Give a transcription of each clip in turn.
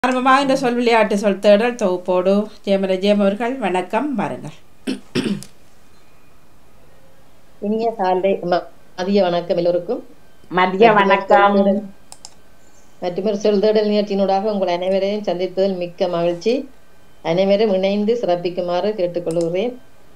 ஆரம்பமாக இந்த சொல் விளையாட்டு சொல் தேடல் தொகுப்போடு ஜெயமர ஜெயம் அவர்கள் வணக்கம் வாருங்கள் இனிய காலை ம- மதிய வணக்கம் எல்லோருக்கும் மதிய வணக்கம் மற்றொரு சொல்தேடல் நிகழ்ச்சியினூடாக உங்கள் அனைவரையும் சந்தித்ததில் மிக்க மகிழ்ச்சி அனைவரும் இணைந்து சிறப்பிக்குமாறு கேட்டுக்கொள்கிறேன்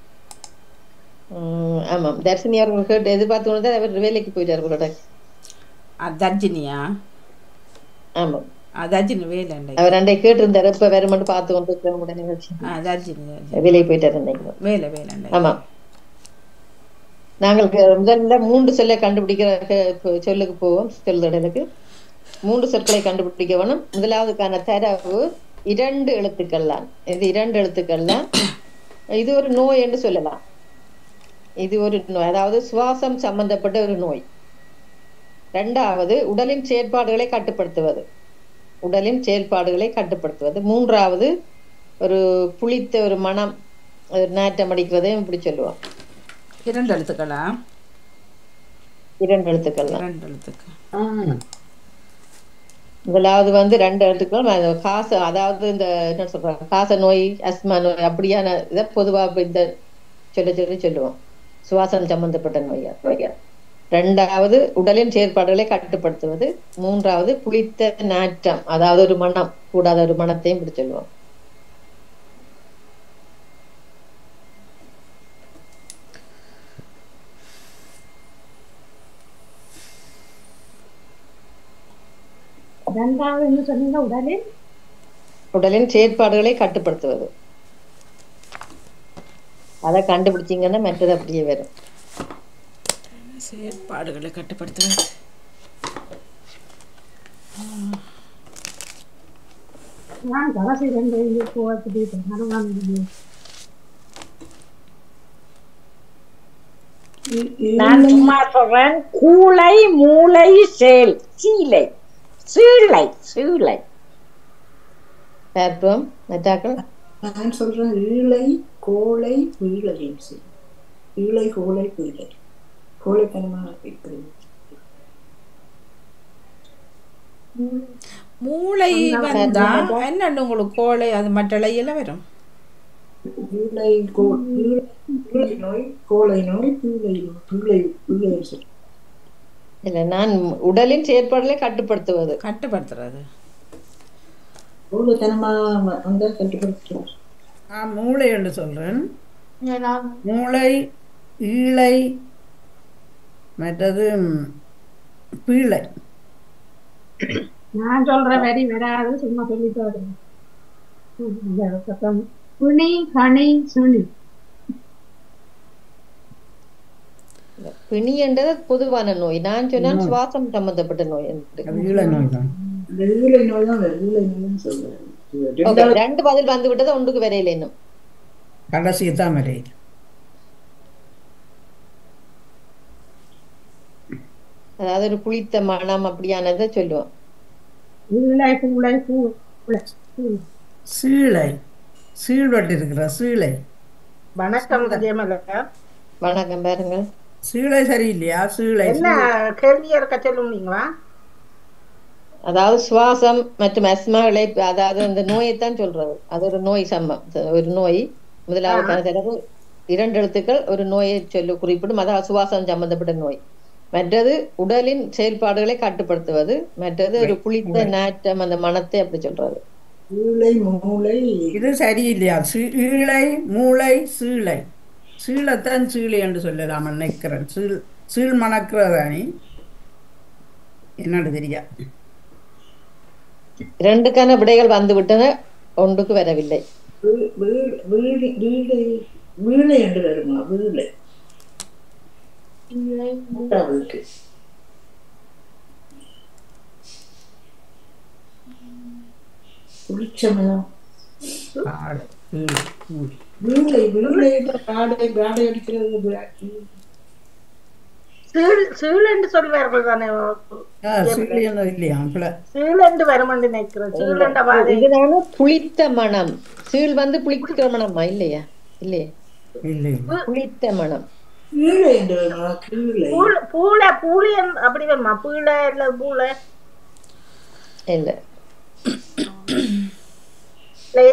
உம், ஆமாம் தர்ஷினி அவர்கள் கேட்டு எதிர்பார்த்து கொண்டு தான் அவர் வேலைக்கு போயிட்டார் அவர்களோட ஆ, தர்ஜினியா ஆமாம் ஆ, தர்ஜினி வேலை அன்றைக்கு. அவர் அண்டை கேட்டிருந்தார் இப்ப வேற மட்டும் பார்த்து கொண்டு இருக்கிற உங்களுடைய நிகழ்ச்சி ஆ தர்ஜினி தர்ஜினி வேலைக்கு போயிட்டார் அன்னைக்கு வேலை வேலை அன்றைக்கு. ஆமாம் நாங்கள் க- முதல்ல மூன்று சொல்லை கண்டுபிடிக்கிற க- சொல்லுக்கு போவோம் சொல்தடலுக்கு மூன்று சொற்களை கண்டுபிடிக்க வேணும் முதலாவதுக்கான தரவு இரண்டு எழுத்துக்கள் தான் இது இரண்டு எழுத்துக்கள் தான் இது ஒரு நோய் என்று சொல்லலாம் இது ஒரு நோய் அதாவது சுவாசம் சம்பந்தப்பட்ட ஒரு நோய் இரண்டாவது உடலின் செயற்பாடுகளை கட்டுப்படுத்துவது உடலின் செயல்பாடுகளை கட்டுப்படுத்துவது மூன்றாவது ஒரு புளித்த ஒரு மனம் ஒரு நாட்டம் அடிக்கிறதையும் இப்படி சொல்லுவோம் இரண்டு எழுத்துக்களா இரண்டு எழுத்துக்கள் தான் இரண்டு எழுத்துக்கள் ம். முதலாவது வந்து ரெண்டு எழுத்துக்கள் அது காச அதாவது இந்த என்ன சொல்றாங்க காச நோய் அஸ்மா நோய் அப்படியான இதை பொதுவா இப்ப இந்த சொல்ல சொல்லி சொல்லுவோம் சுவாசம் சம்பந்தப்பட்ட நோயா நோயா ரெண்டாவது உடலின் செயற்பாடுகளை கட்டுப்படுத்துவது மூன்றாவது புளித்த நாற்றம் அதாவது ஒரு மனம் கூடாத ஒரு மனத்தையும் இப்படி சொல்லுவோம் ரெண்டாவது என்ன சொன்னீங்க உடலில் உடலின் செயற்பாடுகளை கட்டுப்படுத்துவது அதை கண்டுபிடிச்சீங்கன்னா மற்றது அப்படியே வரும் செயற்பாடுகளை கட்டுப்படுத்துவது நான் கடைசி ரெண்டு போகிறதுக்கு நடுவாங்க நான் சும்மா சொல்றேன் கூளை மூளை சேல் சீலை சீலை சீலை பார்ப்போம் மெட்டாக்கள் நான் சொல்றேன் ஈழை கோழை வீழையும் செய் ஈழை கோழை வீழை கோழைத்தனமாக இருக்கிறது மூளை வந்தா என்னண்டு உங்களுக்கு கோழை அது மற்ற எல்லாம் வரும் ஈழை கோ ஈழை ஈழை நோய் கோழை நோய் பீழை நோய் பீழை பீழை செய் இல்ல நான் உடலின் செயற்பாடுகளை கட்டுப்படுத்துவது கட்டுப்படுத்துறது கோழைத்தனமாக வந்தா கட்டுப்படுத்துவார் நான் மூளை என்று சொல்றேன் மூளை ஈழை மற்றது ம், பீழை நான் சொல்ற வரி வராது சும்மா சொல்லிட்டு வருவேன் இந்த பக்கம் புனி கனி சுனி பிணி என்றது பொதுவான நோய் நான் சொன்னால் சுவாசம் சம்பந்தப்பட்ட நோய் என்று. அது ஈழை நோய் தான் இந்த ஈழை நோய் தான் வேறு ஈழை நோய்னு சொல்றேன் Okay, ரெண்டு பதில் வந்து விட்டது ஒன்றுக்கு வரையில இன்னும் கடைசி தான் வரை அதாவது ஒரு புளித்த மனம் அப்படியானதை சொல்லுவோம் இல்லை பூளை பூளை சீழை சீழ்வட்டு இருக்கிற சீழை வணக்கம் ஜெயமலா வணக்கம் பாருங்கள் சீழை சரியில்லையா சீழை என்ன கேள்வி இருக்க சொல்லுவீங்களா அதாவது சுவாசம் மற்றும் அஸ்மாகளை அதாவது அந்த நோயைத்தான் சொல்றது அது ஒரு நோய் சம்ம ஒரு நோய் முதலாவது தடவை இரண்டு எழுத்துக்கள் ஒரு நோயை சொல்லு குறிப்பிடும் அதாவது சுவாசம் சம்பந்தப்பட்ட நோய் மற்றது உடலின் செயல்பாடுகளை கட்டுப்படுத்துவது மற்றது ஒரு புளித்த நாட்டம் அந்த மனத்தை அப்படி சொல்றது ஈழை மூளை இது சரியில்லையா சீ- ஈழை மூளை சீழை சீழைத்தான் சீழை என்று சொல்லலாம் நினைக்கிறேன் சீழ் சீழ் மணக்கிறதானி என்னன்னு தெரியா இரண்டுக்கான விடைகள் வந்து விட்டன ஒன்றுக்கு வரவில்லை வீ- வீ- வீடு வீடை வீழை என்று வருமா வீழை மூன்றாவதுக்கு புளிச்சமயம் ஆடு ஈழை ம். வீழை வீழை காடை காடை அடிக்கிறது வி- சீழ் சீழ் என்று சொல்வார்கள் தானே ஆ சீழை என்ன இல்லையா பிள்ளை சீழ் என்று வருமென்று நினைக்கிறேன் சீழ் என்ற வார்த்தை இதுதான புளித்த மனம் சீழ் வந்து புளிக்கிற மனமா இல்லையா இல்லையா இல்லை புளித்த மனம் கீழே என்று வருமா கீழே பூளை பூளை பூளி என்று- அப்படி வருமா பூளை இல்ல பூளை இல்ல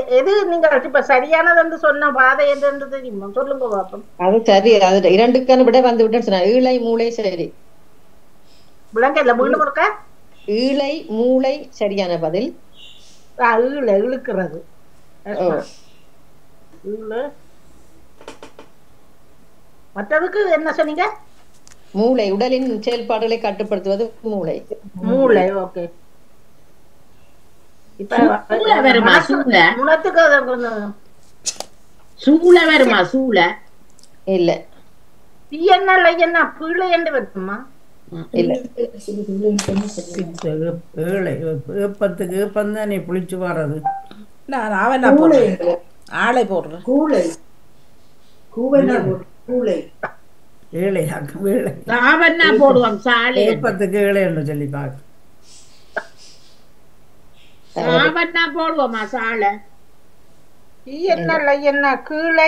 எ- எது நீங்க இப்ப சரியானது என்று சொன்ன பாதை எது என்று தெரியுமா சொல்லுங்க பாப்போம் அது சரி அது இரண்டுக்கான விட வந்து விட்டேன்னு சொன்னா ஈழை மூளை சரி விளங்கல மீண்டும் இருக்கா ஈழை மூளை சரியான பதில் ஆ, ஈழ இழுக்கிறது ஓ ஈழ மற்றதுக்கு என்ன சொன்னீங்க மூளை உடலின் செயல்பாடுகளை கட்டுப்படுத்துவது மூளை மூளை ஓகே இப்ப சூளை வருமா சூளை முனத்துக்கு அது கொஞ்சம் சூளை வருமா சூளை இல்ல பிஎன்எல் என்ன பீழை என்று வருமா இல்ல ஏழை ஏப்பத்துக்கு ஏப்பம் தானே புளிச்சு வர்றது நான் அவன் நான் போடுறேன் ஆளை போடுறேன் கூளை கூவனா போடு கூளை ஏழையாக்கு வேலை சாவன்னா போடுவோம் சாலை ஏப்பத்துக்கு ஏழைன்னு சொல்லி பார்க்க சாவன்னா போடுவோமா சாலை பிஎன்எல் என்ன கீழை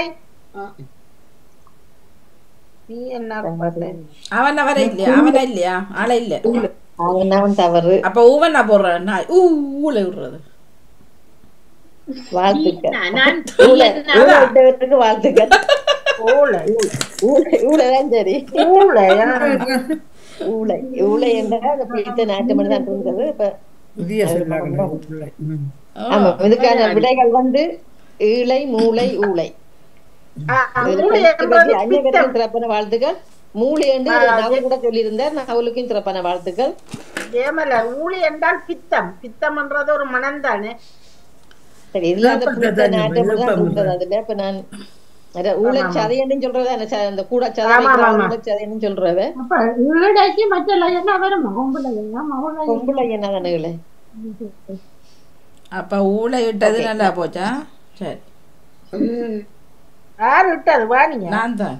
பிஎன்ஆர் அவன் வர இல்லையா அவன இல்லையா ஆளை இல்ல அவன் அவன் தவறு அப்ப ஊவன் நான் போடுறேன் நான் ஊ ஊழை விடுறது வாழ்த்துக்கள் நான் ஊழை ஊழை விட்டவருக்கு வாழ்த்துக்கள் ஊழை ஊழை ஊழைதான் சரி ஊழை ஊழை ஊழை என்றால் அந்த பிடித்த நாட்டு மணி தான் இருந்தது இப்ப புதிய சொல்லாக பிள்ளை ம். ஆமா இதுக்கான விடைகள் வந்து ஈழை மூளை ஊளை ஊழை என்பது பித்தம் அந்நியகத்தின் சிறப்பான வாழ்த்துக்கள் மூளை என்று நவல் கூட சொல்லியிருந்தார் நவலுக்கும் சிறப்பான வாழ்த்துக்கள் ஏமல ஊழி என்றால் பித்தம் பித்தம் என்றது ஒரு மனம் தானே சரி இதுல அந்த விருப்பத்தை பிடித்த தான் நாட்டு மணி தான் விருப்பம் இருந்தது அதுல இப்ப நான் அத ஊழச்சதைன்னு சொல்றது அந்த ச- அந்த கூட ஆமா, ஆமா. சதைன்னு சொல்றவ அப்ப ஈடைக்கு மற்ற என்ன வருமா கொம்புல மவுளை பொம்பளை என்ன தானுங்களே அப்ப ஊழை இட்டது நல்லா போச்சா சரி யார் விட்டது வாணிங்க நான் தான்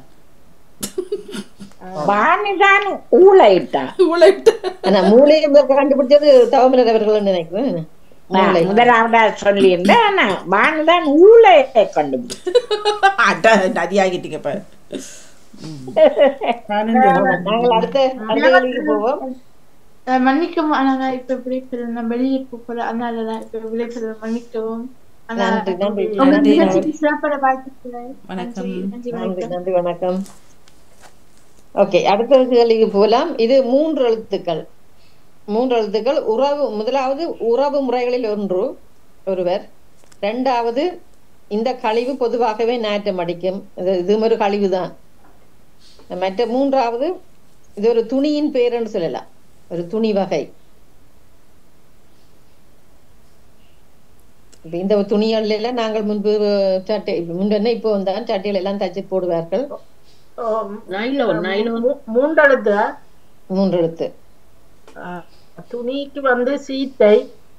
வாணிதான் ஊழை இட்டா ஊழை இட்ட ஆனா மூளையை கண்டுபிடிச்சது தவமலர் அவர்கள் நினைக்கிறேன் மூளை முதலாவதா சொல்லியிருந்தேன் ஆனா வாணிதான் ஊழையை கண்டுபிடிச்சு அட நதியாகிட்டீங்க இப்ப நானும் சொல்றேன். நாங்கள் அடுத்த அடுத்த கேள்விக்கு போவோம் அஹ் மன்னிக்கவும் ஆனா இப்ப விடைபெற நான் வெளியே போகல அதனால தான் இப்ப விடைபெற மன்னிக்கவும் ஆனா நன்றி நன்றி உங்க நன்றி நிகழ்ச்சிக்கு சிறப்பான வாழ்த்துக்கள் வணக்கம். நன்றி நன்றி நன்றி வணக்கம் நன்றி வணக்கம் ஓகே அடுத்த கேள்விக்கு போகலாம் இது மூன்று எழுத்துக்கள் மூன்று எழுத்துக்கள் உறவு முதலாவது உறவு முறைகளில் ஒன்று ஒருவர் ரெண்டாவது இந்த கழிவு பொதுவாகவே நாற்றம் அடிக்கும் இது இதுவும் ஒரு கழிவு தான் மற்ற மூன்றாவது இது ஒரு துணியின் பேருன்னு சொல்லலாம் ஒரு துணி வகை இப்ப இந்த துணிகள் எல்லாம் நாங்கள் முன்பு சட்டை முன்பென்ன இப்போ வந்தான் சட்டைகள் எல்லாம் தச்சு போடுவார்கள் ஓ, நைலோன் நைலோன் மூ- மூன்றெழுத்து மூன்று எழுத்து ஆ, துணிக்கு வந்து சீத்தை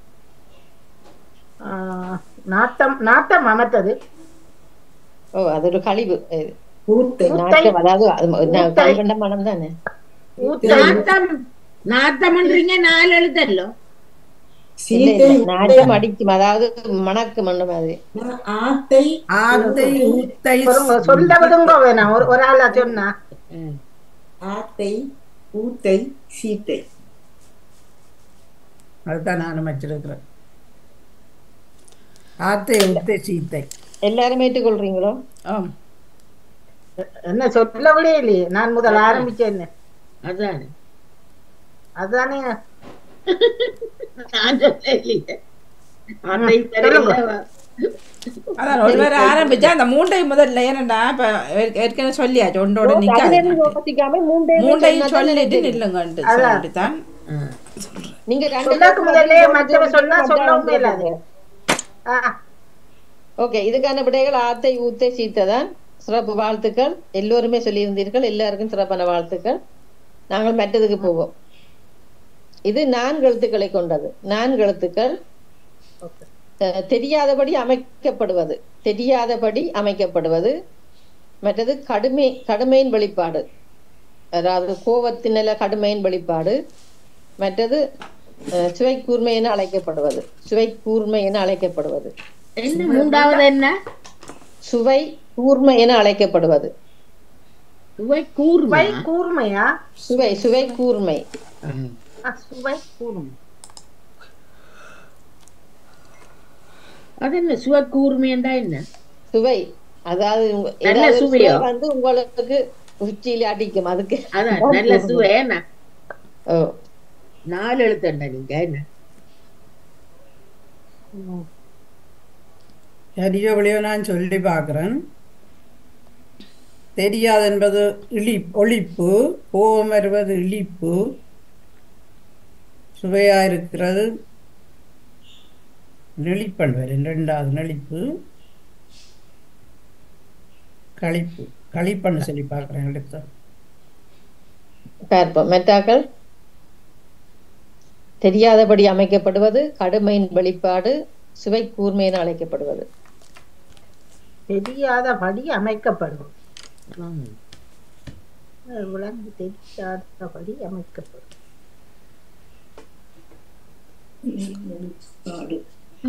ஆ, நாட்டம் நாட்டம் அமைத்தது ஓ அது ஒரு கழிவு இது. பூத்தை நாட்டம் அதாவது அது ம- நா- கழிவண்ட மனம் தானே ஊத்தை நாத்தம் நாத்தம்ன்றீங்க நாலு எழுத்தல்லோ இல்ல சீத்தை இல்ல நாட்டம் அடிக்கும் அதாவது மணக்கு மண்ணு மாதிரி ஆத்தை ஆத்தை ஊத்தை சொல்லுங்க, சொல்ல விடுங்க வேணாம் ஒரு ஒரு ஆளா சொன்னா ஆத்தை பூத்தை சீத்தை அதுதான் நானும் வச்சிருக்கிறேன் ஆத்தை ஊத்தை சீத்தை எல்லாரும் ஏற்றுக்கொள்றீங்களோ ஆம் என்ன சொல்ல விட இல்லையே நான் முதல் ஆரம்பிச்சேன் அதான் அதானே நான் சொல்லலையே. அதை தெரியல. அதான் ஒருவர் ஆரம்பிச்சா அந்த மூண்டை முதல்ல ஏனண்டா இப்ப ஏற்க- ஏற்கனவே சொல்லியாச்சு ஒன்றோட அதுல நிக்காது இருந்து யோசிக்காம மூன்றே மூண்டையும் சொன்னா தானே சொல்லிட்டு தெரியும். நில்லுங்கன்ட்டு அதான். சொல்லிட்டுதான் நீங்க ரெண்டு சொல்லக்கு பேரும் முதல்லே யோசிச்சு மற்றவ சொன்னா யோசிச்சு சொல்லவும் அதான் இல்லாது. ஆ, ஓகே இதுக்கான விடைகள் ஆத்தை ஊத்தை சீத்ததான் சிறப்பு வாழ்த்துக்கள் எல்லோருமே சொல்லியிருந்தீர்கள் எல்லாருக்கும் சிறப்பான வாழ்த்துக்கள் நாங்கள் மற்றதுக்கு போவோம் இது நான்கு எழுத்துக்களை கொண்டது நான்கு எழுத்துக்கள் அஹ், தெரியாதபடி அமைக்கப்படுவது தெரியாதபடி அமைக்கப்படுவது மற்றது கடுமை கடுமையின் வெளிப்பாடு அதாவது கோபத்தினல கடுமையின் வெளிப்பாடு மற்றது அஹ், சுவை கூர்மை என அழைக்கப்படுவது சுவை கூர்மை என அழைக்கப்படுவது என்ன மூன்றாவது என்ன சுவை கூர்மை என அழைக்கப்படுவது சுவை கூர்மை சுவை கூர்மையா சுவை சுவை கூர்மை ஆ, சுவை கூர்மை அது என்ன சுவை கூர்மையண்டா என்ன சுவை அதாவது உங்க- நல்ல ஏதாவது ஒரு சுவையோ? சுவை வந்து உங்களுக்கு உச்சியில அடிக்கும் அதுக்கு அதான் நல்ல சுவை என்ன ஓ நாலு எழுத்துண்டா நீங்க என்ன சரியோ வழியோ நான் சொல்லி பார்க்குறேன் தெரியாது என்பது இழி ஒழிப்பு கோபம் வருவது இழிப்பு சுவையா இருக்கிறது நெளிப்பல் வரும் ரெண்டாவது நெளிப்பு களிப்பு களிப்பன்னு சொல்லி பார்க்குறேன் எடுத்து பார்ப்போம் மெட்டாக்கள் தெரியாதபடி அமைக்கப்படுவது கடுமையின் வெளிப்பாடு சுவை கூர்மை என அழைக்கப்படுவது தெரியாதபடி அமைக்கப்படும் விளங்கு தெரியாதபடி அமைக்கப்படும் வெளிப்பாடு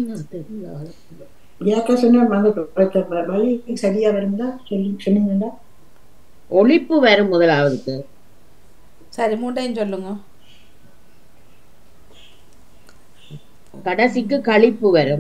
யாக்கா சொன்ன மத வழி சரியா வரும்டா சொல்லி சொன்னீங்கடா ஒழிப்பு வரும் முதலாவதுக்கு சரி மூண்டையும் சொல்லுங்க கடைசிக்கு களிப்பு வரும்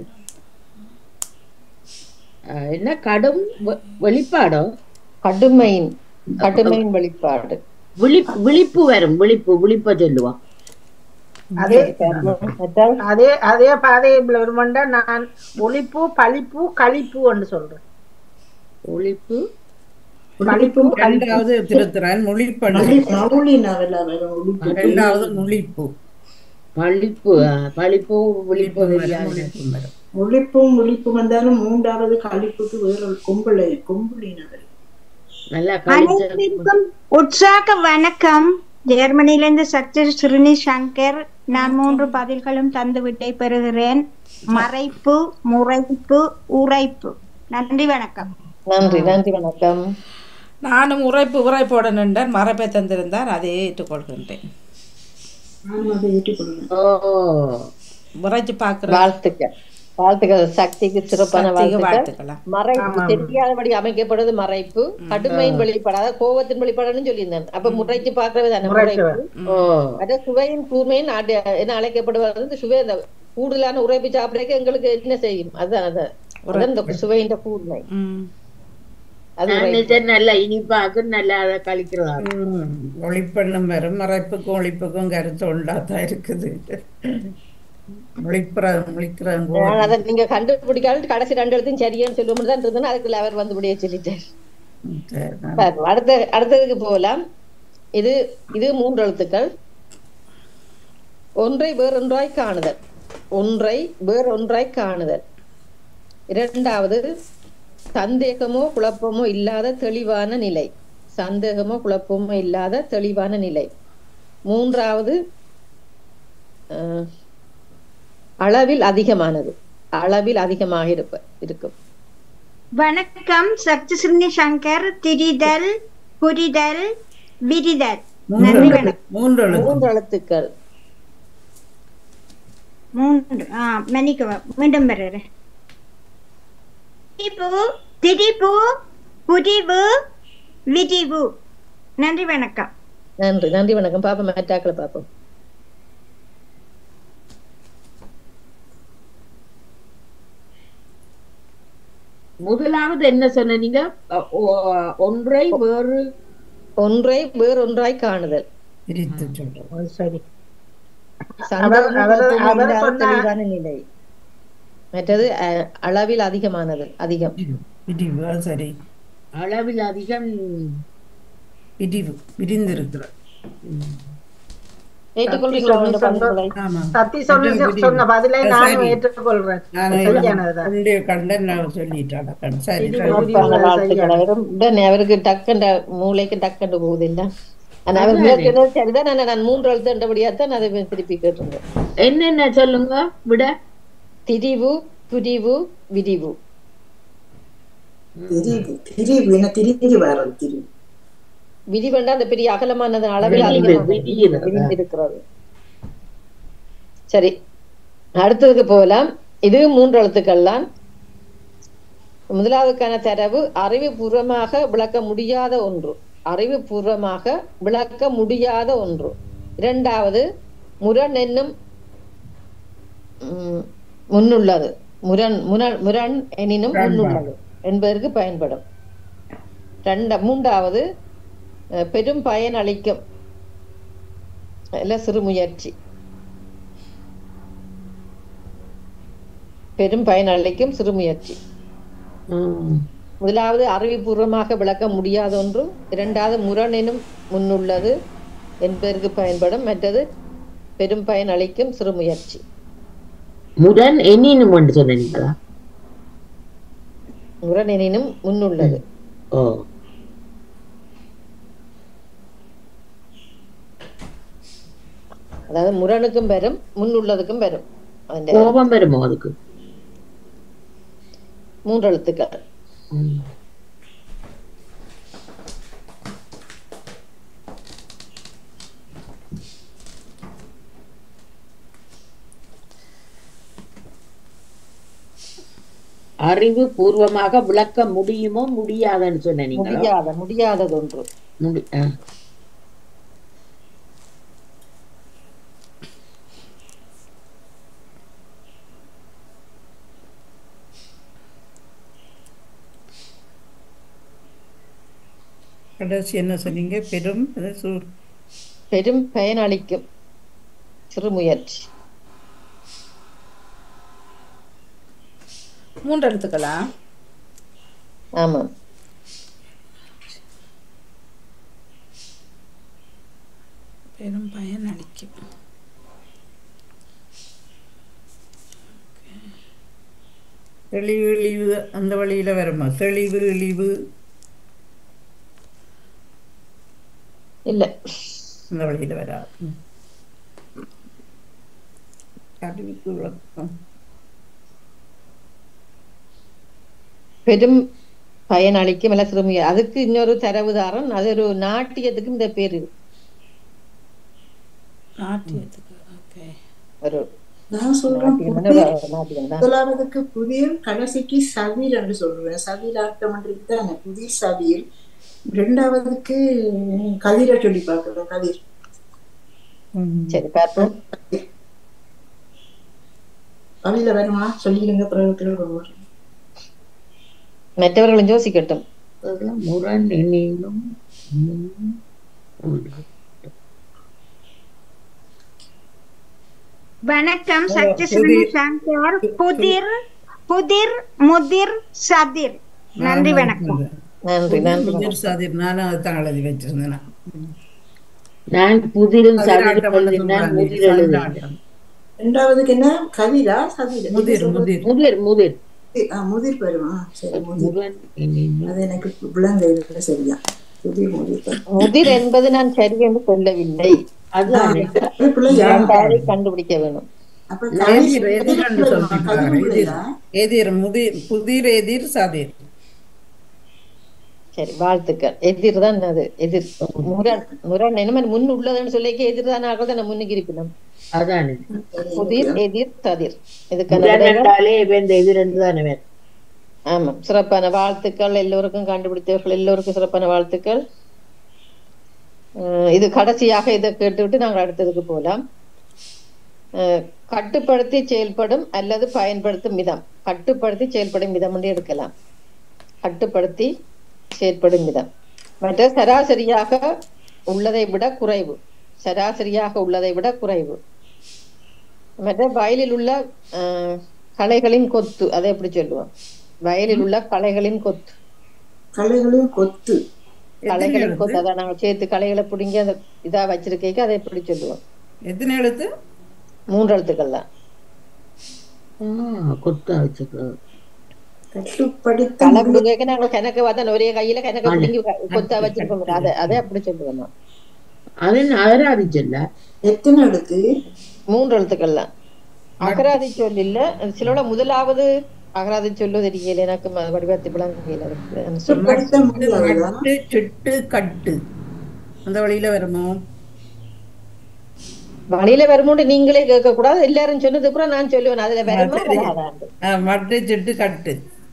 அஹ் என்ன கடும் வெ- வெளிப்பாடோ கடுமையின் கடுமையின் வெளிப்பாடு விழி விழிப்பு வரும் விழிப்பு விழிப்ப சொல்லுவான் அதே மெட்டால் அதே அதே பாதையில் வருமெண்டா நான் ஒளிப்பு பழிப்பு கழிப்பு என்று சொல்றேன் ஒழிப்பு பழிப்பு ரெண்டாவது திருத்துறேன் மொழிப்பண்ணு மௌலி நாவலா வரும் ஒளிப்பு. ரெண்டாவது மொழிப்பு பழிப்பு அஹ், பழிப்பு விழிப்பு மொழிப்பு தெரியாது வரும், வரும். ஒளிப்பும் ஒளிப்பும் வந்தாலும் மூன்றாவது கழிப்புக்கு வேற ஒரு கொம்பளை கொம்புளி நகர் நல்லா கழிச்ச அனைவருக்கும் உற்சாக வணக்கம் ஜெர்மனியிலிருந்து சக்தி சுருணி சங்கர் நான் மூன்று பதில்களும் தந்து விட்டை பெறுகிறேன் மறைப்பு முறைப்பு உரைப்பு நன்றி வணக்கம் நன்றி நன்றி வணக்கம் நானும் உரைப்பு உரைப்போட நின்றேன் மரப்பை தந்திருந்தார் அதை ஏற்றுக்கொள்கின்றேன் நானும் அதை ஏற்றுக்கொள்கிறேன் ஓ உரைச்சு பார்க்குறேன் வாழ்த்துக்கள் வாழ்த்துக்கள் சக்திக்கு சிறப்பான சக்திக்கு வாழ்த்துக்கள் வாழ்த்துக்கலாம். மறைப்பு தெரியாதபடி அமைக்கப்படுவது மறைப்பு கடுமையின் வெளிப்பாடு அதாவது கோபத்தின் வெளிப்பாடுன்னு சொல்லியிருந்தேன் அப்ப முறைச்சு பார்க்கறது தானே முறைச்சு. முறைப்பு ஓ அத சுவையின் கூர்மையின் அட- என்ன அழைக்கப்படுவது வந்து சுவை அந்த கூடுதலான உரைப்பு சாப்பிடறதுக்கு எங்களுக்கு என்ன செய்யும் அதுதான் அது அதான் இந்த சுவையின் கூர்மை ம் அது நான் உரைப்பு. நினைச்சேன் நல்லா இனிப்பாக்கு நல்லா அதை கழிக்கிறதா ம், ஒளிப்பெண்ணும் வரும் மறைப்புக்கும் ஒளிப்புக்கும் கருத்து உண்டாதான் இருக்குது ஒளிப்புறது ஒளிக்கிறது நான் அதை நீங்க கண்டுபிடிக்காது கடைசி ரெண்டு இடத்தையும் சரியான்னு சொல்லுவோம் தான் இருந்ததுன்னா அதுக்குள்ள அவர் வந்து முடிய சொல்லிட்டார் பாருங்க, அடுத்த அடுத்ததுக்கு போகலாம் இது இது மூன்று எழுத்துக்கள் ஒன்றை வேறொன்றாய் காணுதல் ஒன்றை வேறொன்றாய் காணுதல் இரண்டாவது சந்தேகமோ குழப்பமோ இல்லாத தெளிவான நிலை சந்தேகமோ குழப்பமோ இல்லாத தெளிவான நிலை மூன்றாவது அஹ், அளவில் அதிகமானது அளவில் அதிகமாக இருப்ப இருக்கும் வணக்கம் சக்தி சுருணி சங்கர் திரிதல் புரிதல் விரிதல் மூன்று நன்றி எழுத்து வணக்கம் மூன்று எழுத்து மூன்று எழுத்துக்கள் மூன்று ஆ மன்னிக்கவும் மீண்டும் வருகிறேன் திரிபு திரிபு புரிவு விரிவு நன்றி வணக்கம் நன்றி நன்றி வணக்கம் பாப்போம் மேட்டாக்களை பாப்போம் முதலாவது என்ன சொன்ன நீங்க அ- ஒ- ஒன்றை வேறு ஒன்றை வேறொன்றாய் காணுதல் பிரித்து சொல்றோம் அது சரி சந்தேகமோ அவர் குழப்பமோ அவர் இல்லாத சொன்ன- தெளிவான நிலை மற்றது அஹ், அளவில் அதிகமானது அதிகம் பிரிவு அது சரி அளவில் அதிகம் பிரிவு விரிந்திருக்கிறது ஏற்றுக்கொள்றீங்களா இந்த பதில்களை ஆமா சத்தி சொன்ன சொன்ன பதிலை சரி. நானும் ஏற்றுக்கொள்றேன் நான் சரியானதுதான் என்னுடைய கண்டன் நான் சொல்லிட்டேன் கண் சரி இது சரி. ஒரு- சிறப்பான வாழ்த்துக்கள் அவரும் உடனே அவருக்கு டக்குண்ட மூளைக்கு டக்குண்டு போகுது இல்ல ஆனா அவர் மேற்கொண்டது சரிதான் ஆனா நான் மூன்று எழுத்துன்றபடியா தான் அதை திருப்பி கேட்டிருந்தேன் என்னென்ன சொல்லுங்க விட திரிவு புரிவு விரிவு திரிவு திரிவு என்ன திரிஞ்சு வர்றது திரிவு விரிவண்டா அந்த பெரிய அகலமானது அளவில் விரிவு, அதிகமானது. விரிகிறது. விரிந்திருக்கிறது சரி அடுத்ததுக்கு போகலாம் இது மூன்று எழுத்துக்கள் தான் முதலாவதுக்கான தரவு அறிவுபூர்வமாக விளக்க முடியாத ஒன்று அறிவுபூர்வமாக விளக்க முடியாத ஒன்று இரண்டாவது முரண் என்னும் ம், முன்னுள்ளது முரண் முரண் முரண் எனினும் முரண்பாடு. முன்னுள்ளது என்பதற்கு பயன்படும் ரெண்ட மூன்றாவது அஹ், பெரும் பயன் அளிக்கும் இல்ல சிறு முயற்சி பெரும் பயன் அளிக்கும் சிறு முயற்சி ம். முதலாவது அறிவுபூர்வமாக விளக்க முடியாத ஒன்றும் இரண்டாவது முரணெனும் முன்னுள்ளது என்பதற்கு பயன்படும் மற்றது பெரும் பயன் அளிக்கும் சிறு முயற்சி முரண் எண்ணினும் என்று சொன்னீங்களா முரணெனினும் முன்னுள்ளது ஓ அதாவது முரணுக்கும் வரும் முன்னுள்ளதுக்கும் வரும் அந்த கோபம் வருமோ அதுக்கு மூன்று எழுத்துக்கள் ம். அறிவு பூர்வமாக விளக்க முடியுமோ முடியாதுன்னு சொன்னீங்க முடியாத முடியாதது ஒன்று முடி ஆ. கடைசி என்ன சொன்னீங்க பெரும் அது சு- பெரும் பயன் அளிக்கும் சிறு முயற்சி மூன்று எழுத்துக்களா ஆமாம் பெரும் பயன் அளிக்கும் தெளிவு இழிவு அந்த வழியில வருமா தெளிவு இழிவு இல்ல அந்த வழியில வராது ம். அறிவுக்கு விளக்கம் பெரும் பயன் அளிக்கும் இல்ல சிறு முயற்சி அதுக்கு இன்னொரு தரவுதாரம் அது ஒரு நாட்டியத்துக்கும் இந்த பேர் இருக்கு நாட்டியத்துக்கு ஓகே ஒரு நான் சொல்றேன் நாட்டியம் ஒரு நாட்டியம் தான் முதலாவதுக்கு புதிர் கடைசிக்கு சதிர் என்று சொல்றேன் சதிராட்டம் தானே புதிர் சதிர் ரெண்டாவதுக்கு கதிரை சொல்லி பார்க்கிறேன் கதிர் சரி பார்ப்போம் கவியில வேணுமா சொல்லிடுங்க பிறகு மற்றவர்களும் யோசிக்கட்டும் அதெல்லாம் முரண் எண்ணினும் முன் உள்ளது. வணக்கம் ஓ, சக்தி புதிர். சங்கர் புதிர் புதிர் முதிர் சதிர் நன்றி வணக்கம் நன்றி நன்றி புதிர் சாதிர் நானும் அதுதான் எழுதி வச்சிருந்தேன் நான் புதிரும் சதிராட்டம் சதிரும் என்று எழுதினேன் சொல்றாங்க. முதிர் எழுதினேன் சதிராட்டம். ரெண்டாவதுக்கு என்ன கவிரா சதிர் முதிர் முதிர் முதிர் முதிர் ஆ, முதிர் பெறுமா சரி முதிர் முரண் எண்ணினும் அது எனக்கு விளங்க சரியா புதிர் முதிர் பெறும். முதிர் என்பது நான் சரி என்று சொல்லவில்லை அதுதான் அது பிள்ளையா இரண்டாவதை கண்டுபிடிக்க வேணும் அப்ப எதிர் கதிர் எதிர் என்று பிள்ளையா? சொல்லிருக்காங்க கதிர் எதிர் பிள்ளையா? எதிர் முதிர் புதிர் எதிர் சாதிர் சரி வாழ்த்துக்கள் எதிர் தான் அது எதிர் முரண் முரண் என்ன முன் உள்ளதுன்னு சொல்லிக்க எதிர் தான் ஆகிறது நான் முன்னுக்கு இருப்பினும் அதானே புதிர் எதிர் ததிர் இதுக்கான முரண் விடைகள் என்றாலே இப்ப இந்த எதிர் என்று தானே வேறு ஆமாம் சிறப்பான வாழ்த்துக்கள் எல்லோருக்கும் கண்டுபிடித்தவர்கள் எல்லோருக்கும் சிறப்பான வாழ்த்துக்கள் அஹ் இது கடைசியாக இதை கேட்டுவிட்டு நாங்கள் அடுத்ததுக்கு போகலாம் அஹ் கட்டுப்படுத்தி செயல்படும் அல்லது பயன்படுத்தும் விதம் கட்டுப்படுத்தி செயல்படும் விதம் என்று எடுக்கலாம் கட்டுப்படுத்தி செயல்படும் விதம் மற்ற சராசரியாக உள்ளதை விட குறைவு சராசரியாக உள்ளதை விட குறைவு மற்ற வயலில் உள்ள அஹ், களைகளின் கொத்து அதை எப்படி சொல்லுவோம் வயலில் உள்ள களைகளின் கொத்து கலைகளின் கொத்து களைகளின் கொத்து அதான் நாங்க சேர்த்து களைகளை பிடிங்கி அந்த இதா வச்சிருக்கேக்கு அதை எப்படி சொல்லுவோம் எத்தனை எழுத்து மூன்று எழுத்துக்கள் தான் ஆ, கொத்தா வச்சுக்கிறது கட்டுப்படுத்த களை பிடுங்க நாங்க கணக்கு பார்த்தா ஒரே கையில கணக்கு பிடிங்கி கொத்தா வச்சிருப்போம் அதை அதை அப்படி சொல்லுவோம் நான். அது என்ன அகராதிச்சல்ல எத்தனை எழுத்து மூன்று எழுத்துக்கள் தான் அகராதி சொல் இல்ல சிலோட முதலாவது அகராதி சொல்லு தெரியல எனக்கு ம- வடிவத்தை விளங்கல கட்டுப்படுத்த முடியாதா மட்டு சிட்டு கட்டு அந்த வழியில வருமோ வழியில வரும்போது நீங்களே கேட்க கூடாது எல்லாரும் சொன்னது கூட நான் சொல்லுவேன் அதுல வருமா வராதாண்டு ஆ, மட்டு சிட்டு கட்டு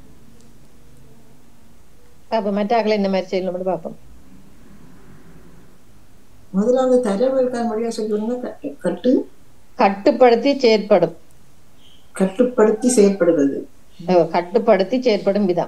அப்ப மற்றாக்களை இந்த மாதிரி செய்யணும் பார்ப்போம் முதலாவது தரவு இருக்கான் முடியா சொல்லுவாங்க கட்டு- கட்டு கட்டுப்படுத்தி செயற்படும் கட்டுப்படுத்தி செயல்படுவது அஹ் கட்டுப்படுத்தி செயற்படும் விதம்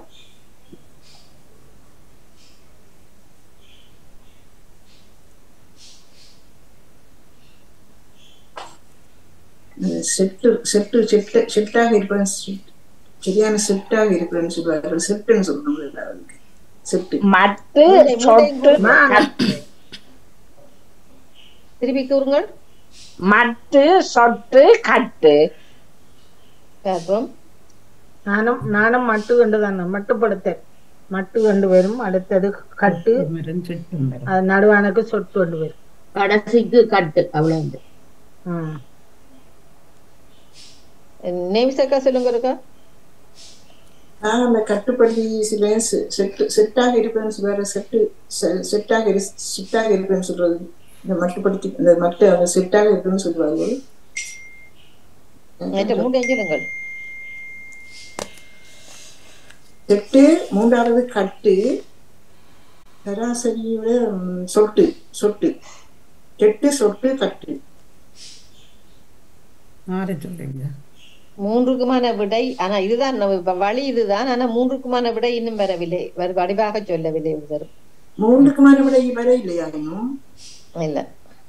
அஹ் செட்டு செட்டு செட்டு செட்டாக இருப்பது சரியான செட்டாக இருப்பதுன்னு சொல்லுவார்கள் செட்டுன்னு சொல்லணும் எல்லாருக்கும் செட்டு மட்டு முல்லை, சொட்டு முல்லை, கட்டு. திருப்பி கூறுங்கள் மட்டு சொட்டு கட்டு பார்ப்போம் நானும் நானும் மட்டு கண்டு தானே மட்டுப்படுத்த மட்டு கண்டு வரும் அடுத்தது கட்டு மரம் செட்டு மரம் அது நடுவானுக்கு சொட்டு கொண்டு வரும் கடைசிக்கு கட்டு அவ்வளவு ம். நேமிசக்கா சொல்லுங்க இருக்கா நான் அந்த கட்டுப்படுத்தி சில செ- செட்டு செட்டாக இருப்பதுன்னு சொல்றாரு செட்டு செ- செட்டாக இரு செட்டாக இருப்பதுன்னு சொல்றது இந்த மட்டுப்படுத்தி இந்த மட்டு அந்த செட்டாக இருக்குன்னு சொல்லுவார்கள் நேற்று மூன்று சொல்லுங்கள் செட்டு மூன்றாவது கட்டு சராசரியோட ம், சொட்டு சொட்டு கெட்டு சொட்டு கட்டு மாறி சொல்றீங்க மூன்றுக்குமான விடை ஆனா இதுதான் நம்ம இப்ப வழி இதுதான் ஆனா மூன்றுக்குமான விடை இன்னும் வரவில்லை வரு- வடிவாக சொல்லவில்லை ஒருத்தர் மூன்றுக்குமான விட வர இல்லையா இன்னும் இல்ல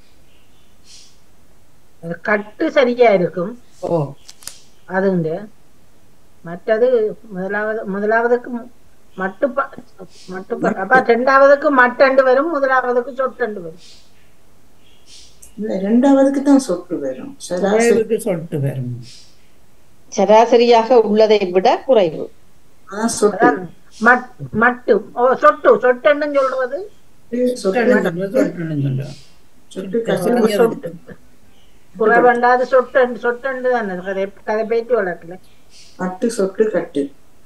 அது கட்டு சரியா இருக்கும் ஓ அது உண்டு மற்றது முதலாவது முதலாவதுக்கு ம- மட்டுப்ப மட்டுப்ப அப்ப ரெண்டாவதுக்கு மட்டண்டு வரும் முதலாவதுக்கு சொட்டண்டு வரும் இல்ல ரெண்டாவதுக்கு தான் சொட்டு வரும் சராசரி குறைவுக்கு சொட்டு வரும் சராசரியாக உள்ளதை விட குறைவு அதான் சொட்டு அதான் மட்- மட்டு ஓ சொட்டு சொட்டுன்னு சொல்றது சொட்டு சொட்டுன்னு சொல்லுவோம் சொட்டு கட்டு சரியா சொட்டு குறைவண்டாது சொட்டண்டு சொட்டண்டு தானே கதை கதை பேச்சு வழக்குல மட்டு சொட்டு கட்டு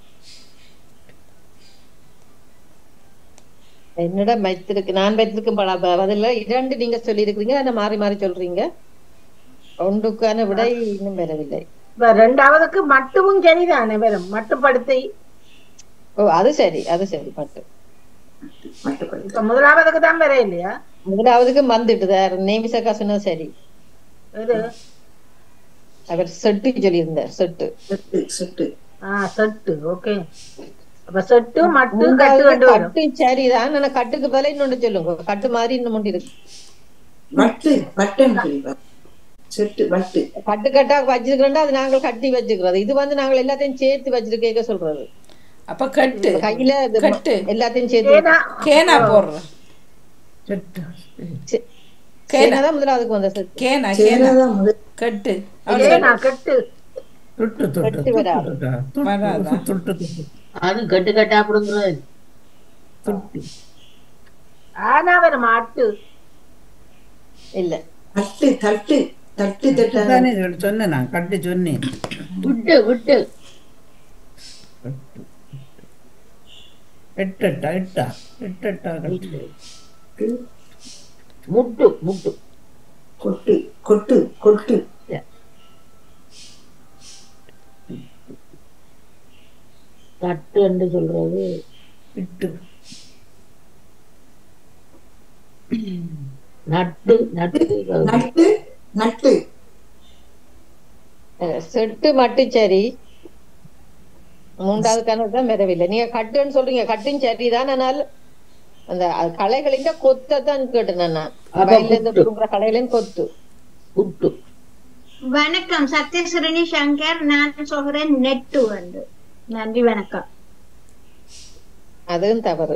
என்னிடம் வைத்திருக்கு நான் வைத்திருக்கும் பல பதில இரண்டு நீங்க சொல்லி இருக்கிறீங்க ஆனா மாறி மாறி சொல்றீங்க ஒன்றுக்கான விடை இன்னும் வரவில்லை இப்ப ரெண்டாவதுக்கு மட்டும் சரிதானே வரும் மட்டுப்படுத்தி ஓ அது சரி அது சரி மட்டும் மட்டுப்படுத்தி இப்ப முதலாவதுக்கு தான் வர இல்லையா முதலாவதுக்கு வந்துட்டு நேமிசக்கா சொன்னது சரி இது அவர் செட்டு சொல்லியிருந்தார் செட்டு சொட்டு சொட்டு ஆஹ் செட்டு ஓகே அப்ப செட்டு மட்டு கட்டு மூன்றாவது கண்டு வரும் கட்டு சரிதான் ஆனா கட்டுக்கு பதிலா இன்னொன்று சொல்லுங்க கட்டு மாதிரி இன்னும் ஒன்று இருக்கு வட்டு வட்டன் சொல்லுவார் செட்டு வட்டு கட்டு கட்டா வச்சிருக்கிறோம்னா அது நாங்கள் கட்டி வச்சுக்கிறது இது வந்து நாங்கள் எல்லாத்தையும் சேர்த்து வச்சிருக்க சொல்றது அப்ப கட்டு கையில இது ம- கட்டு எல்லாத்தையும் சேர்த்து ஏன்னா கேனா போடுறோம் செட்டு சே- கேனா சேனாதான் முதலாவதுக்கு வந்த செட்டு கேனா கேனா சேனாதான் முதல் கட்டு ஏன்னா கட்டு தொட்டு தொட்டு கட்டு வராது. தொட்டு வராதா? தொட்டு தொட்டு அது கட்டு கட்டா அப்படிங்கிறது தொட்டு ஆனா வரும் அட்டு இல்ல தட்டு தட்டு தட்டு தட்டான தானே சொன்னேன் நான் கட்டு சொன்னேன் விட்டு விட்டு எட்டட்டா எட்டா எட்டட்டா கட்டு முட்டு முட்டு கொட்டு கொட்டு கொட்டு கட்டு என்று சொல்றது இட்டு நட்டு நட்டு நட்டு நட்டு அஹ் செட்டு மட்டும் சரி மூன்றாவது கணக்கு தான் வரவில்லை நீங்க கட்டுன்னு சொல்றீங்க கட்டும் சரிதான் ஆனால் அந்த அது களைகளின் கொத்தை தான் கேட்டேன் நான் அப்ப வயல்ல இருந்து புட்டு. புடுங்குற களைகளின் கொத்து புட்டு வணக்கம் சத்யஸ்வரணி சங்கர் நான் சொல்கிறேன் நெட்டு வந்து நன்றி வணக்கம் அதுவும் தவறு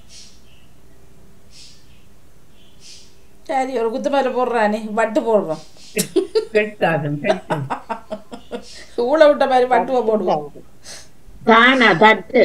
சரி ஒரு குத்து மேல போடுறானே வட்டு போடுறோம் கெட்டாகும் கெட்டு ஊழ விட்ட மாதிரி வட்டுவை போடுவோம் தானா தட்டு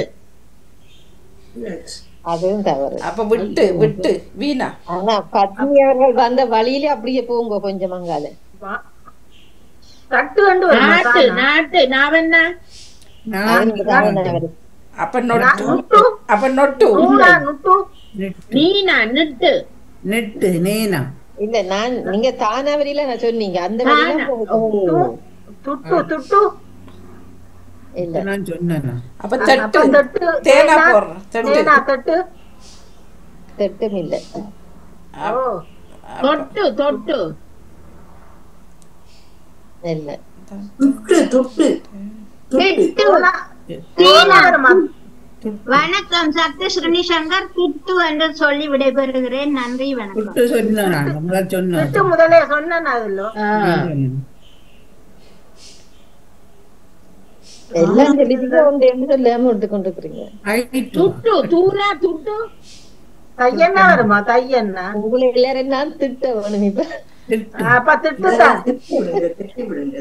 அதுவும் தவறு அப்ப விட்டு விட்டு வீணா ஆனா பத்னி அவர்கள் வந்த வழியில அப்படியே போங்க கொஞ்சம் அங்கால வா- கட்டு கண்டு வரும் நாட்டு நாட்டு நான் என்ன நான் அப்ப நொட்டு நுட்டு அப்ப நொட்டு நூறா நுட்டு நெட்டு நீனா நெட்டு நெட்டு நேனா இல்ல நான் நீங்க தானா வரியில நான் சொன்னீங்க அந்த வழியில தானா போங்க. ஓ துட்டு துட்டு இல்ல நான் சொன்னேனா அப்ப அப்ப தட்டு தட்டு தேனா தேனா- போடுறோம் தட்டு தேனா தட்டு திட்டம் இல்ல ஓ தொட்டு தொட்டு இல்ல துட்டு துட்டு துட்டு தீனா வருமா வணக்கம் சத்யஸ்ரீனி சங்கர் கிட்டு என்று சொல்லி விடைபெறுகிறேன் நன்றி வணக்கம் விட்டு சொன்னோம் நாங்க முதல் சொன்னோம் திட்டு முதலே சொன்னேன் அதுல எல்லாம் சொல்லிட்டு ஒன்று என்று சொல்லாம விட்டு கொண்டிருக்கிறீங்க துட்டு தூணா துட்டு தையன்னா வருமா தையன்னா உங்களை எல்லாரும் நான் திட்ட வேணும் இப்ப அப்ப திட்டுதான் திட்டி விடுங்க திட்டி விடுங்க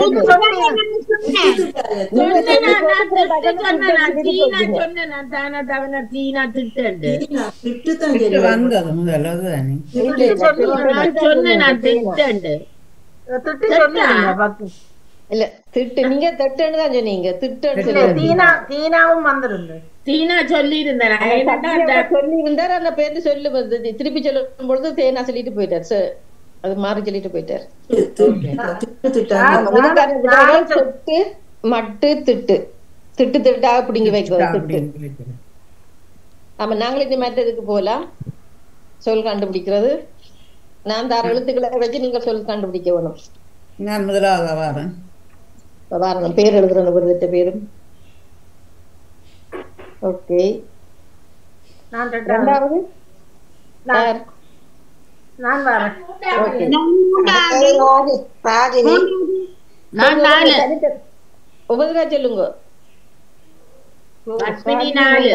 சொன்னேனா, நான் திட்டு சொன்னேனா, தீனா சொன்னேனா, தானா தவனா தீனா திட்டுண்டு. திட்டு தான் திட்டு வந்தது முதல்ல அதுதானே நான் சொன்னேன் நான் திட்டுண்டு. திட்டு சொன்னீங்க பத்து இல்ல திட்டு நீங்க திட்டுன்னு தான் சொன்னீங்க திட்டுன்னு இல்ல, சொல்லி தீனா தீனாவும் வந்திருந்து தீனா சொல்லியிருந்தேன் நான் என்னடா அந்த சொல்லி இருந்தார் அந்த பேரு சொல்லு வந்து திருப்பி சொல்லும் பொழுது தேனா சொல்லிட்டு போயிட்டார் சார் அது மாறி சொல்லிட்டு போயிட்டார் திட்டு திட்டாங்க இதுக்கான விடைகள் திட்டு மட்டு திட்டு திட்டு திட்டாக பிடிங்கி வைக்கிறது திட்டு ஆமா நாங்களும் இந்த மெத்ததுக்கு போகலாம் சொல் கண்டுபிடிக்கிறது நான் தர எழுத்துக்களை வச்சு நீங்க சொல் கண்டுபிடிக்க வேணும் நான் முதலாவது வாரேன் இப்ப பாருங்க பேர் எழுதுறேன் ஒரு விட்ட பேரும் ஓகே நான் ரெண்டாவது நான் நான் வரேன் ஓகே நான் நாலு உபதிரா சொல்லுங்க பத்மினி நாலு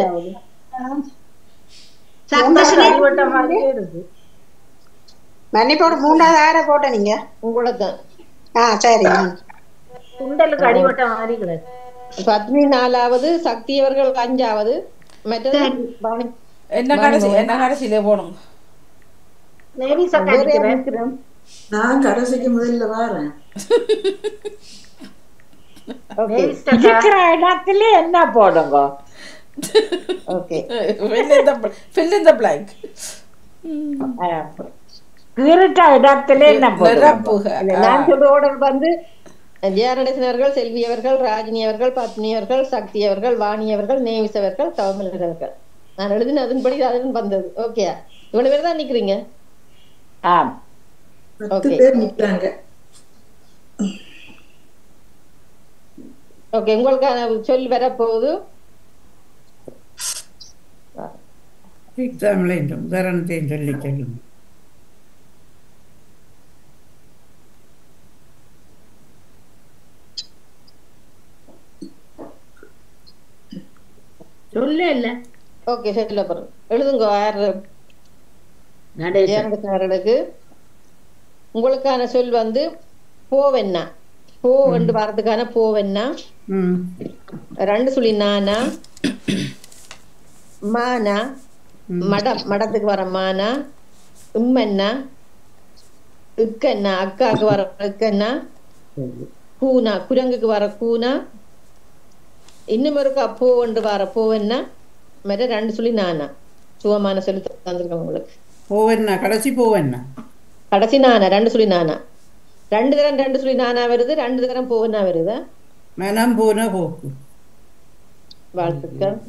கைவட்ட மாதிரியே இருக்கு மன்னிப்போட மூணாவது ஆற போட்ட நீங்க உங்களோட தான் ஆ சரி சுண்டலுக்கு அடிவட்ட மாதிரி கிடக்கு பத்மி நாலாவது சக்தி அவர்கள் அஞ்சாவது மற்றது பவானி. என்ன கடைசி என்ன கடைசியில போகணும் நெறி சட்டை வேற யார் அடிக்கிறேன் நிக்கிறோம்? நான் கடைசிக்கு முதல்ல வாரேன் ஓகே நெறி சட்டை இருக்கிற இடத்துல என்ன போடுங்க okay fill in the fill in the blank இருக்கிற இடத்துல என்ன போடுங்க நிரப்புக இல்ல, நான் சொல்ற ஆர்டர் வந்து ஜெயநடேசன் அவர்கள் செல்வி அவர்கள் ராஜினி அவர்கள் பத்மினி அவர்கள் சக்தி அவர்கள் வாணி அவர்கள் நேவிஸ் அவர்கள் தவமலர் அவர்கள் நான் எழுதின அதன்படி அதன் வந்தது ஓகே இவ்வளவு பேர் தான் நிக்கிறீங்க ஆம் பத்து Okay. பேர் நிக்கிறாங்க ஓகே உங்களுக்கான சொல் வரப்போகுது எக்ஸாம்ல இந்த உதாரணத்தையும் சொல்லி சொல்லுங்க சொல்ல இல்ல ஓகே சொல்ல போறோம் எழுதுங்க யார் நடேசன் ஜெயநடேசன் அவர்களுக்கு உங்களுக்கான சொல் வந்து போவென்னா போ என்று வாரத்துக்கான போவென்னா ம் ரெண்டு சொல்லி நானா மானா மடம் மடத்துக்கு வர மானா உம்மென்னா இக்கன்னா அக்காவுக்கு வர இக்கன்னா கூனா குரங்குக்கு வர கூனா இன்னும் இருக்கா போ என்று வர போவென்னா மற்ற ரெண்டு சொல்லி நானா சுகமான சொல்லி தந்திருக்கேன் உங்களுக்கு போவென்னா கடைசி போவென்னா கடைசி நானா ரெண்டு சொல்லி நானா ரெண்டு தரம் ரெண்டு சொல்லி நானா வருது ரெண்டு தரம் போவென்னா வருதா மனம் போன போக்கு வாழ்த்துக்கள்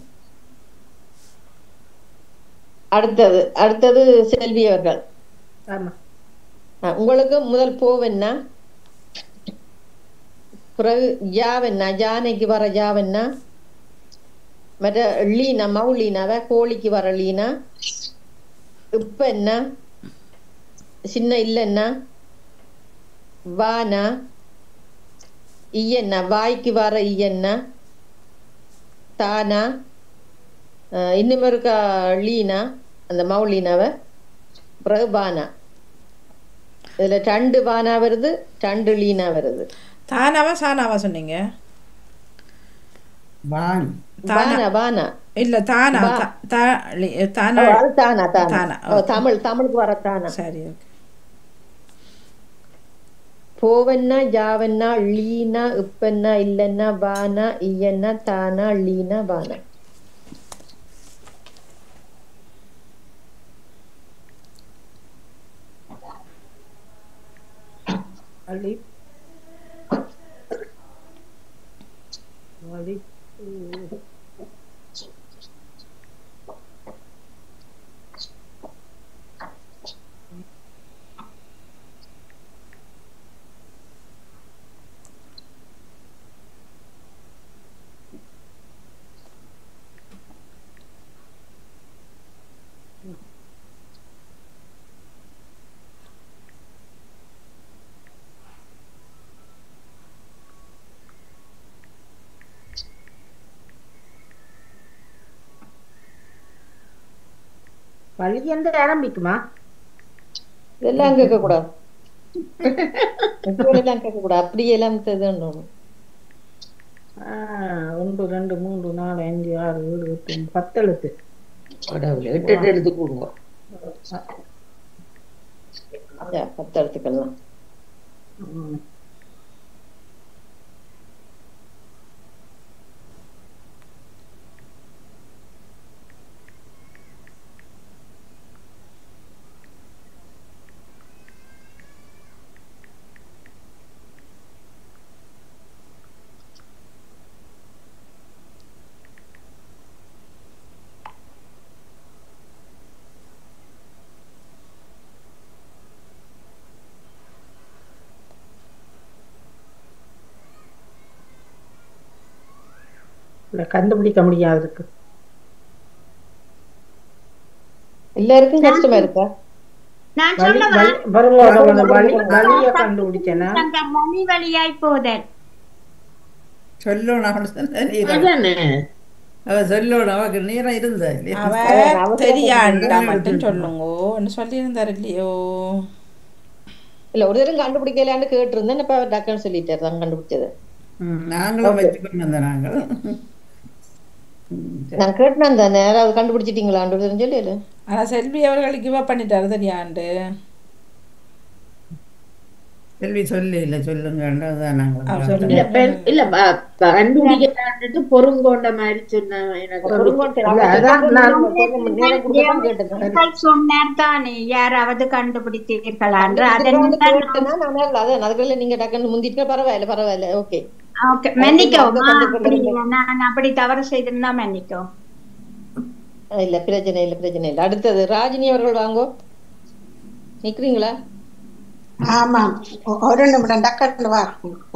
அடுத்தது அடுத்தது செல்வி அவர்கள் ஆமா ஆ, உங்களுக்கு முதல் போவென்னா பிறகு யாவென்னா யானைக்கு வர யாவென்னா மற்ற லீனா மவுலீனாவ கோழிக்கு வர லீனா இப்ப என்ன சின்ன இல்லைன்னா வானா ஈயண்ணா வாய்க்கு வர ஈயண்ணா தானா அஹ் இன்னும் இருக்கா லீனா அந்த மவுலீனாவை பிறகு பானா இதுல ரெண்டு பானா வருது ரெண்டு லீனா வருது தானாவா சானாவா சொன்னீங்க வான் பானா பானா இல்ல தானா பா. தா- தா- லி- தானா ஓ, அது தானா தானா தானா, ஓ, okay. தமிழ் தமிழுக்கு வர தானா சரி ஓகே போவன்னா யாவன்னா லீனா இப்பன்னா இல்லன்னா பானா ஈயன்னா தானா லீனா பானா அள்ளி அள்ளி பள்ளி எந்த ஆரம்பிக்குமா இதெல்லாம் கேட்க கூடாது எல்லாம் கேட்க கூடாது அப்படியே எல்லாம் தெரிஞ்சு ஆ, ஒன்று ரெண்டு மூன்று நாலு அஞ்சு ஆறு ஏழு எட்டு ஒன்பது, பத்து எழுத்து கடவுளே எட்டு எட்டு எடுத்து கொடுங்க பத்து இடத்துக்கெல்லாம் ம். இல்ல கண்டுபிடிக்க முடியாது இருக்கு எல்லாருக்கும் கஷ்டமா இருக்கா நான் வழி சொல்லவா வழி பாருங்க பாருங்க, வழி வழிய கண்டுபிடிச்சேனா அந்த மணி வழியாய் போதல் சொல்லணும் அவள் சொன்ன நேரம். அதானே அவ சொல்லணும் அவக்கு நேரம் இருந்தா இல்லையா? அவ தெரியாண்டா மட்டும் சொல்லுங்க சொல்லியிருந்தாரு இல்லையோ இல்ல ஒரு தரம் கண்டுபிடிக்கலான்னு கேட்டிருந்தேன் இப்ப அவர் டக்குன்னு சொல்லிட்டாரு தான் கண்டுபிடிச்சது ம், நாங்களும் வச்சுக்கொண்டு வந்த நாங்கள் நான் கேட்டேன் தானே யாராவது கண்டுபிடிச்சிட்டீங்களான்னு ஒரு தரம் சொல்லல ஆனா செல்வி அவர்கள் கிவ் அப் பண்ணிட்டாரு தெரியாண்டு செல்வி சொல்லி இல்லை சொல்லுங்க அதான் அவ நாங்கள் சொல்லுங்க. இல்ல பெண் இல்ல ப- ப- கண்டுபிடிக்கலான்ட்டு பொருங்கோண்ட மாதிரி சொன்ன எனக்கு இல்ல, அதான் நான் நேரம் கொடுக்கதான் கேட்டேன் நீங்கள் சொன்னார் தானே யாராவது கண்டுபிடித்தீர்களா என்று அதுக்கு அதன் கேட்டேன்னா நான் அதான் அதுக்குள்ள நீங்க டக்குன்னு முந்திட்டு பரவாயில்ல பரவாயில்ல ஓகே ஓகே மன்னிக்கவும் அப்படி நான் அப்படி தவறு செய்திருந்தா மன்னிக்கவும் இல்ல பிரச்சனை இல்ல பிரச்சனை இல்ல அடுத்தது ராஜினி அவர்கள் வாங்கோ நிக்கிறீங்களா ஆமா ஒ- ஒரு நிமிடம் டக்குன்னு வா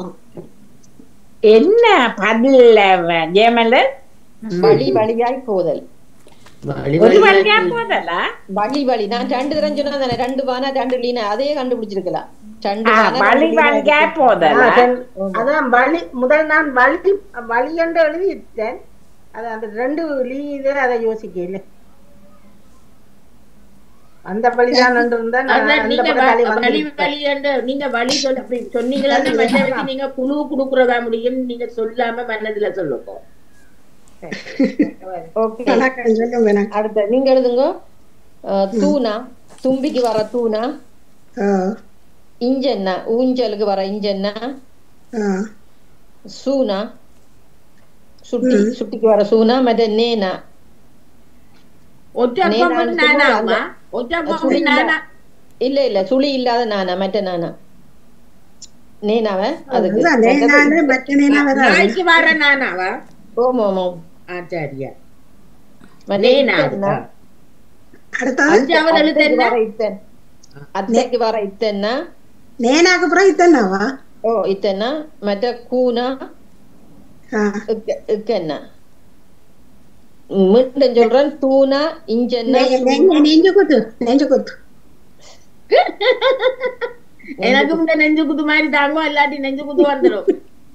என்ன பதில் ஜெயமல்ல வழி வழியாய் போதல் வழி ஒரு வழி வழியா போதலா வழி வழி நான் ரெண்டு தரம் சொன்னா தானே ரெண்டு வானா ரெண்டு லீனா அதே கண்டுபிடிச்சிருக்கலாம் ரெண்டு ஆ, வானா, வழி ரெண்டு லீனா வழியா இருக்கு. போதலா ஆ, சரி. அதான் வழி முதல் நான் வழி வழி என்று எழுதிட்டேன் அது அந்த ரெண்டு லீ இது அதை யோசிக்கல அந்த வழிதான் என்று இருந்தா நான் அதான் அந்த நீங்க பக்கத்தாலே வ- வழி வந்து வழி என்று நீங்க வழி சொல்ல அப்படி சொன்னீங்களான்னு மற்றவருக்கு நீங்க குழு கொடுக்கறதா முடியும் நீங்க சொல்லாம மனதுல சொல்லுங்க ஓகே வணக்கம் சொல்லுங்க வணக்கம் அடுத்த நீங்க எழுதுங்க அஹ், தூணா தும்பிக்கு வர தூணா ஆ, இஞ்சன்னா ஊஞ்சலுக்கு வர இஞ்சன்னா ஆ, சூனா சுட்டி சுட்டிக்கு வர சூனா மற்ற நேனா ஒற்றை நீ பொம்பு நான் நானாமா சொல்லுவேன். ஒற்றை சுழி பொம்பு இல்ல. நானா இல்ல இல்ல சுழி இல்லாத நானா மற்ற நானா நேனாவ அதுக்கு அதுதான் நேனானு மற்ற நேனா வராது நாய்க்கு வர நானாவா ஓம் ஓம் ஓம் ஆச்சாரியா மற்ற நேனா இத்தன்னா, அடுத்தது அஞ்சாவது எழுத்து அத்தைக்கு என்ன வர இத்தன் அத்தைக்கு வர இத்தன்னா நேனாக்கு அப்புறம் இத்தனாவா ஓ இத்தன்னா மற்ற கூனா ஆ, இக்க- இக்கன்னா மீண்டும் சொல்றேன் தூணா இஞ்சன்னா நெ- நெ- நெஞ்சு குத்து நெஞ்சு குத்து எனக்கு இந்த நெஞ்சு குத்து மாதிரி தாங்கும் இல்லாட்டி நெஞ்சு குத்து வந்துடும்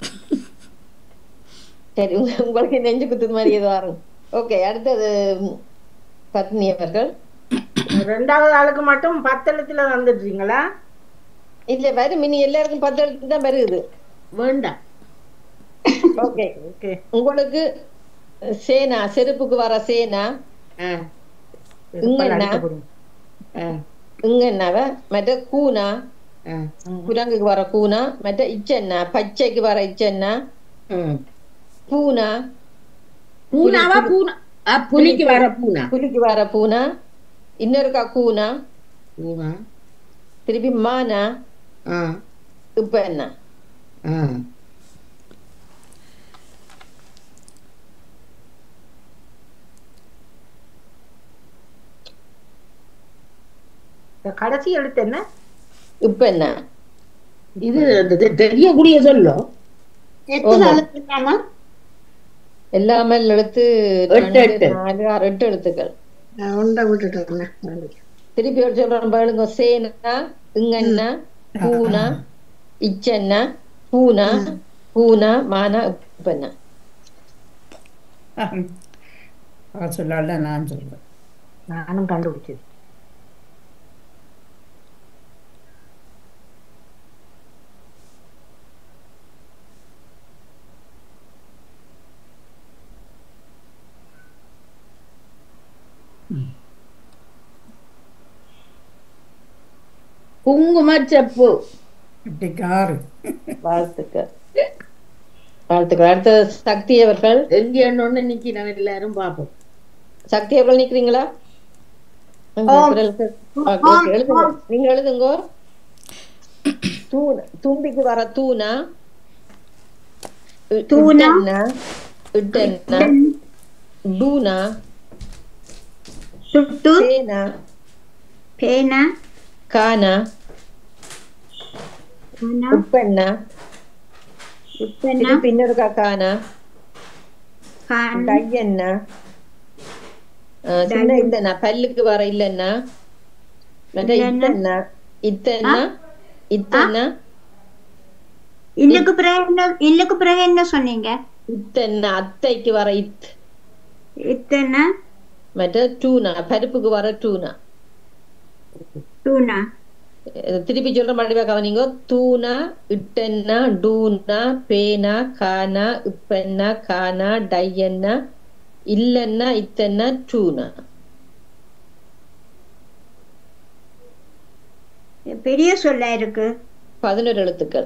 சரி உங்க- உங்களுக்கு நெஞ்சு குத்துது மாதிரி ஏதோ வரும் ஓகே அடுத்தது ம், பத்னி அவர்கள் ரெண்டாவது ஆளுக்கு மட்டும் பத்து எழுத்துல வந்துடுறீங்களா இல்ல வரும் இனி எல்லாருக்கும் பத்து எழுத்து தான் வருது வேண்டாம் ஓகே ஓகே உங்களுக்கு சேனா செருப்புக்கு வர சேனா ஆ, இங்கண்ணா ஆ, இங்கண்ணாவ மற்ற கூனா ஆ, குரங்குக்கு வர கூனா மற்ற இச்சன்னா பச்சைக்கு வர இச்சன்னா ம். பூனா பூனாவா பூனா ஆ, புலிக்கு வர பூனா புலிக்கு வர பூனா இன்னொருக்கா கூனா பூனா திருப்பி மானா ஆ இப்ப என்ன ஆ இந்த கடைசி எழுத்து என்ன இப்ப என்ன இது அந்த தெ- தெரியக்கூடிய சொல்லும் எத்தனை எழுத்து இருக்காமா எல்லாமே எழுத்து எட்டு, ரெண்டு, எட்டு. நாலு ஆறு எட்டு எழுத்துக்கள் நான் ஒன்றை விட்டுட்டேன் திருப்பி ஒரு சொல்றேன் பாருங்க சேனா இங்கண்ணா பூனா இச்சன்னா பூனா பூனா மானா இப்பன்னா அவ சொல்லால நான் சொல்றேன் நானும் கண்டுபிடிச்சது குங்குமச்சப்பு இப்படிக்காரு வாழ்த்துக்கள் வாழ்த்துக்கள் அடுத்த சக்தி அவர்கள் எங்க என்னொன்னு இன்னைக்கு நான் எல்லாரும் பார்ப்போம் சக்தி அவர்கள் நிக்கிறீங்களா உங்க ஆம். குரலுக்கு- ஆ, ஆம், okay, எழுதுங்க ஆம். நீங்க எழுதுங்க தூண் தும்பிக்கு வர தூணா இ- தூணா? இட்டென்ன? இட்டென்ன? டூனா சுட்டு பேனா பேனா கானா ஆனா உப்பெண்ணா உப்பெண்ணா திருப்பி இன்னொரு கானா கான் கையெண்ணா சின்ன இல்லைண்ணா பல்லுக்கு வர இல்லைண்ணா மற்ற இல்லைன்னா? இத்தன்னா இத்தன்னா இத்தன்னா இல்லுக்கு பிறகு என்ன இல்லுக்கு பிறகு என்ன சொன்னீங்க இத்தன்னா அத்தைக்கு வர இத் இத்தனை மற்ற டூனா பருப்புக்கு வர டூனா டூனா இது திருப்பி சொல்ற மறுபடியும் கவனிங்க தூணா இட்டென்னா டூனா பேனா கானா இப்பென்னா கானா டையன்னா இல்லன்னா இத்தன்னா டூனா பெரிய சொல்ல இருக்கு பதினோரு எழுத்துக்கள்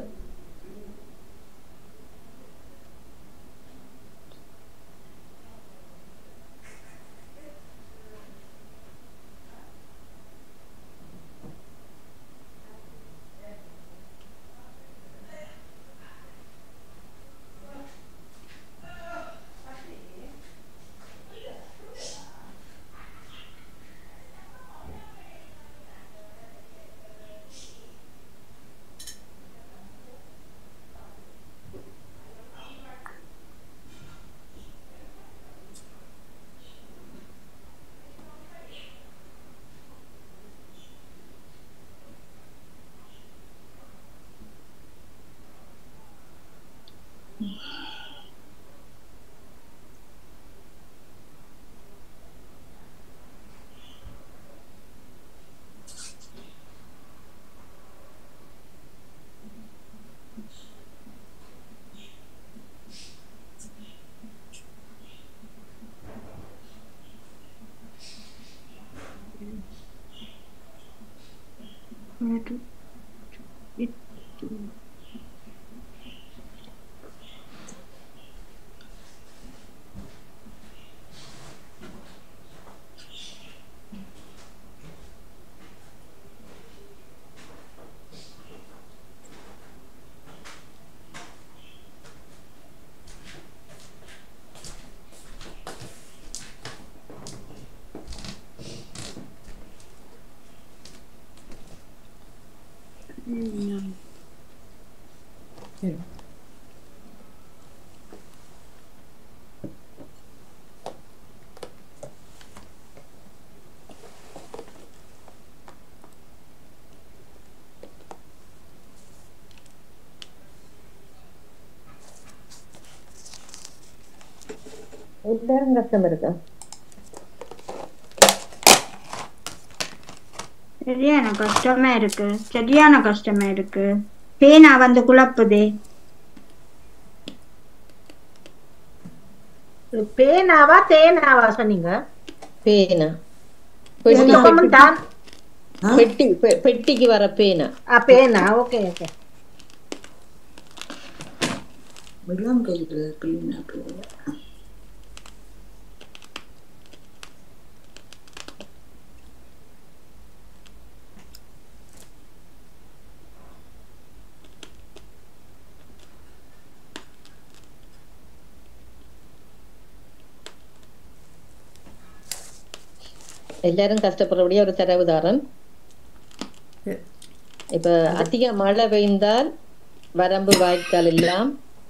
எல்லாரும் கஷ்டம் இருக்கா சரியான கஷ்டமா இருக்கு சரியான கஷ்டமா இருக்கு பேனா வந்து குழப்புதே பேனாவா தேனாவா சொன்னீங்க பேனா பேனா. பெட்டி, தான். பெட்டி பெ- பெட்டிக்கு வர பேனா ஆ பேனா ஓகே ஓகே வெள்ளம் கையில் பேனா பேனா எல்லாரும் கஷ்டப்படுறபடியே ஒரு தரவுதாரன் இப்ப அதிக மழை பெய்ந்தால் வரம்பு வாய்க்கால் எல்லாம்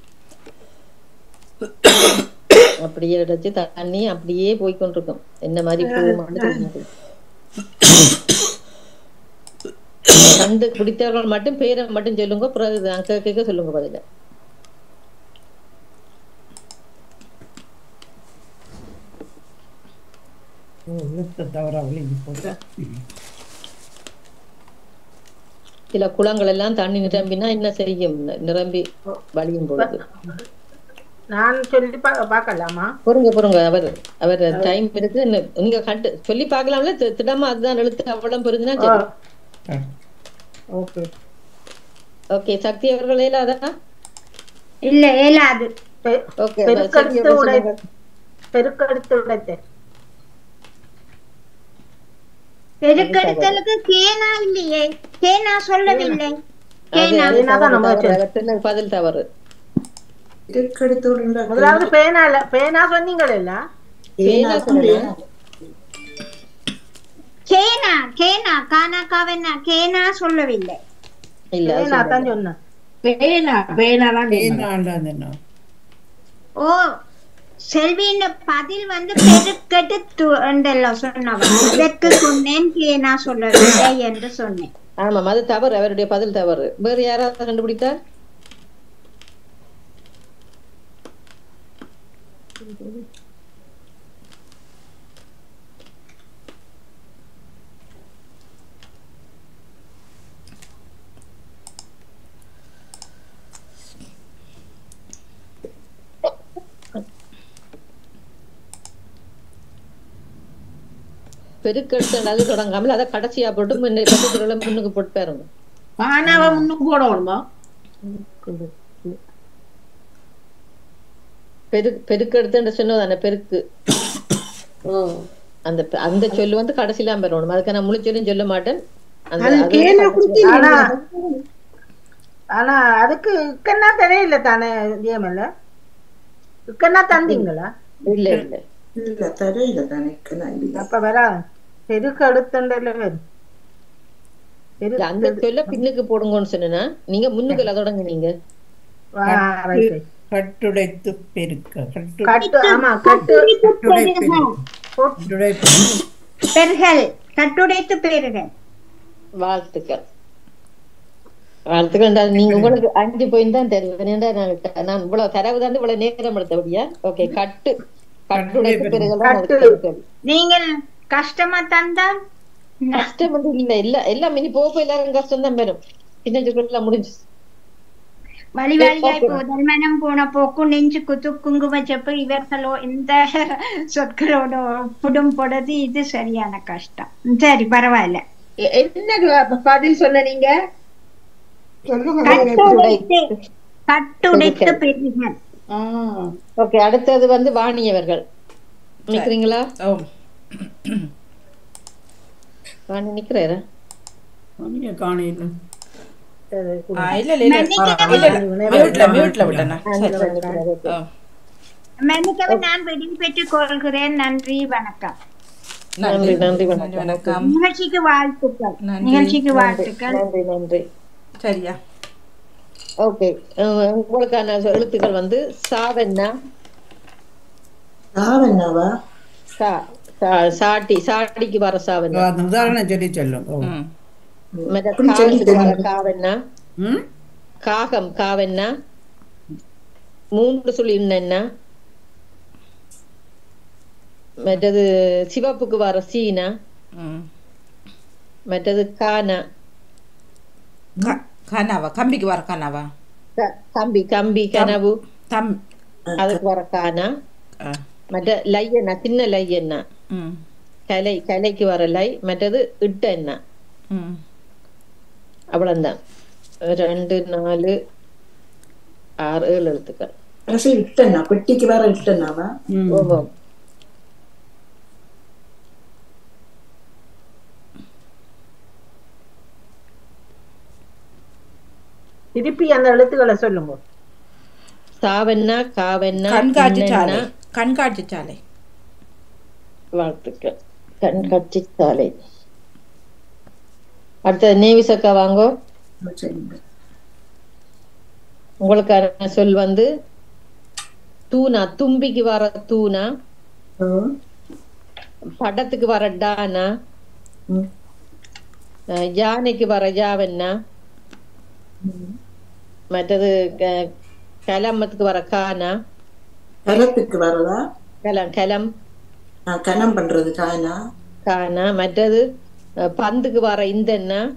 அப்படியே அடைச்சு தண்ணி அப்படியே போய் கொண்டிருக்கும் என்ன மாதிரி போகுமான்னு தெரியாது கண்டு பிடித்தவர்கள் மட்டும் பேரை மட்டும் சொல்லுங்க பிறகு அங்க கேட்க சொல்லுங்க பதில எழுத்த தவிர விழுங்கி போட்டு சில குளங்கள் எல்லாம் தண்ணி நிரம்பினா என்ன செய்யும் நிரம்பி வழியும் பொழுது நான் சொல்லி பா- பார்க்கலாமா பொறுங்க பொறுங்க அவர் அவர் டைம் இருக்கு இன்னும் நீங்க கட்டு சொல்லி பார்க்கலாம்ல தி- திடமா அதுதான் எழுத்து அவ்வளவு பெருதுன்னா சரி ஓகே ஓகே சக்தி அவர்கள் இயலாதா இல்ல இயலாது ஓகே பெருக்கெடுத்து உடை பெருக்கெடுத்து உடைத்தல் பெருக்கெடுத்தலுக்கு கேனா இல்லையே கேனா சொல்லவில்லை கேனா பதில் தவறு முதலாவது பேனா இல்ல பேனா சொன்னீங்கல்ல பேனா சொன்னேன். கேனா கேனா கானா காவனா கேனா சொல்லவில்லை இல்ல அது பேனா தான் சொல்லல. சொன்னேன் பேனா பேனா தான் பேனாண்டான் என்ன ஓ செல்வியின் பதில் வந்து பெருக்கெடுத்து என்றெல்லாம் சொன்னவன் அதற்கு சொன்னேன் கேனா சொல்லவில்லை என்று சொன்னேன் ஆமாம் அது தவறு அவருடைய பதில் தவறு வேறு யாராவது கண்டுபிடித்தார் பெருக்கெடுத்து அது தொடங்காமல் அதை கடைசியா போட்டு முன்ன கட்டுக்குள்ள முன்னுக்கு போட்டு பாருங்க பானாவை முன்னுக்கு போடணுமா பெரு பெருக்கெடுத்துன்னு சொன்னதானே பெருக்கு அந்த பெ- அந்த சொல்லு வந்து கடைசிலாம் பெறணும் அதுக்கு நான் முழிச்சொல்லும் சொல்ல மாட்டேன் அந்த அது அது கேனா வந்து குடுத்தீங்க. ஆனா ஆனா அதுக்கு இக்கன்னா தெரியல தானே நியமல்ல இக்கன்னா தந்தீங்களா இல்ல இல்ல இல்ல தெரியல தானே இல்ல அப்ப வரா பெருக்கு அடுத்தண்டல வரும் இல்ல, அந்த சொல்ல பின்னுக்கு போடுங்கன்னு சொன்னா நீங்க முன்னுக்குள்ள தொடங்குனீங்க கட்டுடைத்து பெருக்க கட்டு கட்டு ஆமா கட்டு கட்டுடைத்து பெருகல் கட்டுடைத்து பெருகல் வாழ்த்துக்கள் வாழ்த்துக்கள் என்றால் நீங்க உங்களுக்கு அஞ்சு போயின்னு தான் தருவேன் ஏன்டா நான் க- நான் இவ்வளவு தரவு தான் இவ்வளவு நேரம் எடுத்தபடியா ஓகே கட்டு கட்டுடைத்து பிறகு நீங்கள் கஷ்டமா தந்தால் கஷ்டம் வந்து இல்ல இல்ல எல்லாம் இனி போக எல்லாரும் கஷ்டம் தான் வரும் சின்ன எல்லாம் முடிஞ்சு வழி வழியாய் போதல் மனம் போன போக்கு நெஞ்சு குத்து குங்கும செப்பு இவர்களோ இந்த சொற்களோட ஒப்பிடும் பொழுது இது சரியான கஷ்டம் சரி பரவாயில்ல எ- என்ன பதில் சொன்ன நீங்க கட்டுடைத்து கட்டுடைத்து பெருகல் ஓகே அடுத்தது வந்து வாணியவர்கள் நிக்கிறீங்களா வாணி நிக்கிறாரா நீங்க காணையில் ஆ, இல்ல இல்ல இல்ல இல்ல இல்ல மியூட்ல மியூட்ல விட்டேனா சரி ஆ. மன்னிக்கவும் நான் விடுவி பெற்றுக் கொள்கிறேன் நன்றி வணக்கம் நன்றி நன்றி நன்றி வணக்கம் நிகழ்ச்சிக்கு வாழ்த்துக்கள் நன்றி. நிகழ்ச்சிக்கு நன்றி, வாழ்த்துக்கள் நன்றி நன்றி சரியா ஓகே உங்களுக்கான எழுத்துக்கள் வந்து சாவென்னா சாவண்ணாவா சா சா- சாட்டி சாட்டிக்கு வர சாவென்னா அந்த உதாரணம் சொல்லி சொல்லும் ஓ. மற்ற அப்படி சொல்லி காகத்துக்கு வர தெரியும். காவென்னா ம்? காகம் காவென்னா மூன்று சொல்லி இன்னென்னா மற்றது சிவப்புக்கு வர சீனா ம். மற்றது கானா க- கனவா கம்பிக்கு வர கனவா க- கம்பி கம்பி கனவு தம் அதுக்கு வர கானா ஆ. மற்ற லையண்ணா சின்ன லையண்ணா ம் கலை கலைக்கு வர லை மற்றது இட்ட என்ன ம் அவ்வளவுதான் ரெண்டு நாலு ஆறு ஏழு எழுத்துக்கள் கடைசி இட்டண்ணா பெட்டிக்கு வேற இட்டண்ணாவா ம். ஓஹோ திருப்பி அந்த எழுத்துக்களை சொல்லுங்க சாவென்னா காவென்னா கண்காட்சி சாலை இன்னென்னா, கண்காட்சி சாலை வாழ்த்துக்கள் கண்காட்சி சாலை அடுத்தது நேவிசக்கா வாங்கோ சரிங்க உங்களுக்கான சொல் வந்து தூணா தும்பிக்கு வர தூணா ஓ படத்துக்கு வர டானா ம். அஹ் யானைக்கு வர யாவென்னா மற்றது க- கலமத்துக்கு வர கானா கலத்துக்கு வரதா கலம் கலம் ஆ, கனம் பண்றது கானா கானா மற்றது அஹ், பந்துக்கு வர இந்த எண்ணெய்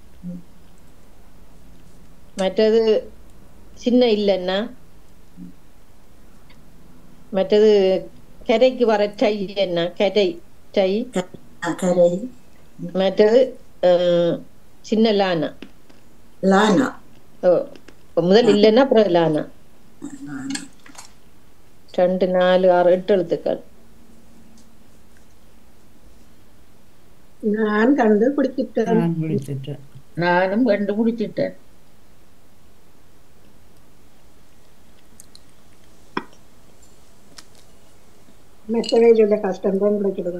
மற்றது சின்ன இல்லைன்னா மற்றது கரைக்கு வர டை என்ன கரை டை ஆ, கரை மற்றது அஹ், சின்ன லானா லானா ஓ இப்ப முதல் இல்லைன்னா அப்புறம் லானா ரெண்டு நாலு ஆறு எட்டு எழுத்துக்கள் நான் கண்டு பிடிச்சிட்டேன் நான் பிடிச்சிட்டேன் நானும் கண்டுபிடிச்சிட்டேன் மற்றவே சொல்ல கஷ்டம் தான் பிடிக்கிறது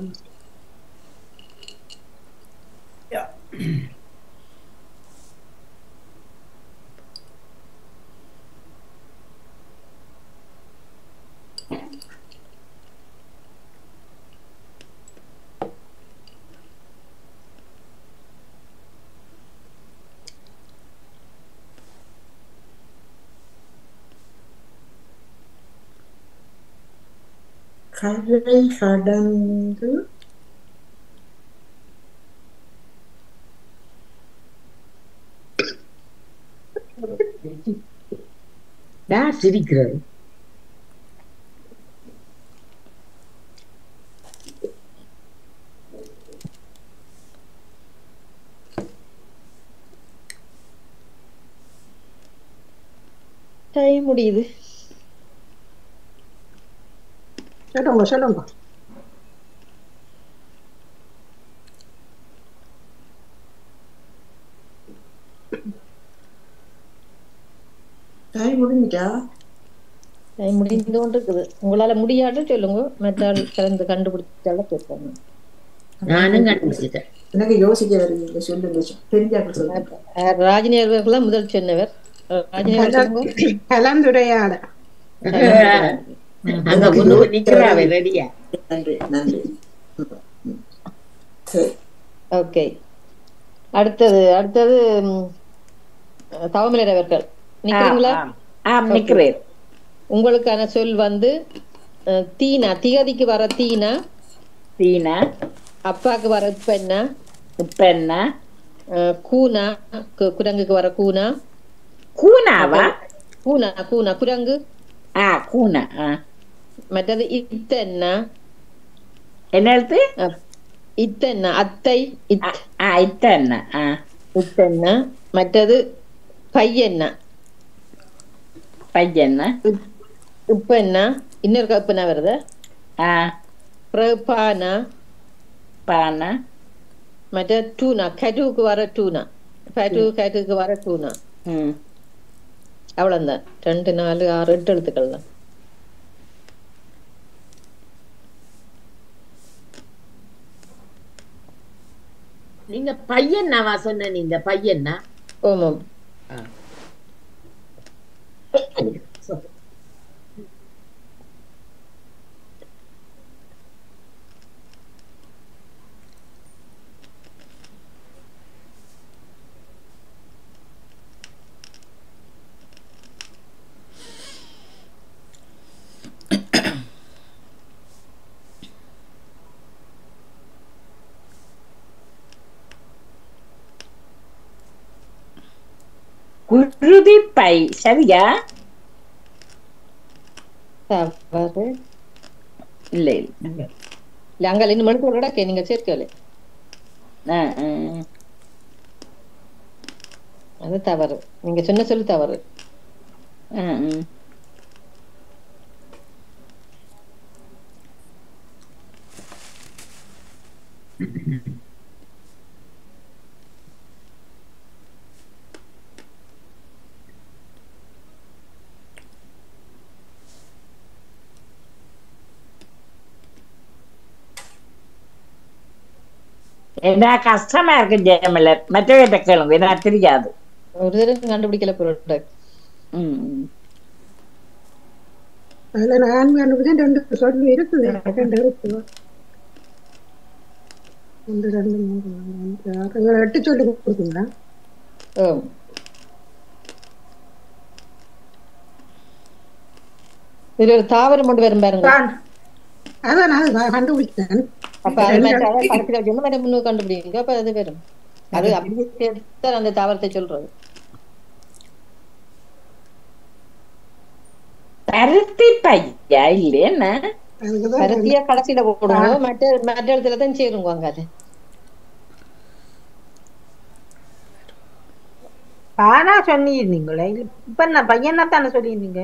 கரை கடந்து யார் சிரிக்கிறது டைம் முடியுது சொல்லுங்க சொல்லுங்க டைம் முடிஞ்சிட்டா டைம் முடிந்து கொண்டு இருக்குது உங்களால முடியாட்டு சொல்லுங்க மற்றாள் கலந்து கண்டுபிடிச்சாலும் கேட்பாங்க நானும் கண்டுபிடிச்சிட்டேன் எனக்கு யோசிக்க வருவீங்க சொல்லுங்க தெரிஞ்சாக்க சொல்லுங்க அஹ் ராஜினி அவர்கள் தான் முதல் சொன்னவர் அஹ் ராஜினி அவர்கள் சொல்லுங்க. கலந்துரையாட அங்க முன்னுக்கு நிக்கிறாவே ரெடியா நன்றி நன்றி சரி ஓகே அடுத்தது அடுத்தது ம், தவமிலர் அவர்கள் நிக்கிறீங்களா ஆம், ஆம் நிக்கிறேன் உங்களுக்கான சொல் வந்து அஹ், தீனா திகதிக்கு வர தீனா தீனா அப்பாக்கு வர இப்ப என்ன இப்ப என்ன அஹ், கூனா கு- குரங்குக்கு வர கூனா கூனாவா கூனா கூனா குரங்கு ஆ கூனா ஆ. மற்றது இத்த என்ன என்ன எழுத்து அஹ், இத்த என்ன அத்தை இத் ஆ இத்த என்ன ஆ இத்த என்ன மற்றது பையன்ன பையன் இப்ப என்ன இன்னொரு கப்பு என்ன வருது ஆ பிறகு பானா பானை மற்ற டூனா கட்டுவுக்கு வர டூனா கட்டு கட்டுக்கு வர டூனா ம் அவ்வளவுதான் ரெண்டு நாலு ஆறு எட்டு எழுத்துக்கள் தான் நீங்க பையன் நாவா சொன்ன நீங்க பையன்னா ஓமம் குருதி பை சரியா தவறு இல்ல இல்ல இல்ல அங்க இன்னும் மணிக்கூர் கிடக்க நீங்க சேர்க்கல ஆ, ஆ. அது தவறு நீங்க சொன்ன சொல்லு தவறு ஆ, ஆ. என்ன கஷ்டமா இருக்கு ஜெயமலர் மற்றவர்கிட்ட கேளுங்க எனக்கு தெரியாது ஒரு தடவை கண்டுபிடிக்கல பொருள் ம், ம். அதுல நான் கண்டுபிடிச்சேன் ரெண்டு சொல்லி இருக்குது ரெண்டு இருக்குது ஒன்று ரெண்டு மூணு நாலு அஞ்சு ஆறு ஏழு எட்டு சொல்லி கொடுத்தீங்களா ஓ இதுல ஒரு தாவரம் கொண்டு வரும் பாருங்க அதான் நான் கண்டுபிடிச்சேன் அப்ப அது மாதிரி அதான் கடைசியில வச்சோம்னா மற்ற முன்னுக்கு கண்டுபிடிங்க அப்ப அது வரும் அது அப்படியே சேர்த்து அந்த தாவரத்தை சொல்றது பருத்தி பையா இல்லையா பருத்தியா கடைசியில போடுங்க மற்ற மற்ற இடத்துல தான் சேருங்க அங்க அது பானா சொன்னீங்களே இப்ப நான் பையனா தானே சொல்லியிருந்தீங்க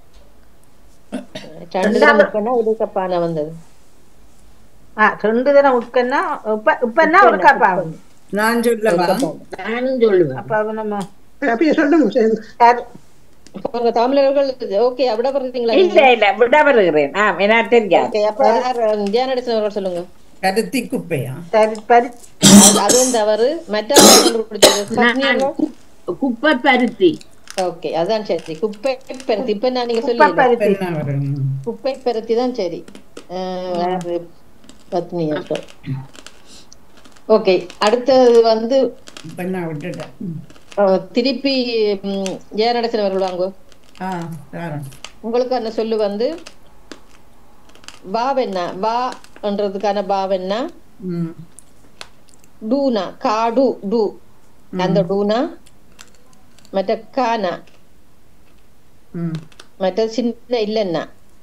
ரெண்டு தடவை பண்ணா உடுக்கப்பான வந்தது ஆ ரெண்டு தரம் உட்கன்னா இப்ப இப்பன்னா ஒரு கப்பா நான் சொல்லவா நானும் சொல்லுவேன் அப்ப அவ நம்ம அப்படியே சொல்லுங்க சேர்ந்து. பாருங்க தமிழர்கள் ஓகே விட போறீங்களா இல்ல இல்ல விட வருகிறேன் ஆ என்ன தெரியாது ஓகே அப்ப யார் ஜெயநடேசன் அவர்கள் சொல்லுங்க கருத்தி குப்பையா சரி பரி அது- அதுவும் தவறு மற்ற கண்டுபிடிச்சது பத்னி அவர்கள்? குப்பை பருத்தி ஓகே அதான் சரி குப்பை பருத்தி இப்ப நான் நீங்க குப்பை சொல்லி பருத்தி என்ன வரும் குப்பை பருத்தி தான் சரி அஹ், வேறு பத்னி அவர்கள் ஓகே அடுத்தது வந்து இப்ப நான் விட்டுட்டேன் ம். அஹ், திருப்பி ம், ஜெயநடேசன் அவர்கள் வாங்க ஆ தாரம் உங்களுக்கு அந்த சொல்லு வந்து வாவென்ன வா என்றதுக்கான பாவென்ன ம் டூனா காடு டூ அந்த டூனா மற்ற கானா ம் மற்றது சின்ன இல்லைன்னா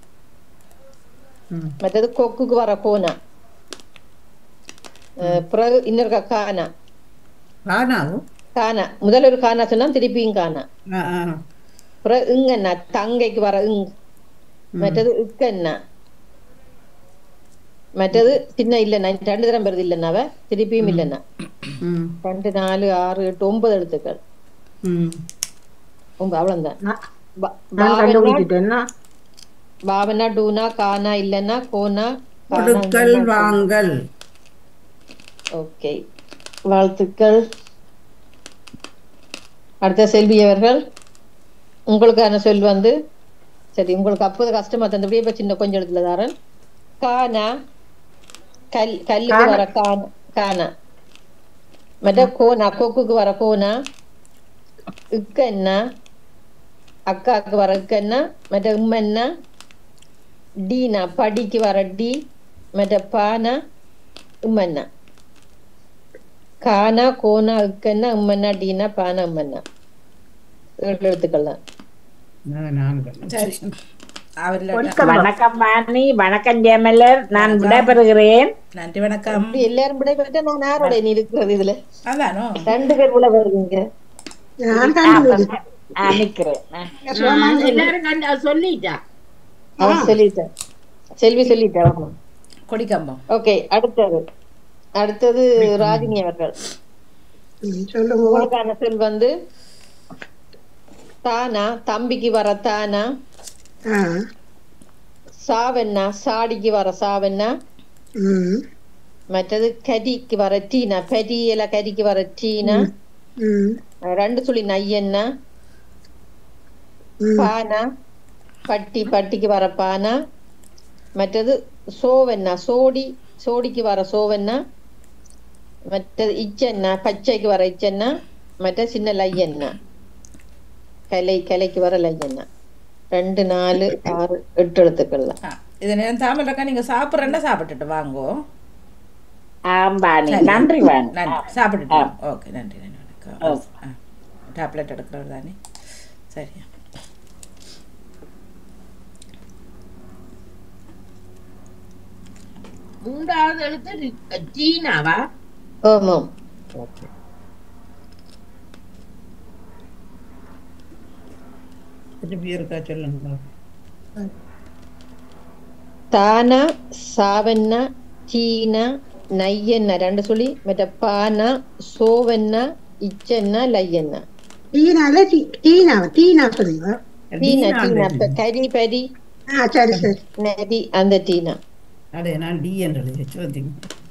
ம் மற்றது கொக்குக்கு வர கோனா அஹ், பிறகு இன்னொரு கானா காணாவும் கானா முதல்ல ஒரு கானா சொன்னா திருப்பியும் கானா ஆ ஆ பிறகு இங்கண்ணா தங்கைக்கு வர இங் மற்றது இக்கண்ணா மற்றது சின்ன இல்லைண்ணா ரெண்டு தரம் வருது இல்லைன்னாவ திருப்பியும் இல்லைண்ணா ம் ரெண்டு நாலு ஆறு எட்டு ஒன்பது எழுத்துக்கள் ம் ஒன்பது அவ்வளவுதான் நான் பா- நான் பாவனா கண்டுபிடிச்சிட்டேன்னா பாவனா டூனா கானா இல்லைன்னா கோனா கொடுக்கல் வாங்கல் ஓகே வாழ்த்துக்கள் அடுத்த செல்வி அவர்கள் உங்களுக்கான சொல் வந்து சரி உங்களுக்கு அப்போது கஷ்டமா தந்தபடியே இப்ப சின்ன கொஞ்சம் இடத்துல தாரன் கானா கல் கல்லுக்கு வர கானா கானா மற்ற கோனா கொக்குக்கு வர கோனா இக்கன்னா அக்காவுக்கு வர இக்கன்னா மற்ற உம்மன்னா டீனா படிக்கு வர டி மற்ற பானா உம்மன்னா கானா கோனா இக்கன்னா உம்மன்னா டீனா பானா உம்மன்னா ஏழு எழுத்துக்கள் தான் நான் நான் சரி அவர்ல வணக்கம் வாணி வணக்கம் ஜெயமலர் நான் விடைபெறுகிறேன் நன்றி வணக்கம் அப்படி எல்லாரும் விடைபெற்ற நான் யாரோட நீ இருக்கிறது இதுல அதானோ ரெண்டு பேர் உள்ள வருவீங்க நான் கண்டுபிடிச்சேன். ஆ, நிக்கிறேன் ஆ. எல்லாரும் கண்டு அவ சொல்லிட்டா அவன் சொல்லிட்டேன் செல்வி சொல்லிட்டேன் கொடிக்கம்பம் ஓகே அடுத்தது அடுத்தது ராகினி அவர்கள் ம், சொல்லுங்க உங்களுக்கான சொல் வந்து தானா தம்பிக்கு வர தானா ஆ சாவென்னா சாடிக்கு வர சாவென்னா ம் மற்றது கரிக்கு வர டீனா பெரியல கரிக்கு வர டீனா ம் ரெண்டு சொல்லி நையன்னா ம் பானா பட்டி பட்டிக்கு வர பானா மற்றது சோவென்னா சோடி சோடிக்கு வர சோவென்னா மற்றது இச்சென்னா பச்சைக்கு வர இச்சென்னா மற்ற சின்ன லையன்னா கலை கலைக்கு வர லையன்னா ரெண்டு நாலு ஆறு எட்டு எழுத்துக்கள் தான் ஆ, இது நேரம் தாமல் இருக்கா நீங்க சாப்பிட்றேன்னா சாப்பிட்டுட்டு வாங்கோ ஆம் வாணி நன்றி வாணி நன்றி சாப்பிட்டுட்டு வாங்க. ஓகே நன்றி நன்றி வணக்கம் டேப்லெட் எடுக்கிறவர் தானே சரி மூன்றாவது எழுத்து ரி- டீனாவா ஆமாம் திருப்பி இருக்கா சொல்லுங்க தானா சாவென்னா டீனா நையன்னா ரெண்டு சொல்லி மற்ற பானா சோவென்னா இச்சென்னா லையன்னா டீனால டீ- டீனாவா டீனா சொன்னீங்க டீனா டீனா டீனா அந்த கரி பரி ஆ சரி சரி நதி அந்த டீனா அடே நான் டி என்று சோதிங்க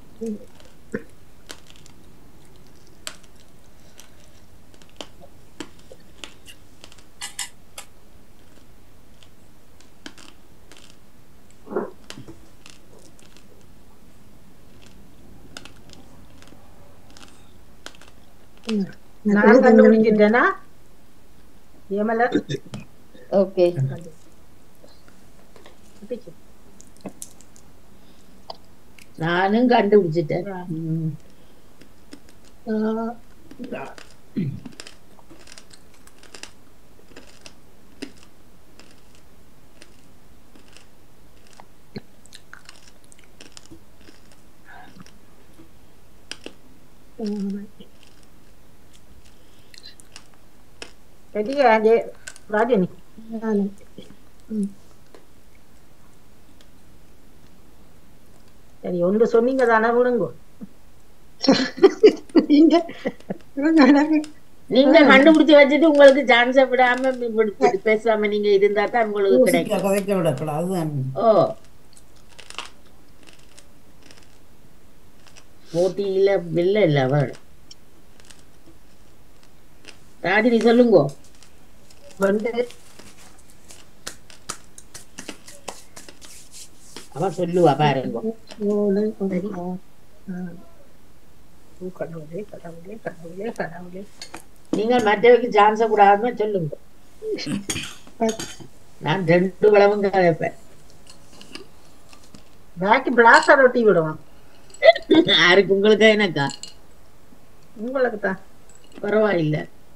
நான் கண்டுபிடிச்சிட்டேனா ஏமலர் ஓகே நானும் கண்டுபிடிச்சிட்டேன் சரியா ஜெய ராஜினி சரி ஒன்று சொன்னீங்க தானே விடுங்க நீங்க கண்டுபிடிச்சு வச்சுட்டு உங்களுக்கு சான்ஸ் விடாம இப்படி- இப்படி பேசாம நீங்க இருந்தா தான் உங்களுக்கு கிடைக்கும் கதைக்க விடக்கூடாது அதுதான் ஓ போட்டியில வெல்ல இல்ல அவள் ராஜினி சொல்லுங்க வந்து அவ சொல்லுவா பாருங்க கடவுளே கடவுளே கடவுளே கடவுளே நீங்கள் மற்றவைக்கு சான்ஸ் கூடாதுன்னு சொல்லுங்க நான் ரெண்டு வளவும் கதைப்பேன் பாக்கி பிளாஸ்டர் ஒட்டி விடுவோம் யாருக்கு உங்களுக்கு எனக்கா உங்களுக்கு தான் பரவாயில்ல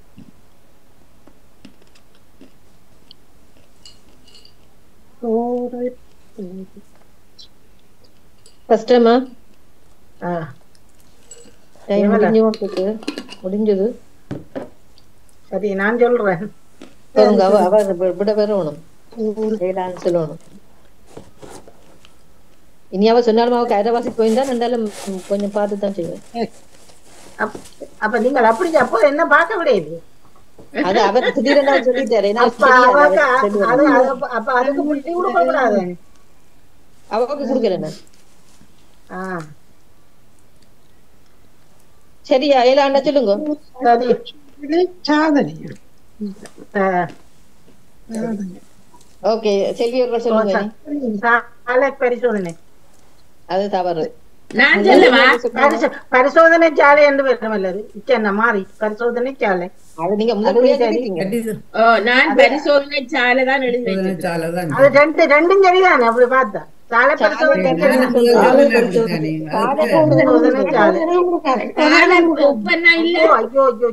கஷ்டமா ஆ டைம் எவ்வளவு? முடிஞ்சு கொண்டிருக்கு. முடிஞ்சது சரி நான் சொல்றேன் பாருங்க அவ அவ வி- விட வரணும் வேளாண் சொல்லணும் இனி அவ சொன்னாலும் அவ கைரவாசி போயிருந்தா ரெண்டாலும் ம், கொஞ்சம் பார்த்து தான் செய்வேன் அப்- அப்ப நீங்கள் அப்படி அப்போ என்ன பார்க்க விடையுது அது அவர் திடீரென அவர் சொல்லிட்டாரு ஏன்னா அப்ப தெரியாது அவக்கு அவர் அது சொல்லுவாரு. அது- அப்ப அதுக்கு புள்ளி கொடுக்க கூடாது அவக்கு கொடுக்கல ஆ சரியா ஏழாண்ட சொல்லுங்க சரி சாதனை ஆ. ஓகே செல்வி அவர்கள் சொல்லுங்க இனி. சாலை பரிசோதனை அது தவறு நான் சொல்லவா பரிசோ- பரிசோதனை சாலை என்று வருமல்லது என்ன மாறி பரிசோதனை சாலை அது நீங்க அது முதல் சரி. ஓ நான் பரிசோதனை சாலை தான் எழுதி வச்சிருக்கேன் சாலைதான் அது ரெண்டு ரெண்டும் சரிதானே அப்படி பார்த்தா சாலை பரிசோதனை பரிசோதனை சாலை ஆனா, இப்ப நான் இல்ல ஐயோ ஐயோ ஐயோ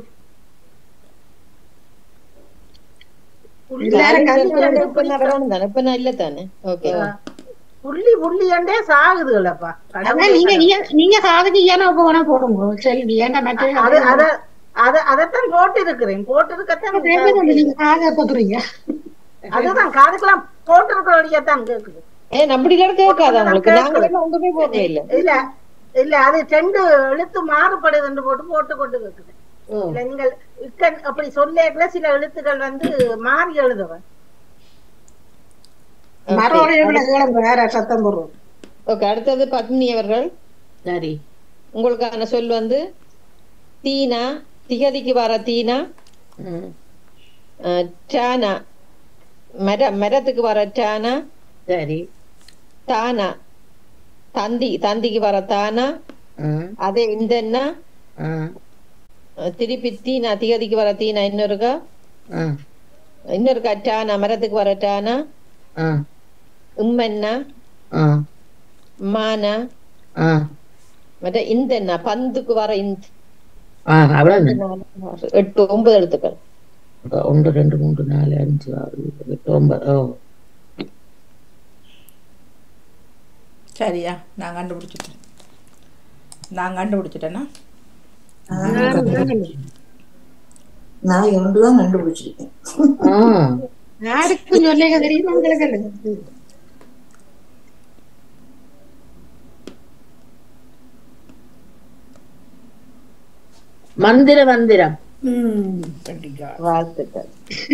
எல்லாரும் கருத்து இப்ப நான் வரணும் தானே இப்ப நான் இல்ல தானே ஓகே புள்ளி புள்ளியண்டே சாகுதுகளப்பா அதான் நீங்க நீங்க- நீங்க சாதனை ஏன்னா போனா போடுங்க செல்வி ஏன்னா மற்ற அது அத அத அதத்தான் போட்டு இருக்கிறேன் போட்டு இருக்கத்தான் நீங்க காதை பத்துறீங்க அதுதான் காதுக்கெல்லாம் போட்டு இருக்கிறபடியாத்தான் கேக்குது ஏன் அப்படி கேட்காத உங்களுக்கு கேக்குது. நாங்க எல்லாம் ஒன்றுமே போடவே இல்ல இல்ல இல்ல அது ரெண்டு எழுத்து மாறுபடுதுன்னு போட்டு போட்டு கொண்டு கேக்குது இல்ல நீங்கள் இக்கன் அப்படி சொல்லேக்குள்ள சில எழுத்துக்கள் வந்து மாறி எழுதுவேன் மரோட வேற சத்தம் போடுறோம் ஓகே அடுத்தது பத்மினி அவர்கள் சரி உங்களுக்கான சொல் வந்து தீனா திகதிக்கு வர தீனா ம், அஹ், டானா மர மரத்துக்கு வர டானா சரி தானா தந்தி தந்திக்கு வர தானா ம், அதே இந்தன்னா ம், அஹ், திருப்பி தீனா திகதிக்கு வர தீனா இன்னொருக்கா ம், இன்னொருக்கா டானா மரத்துக்கு வர டானா ம், உம்மன்னா ம், மானா ம். மற்ற இந்தன்னா பந்துக்கு வர இந்த ஆ, அவ்வளவுதான் நாலு, ஆறு, எட்டு ஒன்பது எழுத்துக்கள் ஒன்று ரெண்டு மூன்று நாலு அஞ்சு ஆறு ஏழு, எட்டு ஒன்பது ஓ சரியா நான் கண்டுபிடிச்சிட்டேன் நான் கண்டுபிடிச்சிட்டேன்னா நான் ஒன்றுதான் கண்டுபிடிச்சிருக்கேன் யாருக்கும் சொல்லுங்க தெரியும் உங்களுக்கு மந்திர மந்திரம் வாழ்த்துக்கள்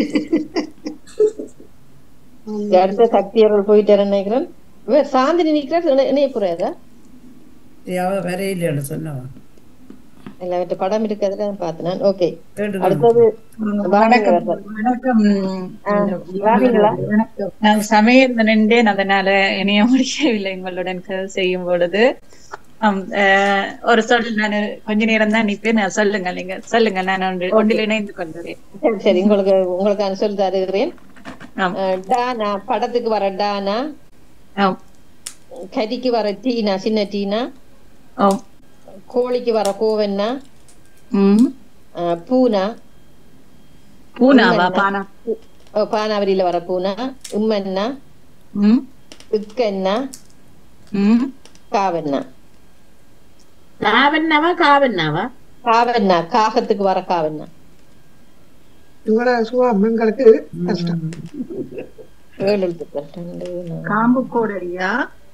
அடுத்த சக்தி அவர்கள் போயிட்டாரு நினைக்கிறேன் இவர் சாந்தினி நிக்கிறார் இணை- இணையப்புறாதா அவ வரையில சொன்னவன் இல்ல அவர்கிட்ட படம் இருக்கிறதுல பார்த்தேன் ஓகே கேட்டு அடுத்தது வணக்கம் அவர்கள். வணக்கம் ஆ, வாரீங்களா? வணக்கம் நான் சமையல் நின்றேன் அதனால இணைய முடியவில்லை உங்களுடன் க- செய்யும் பொழுது ஆம், அஹ், ஒரு சொல் நான் கொஞ்ச நேரம் தான் நிற்பேன் நான் சொல்லுங்க நீங்க சொல்லுங்க நான் ஒன்று- ஒன்றில் இணைந்து கொள்கிறேன் சரி சரி உங்களுக்கு உங்களுக்கு சொல்லி தருகிறேன் ஆம். அஹ், டானா படத்துக்கு வர டானா ஆம். கரிக்கு வர டீனா சின்ன டீனா ஓ கோழிக்கு வர கோவென்னா ம் அஹ், பூனா பூனாவா உம்மென்னா. பானா ஓ, பானாவரியில வர பூனா உம்மன்னா ம் இக்கன்னா ம் காவன்னா காவன்னாவா காவன்னாவா காவன்னா காகத்துக்கு வர காவன்னா இவட சுகம் எங்களுக்கு கஷ்டம் ஏழு எழுத்துக்கள் ரெண்டு நாலு. காம்பு கோடரியா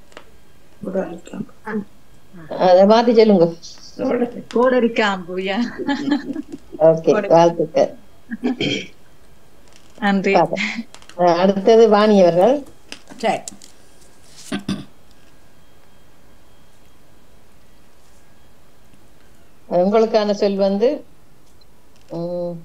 அதை மாத்தி சொல்லுங்க கோடரி காம்புயா ஓகே வாழ்த்துக்கள் நன்றி அஹ், அடுத்தது வாணி அவர்கள் சரி உங்களுக்கான சொல் வந்து உம்,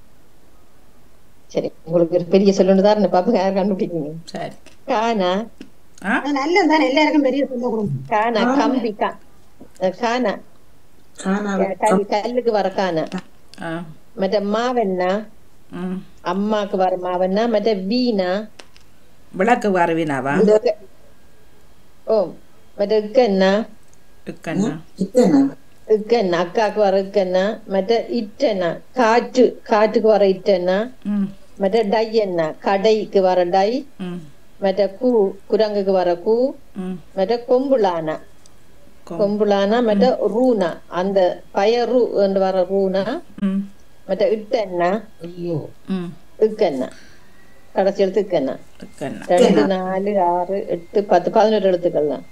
சரி உங்களுக்கு ஒரு பெரிய சொல் ஒன்று தான் பாப்பா யார் கண்டுபிடிக்கீங்க சரி கானா நல்லதுதான் எல்லாருக்கும் பெரிய சொல்ல கொடுங்க கானா கம்பி கா அஹ், கானா கல் கல்லுக்கு வர கானா ஆ மற்ற மாவென்னா ம் அம்மாக்கு வர மாவென்னா மற்ற வீணா விளக்கு வரவினாவா ஓ மற்ற இக்கன்னா இக்கண்ணா இக்கன்னா அக்காக்கு வர இக்கன்னா மற்ற இட்டன்னா காற்று காற்றுக்கு வர இட்டன்னா ம் மற்ற டை என்ன கடைக்கு வர டை ம் மற்ற கூ குரங்குக்கு வர கூ ம் மற்ற கொம்புலானா கொம்புலானா மற்ற ரூனா அந்த பயரு என்று வர ரூனா ம் மற்ற இட்டன்னா ம் இக்கன்னா கடைசி எழுத்து இக்கன்னா இக்கண்ணா ரெண்டு நாலு ஆறு எட்டு பத்து பதினெட்டு எழுத்துக்கள் தான்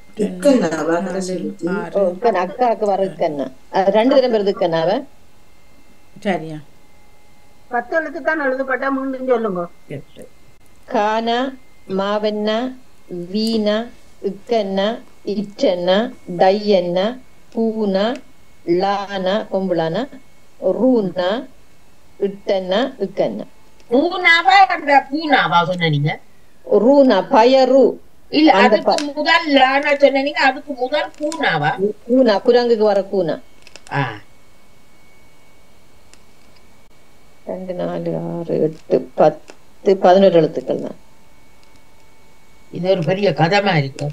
ஓ, இக்கன்னா. அக்காவுக்கு வர இக்கன்னா அது ரெண்டு தினம் வருது இக்கன்னாவ சரியா பத்து எழுத்து தான் எழுதப்பட்ட மீண்டும் சொல்லுங்க கானா மாவென்னா வீணா இக்கன்னா இச்சன்னா டையன்னா பூனா லானா கொம்புலானா ரூனா இட்டன்னா இக்கன்னா பூனாவா அந்த பூனாவா சொன்னீங்க ரூனா பயரு இல்ல அந்த அதுக்கு முதல் லானா சொன்னீங்க அதுக்கு முதல் பூனாவா கூனா குரங்குக்கு வர கூனா ஆ ரெண்டு நாலு ஆறு எட்டு பத்து பதினோரு எழுத்துக்கள் தான் இது ஒரு பெரிய கதமா இருக்கு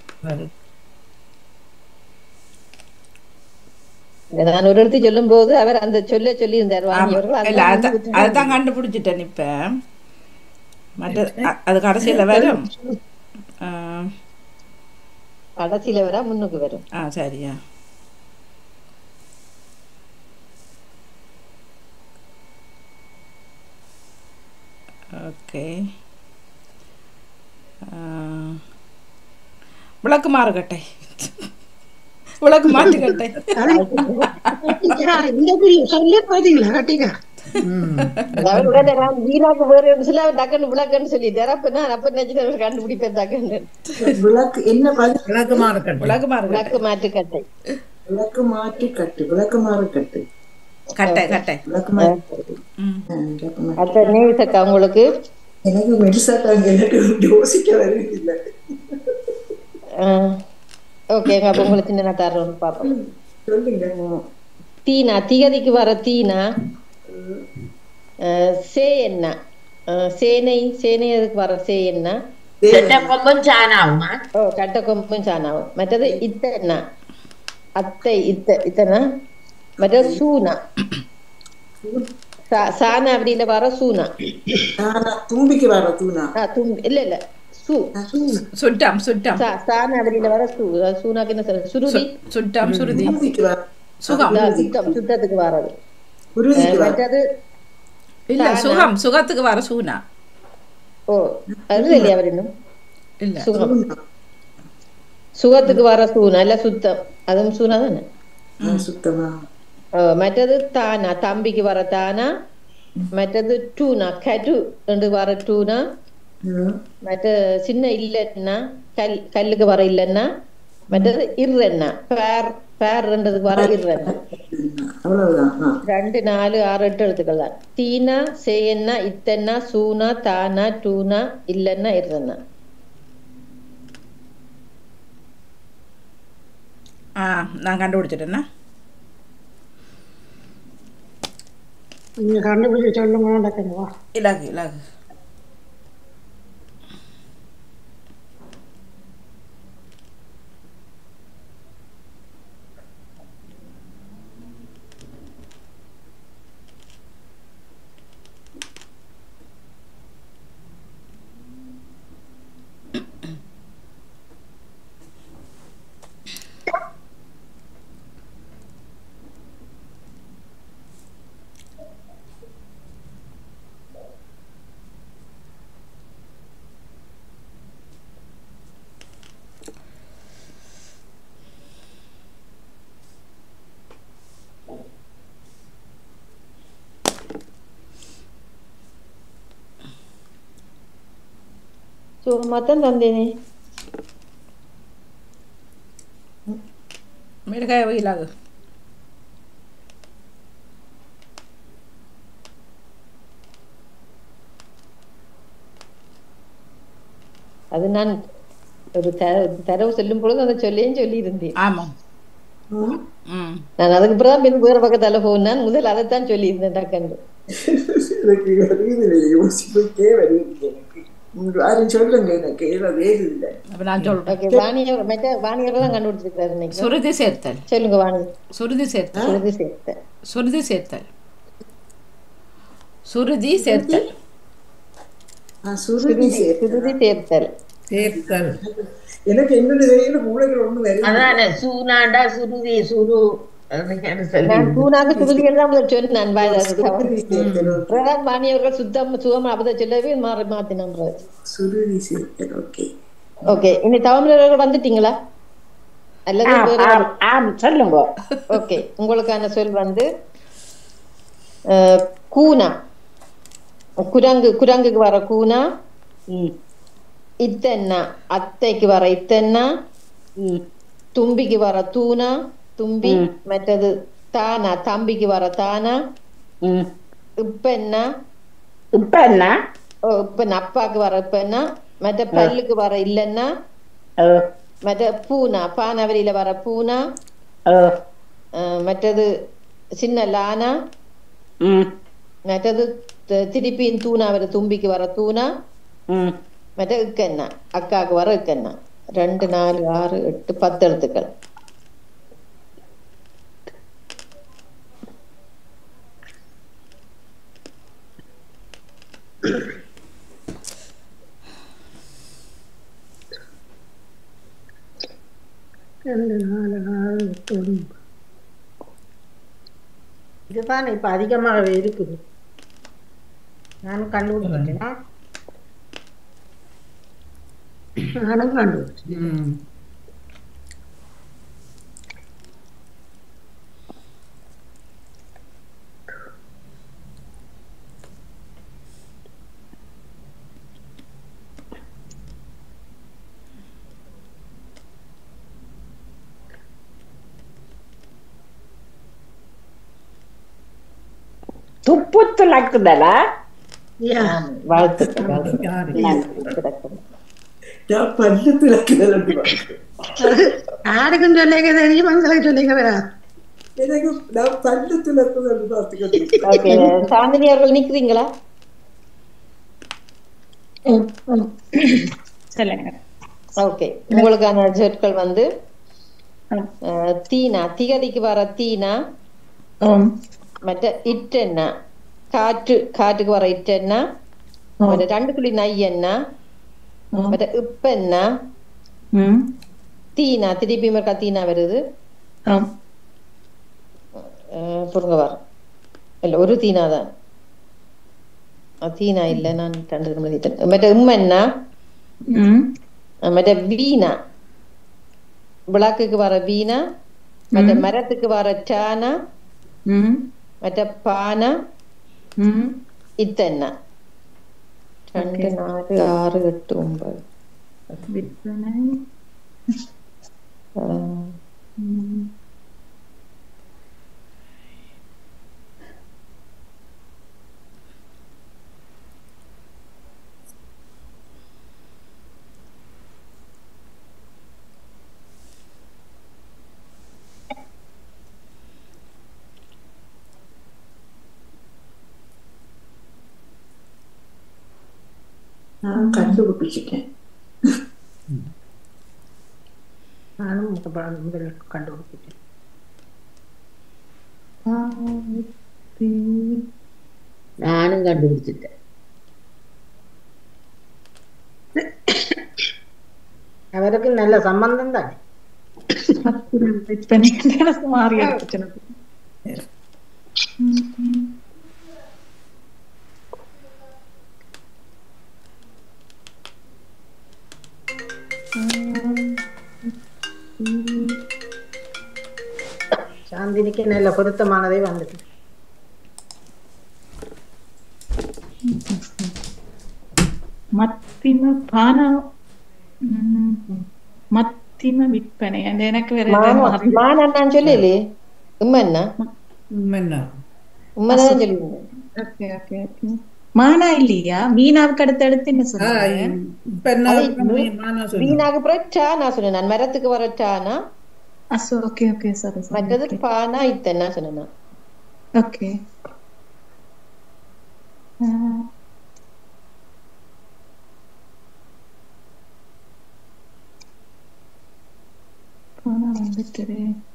இதை நான் ஒரு எழுத்து சொல்லும் போது அவர் அந்த சொல்ல சொல்லி இருந்தார் வாங்கியவர்கள் இல்ல அதெல்லாம் அதான் வந்து அதுதான் கண்டுபிடிச்சிட்டேன் இப்ப மற்ற அ- அது கடைசியில வரும் ஆ, கடைசியில வர முன்னுக்கு வரும் ஆ சரியா ஓகே ஆ, விளக்கு மாறுகட்டை விளக்கு மாட்டுக்கட்டை இந்த பெரிய சொல்லி பாத்தீங்களா கட்டிங்க அவர் உடனே நான் வீணாக்கு வேற ஒரு சில அவர் டக்குன்னு விளக்குன்னு சொல்லிட்டாரு அப்ப நான் அப்ப நினைச்சு அவர் கண்டுபிடிப்பேன் டக்குன்னு விளக்கு என்ன பதில் விளக்கு மாறுக்கட்டை விளக்கு மாறுகட்டை விளக்கு மாற்றுக்கட்டை விளக்கு மாற்றி கட்டு விளக்கு மாறு கட்டு கட்டை கட்டை விளக்கு மாறு கட்டு ம் ஆ, விளக்கு மாறு. அப்ப நேசக்கா உங்களுக்கு எனக்கு மெடிசாட்டாங்க எனக்கு யோசிக்க வருவதில்லை ஓகேங்க அப்ப உங்களுக்கு சின்ன நான் தர்றோம் பாப்போம் சொல்லுங்க தீனா திகதிக்கு வர தீனா அஹ், சே என்ன அஹ், சேனை சேனை அதுக்கு வர சே என்ன செட்ட கொம்பும் சாணாவுமா ஓ கட்ட கொம்பும் சாணாவும் மற்றது இத்த என்ன அத்தை இத்த இத்தனா மற்றது சூனா சா- சாணா அப்படின்ற வர சூனா ஆனா தும்பிக்கு வர தூணா ஆ, தும் இல்ல இல்ல சு சுட்டம் சுட்டம் சா- சாணா அப்படின்ற வர சு அஹ், சூனாக்கு என்ன சொல்றது சுருதி சுட்டம் சுருதி தும்பிக்கு வர சுகம் அதான் சுத்தம் சுத்தத்துக்கு வர்றது குருதிக்கு அஹ், வர மற்றது இல்ல சாணா. சுகம் சுகத்துக்கு வர சூனா ஓ அது இல்லையா அவர் இன்னும் இல்ல சுகம் சுகத்துக்கு வர சூனா இல்ல சுத்தம் அதுவும் சூனா தானே ஆ, சுத்தமா ஓ, மற்றது தானா தம்பிக்கு வர தானா மற்றது டூனா கடு என்று வர டூனா ம். மற்ற சின்ன இல்லைன்னா கல் கல்லுக்கு வர இல்லைன்னா மற்றது இர்ரெண்ணா பேர் பேர்ன்றதுக்கு வர இர்ரெண்ணா அவ்வளவுதான் ஆ. ரெண்டு நாலு ஆறு எட்டு எழுத்துக்கள் தான் தீனா சேயன்னா இத்தன்னா சூனா தானா டூனா இல்லைன்னா இர்ரெண்ணா ஆ நான் கண்டுபிடிச்சிட்டேன்னா நீங்க கண்டுபிடிச்சு சொல்லுங்க நடக்குதுவா இலகு இலகு சும்மா தான் தந்தேனே மிளகாய் வெயிலாகு அது நான் ஒரு த- தரவு சொல்லும் பொழுது அதை சொல்லியும் சொல்லி இருந்தேன் ஆமாம் ம் நான் அதுக்கு பிறகு பின் வேற பக்கத்தால போனேன் முதல் அதைத்தான் சொல்லி இருந்தேன் டக்குன்னு எனக்கு வருகிறது யோசிப்புக்கே வருகிறது எனக்கு உங்க யாரும் சொல்லுங்க எனக்கு ஏதோ வேறு இல்லை அப்போ நான் சொல்கிறேன் ஓகே வாணியர் மெட்ட வாணியர் தான் கண்டுபிடிச்சிருக்காரு இன்னைக்கு சுருதி சேர்த்தல் சொல்லுங்க வாணி சுருதி சேர்த்தல் சுருதி சேர்த்த சுருதி சேர்த்தல் சுருதி சேர்த்தல் ஆ, சுருதி சேர்த்தல். சுருதி சேர்த்தல் சேர்த்தல் எனக்கு என்னோட தெரியல மூளைகள் ஒண்ணு வருது அதானே சூனாண்டா சுருதி சுரு அதுன்னு சொல்லி நான் பூனாக்கு சுருதிகள் தான் முதல் சொன்னேன் நான் வாயில சுருதி சேர்த்தல் பிரதான் வாணியவர்கள் சுத்தம் சுகமா அப்பதான் சொல்லவே மாறி மாத்தினான் சுருதி சேர்த்தல் ஓகே ஓகே இனி தமிழர்கள் வந்துட்டீங்களா அல்லது ஆம், வேற ஆம், ஆம், சொல்லுங்க ஓகே உங்களுக்கான சொல் வந்து அஹ், கூனா குரங்கு குரங்குக்கு வர கூனா இத்தன்னா அத்தைக்கு வர இத்தன்னா தும்பிக்கு வர தூணா தும்பி மற்றது தானா தம்பிக்கு வர தானா இப்ப என்ன இப்ப என்ன ஓ, இப்ப என்ன அப்பாக்கு வர இப்ப என்ன மற்ற பல்லுக்கு வர இல்லைன்னா மற்ற பூனா பானவரியில வர பூனா அஹ், மற்றது சின்ன லானா மற்றது தி- திருப்பியும் தூணா வர தும்பிக்கு வர தூணா மற்ற இக்கண்ணா அக்காவுக்கு வர இக்கண்ணா ரெண்டு நாலு ஆறு எட்டு பத்து எழுத்துக்கள் ரெண்டு நாலு ஆறு எட்டு ஒன்பது இதுதான் இப்ப அதிகமாகவே இருக்குது நானும் கண்டுபிடிச்சிட்டேனா நானும் கண்டுபிடிச்சேன் ம் துப்பு துளக்குதலா வாழ்த்துக்கள் வாழ்த்துக்கள் யாரு நான் பல்லு திறக்குதல் அப்படி யாருக்கும் சொல்லிக்க தெரியும் மனசுல சொல்லிக்க வரா எனக்கு நான் பல்லு திறக்குதல் பார்த்துக்கிட்டு ஓகே சாந்தினி அவர்கள் நிக்கிறீங்களா சொல்லுங்க ஓகே உங்களுக்கான சொற்கள் வந்து அஹ், தீனா திகதிக்கு வர தீனா மற்ற இட்டென்னா காற்று காற்றுக்கு வர இட்டென்னா மற்ற ரெண்டு குழி நையன்னா மற்ற இப்பென்னா தீனா திருப்பி இருக்கா தீனா வருது அஹ், பொறுங்க வர இல்ல ஒரு தீனா தான் அஹ், தீனா இல்ல நான் ரெண்டு மணி மற்ற உம்மென்னா மற்ற வீணா விளக்குக்கு வர வீணா மற்ற மரத்துக்கு வர சானா மற்ற பானா இத்தன்னா ரெண்டு நாலு ஆறு எட்டு ஒன்பது ஆஹ், நான் கண்டுபிடிச்சிட்டேன் நானும் முதல் முதல் கண்டுபிடிச்சிட்டேன் நானும் கண்டுபிடிச்சிட்டேன் அவருக்கு நல்ல சம்பந்தம் தானே இப்ப நீங்க மாறி எடுத்துட்டு சாந்தினிக்கு நல்ல பொருத்தமானதே வந்துட்டு மத்த மத்திம பானா ம், மத்திம விற்பனை அந்த எனக்கு வேற மான ஏதாவது மாறி மானண்ணான்னு சொல்லலே உம்மன்னா என்ன உண்மைதான் சொல்லுவீங்க ஓகே ஓகே ஓகே மானா இல்லையா மீனாவுக்கு அடுத்து அடுத்து என்ன சொல்றாங்க இப்ப என்ன அது மீ- மானா சொல்லு. வீணாக அப்புறம் டானா சொன்னேன் நான் மரத்துக்கு வர டானா அசோ ஓகே ஓகே சாரி சாரி மற்றது பானா இத்தன்னா சொன்னேன் ஓகே பானா வந்துட்டு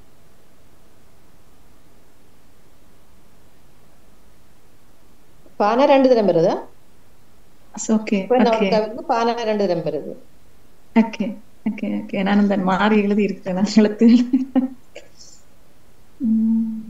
பானா ரெண்டு தினம் வருதா ஓகே இப்ப ஓகே நமக்கு பானா ரெண்டு தினம் வருது ஓகே ஓகே ஓகே நான் இந்த மாறி எழுதி இருக்கிறேன் நான் எழுத்து உம்,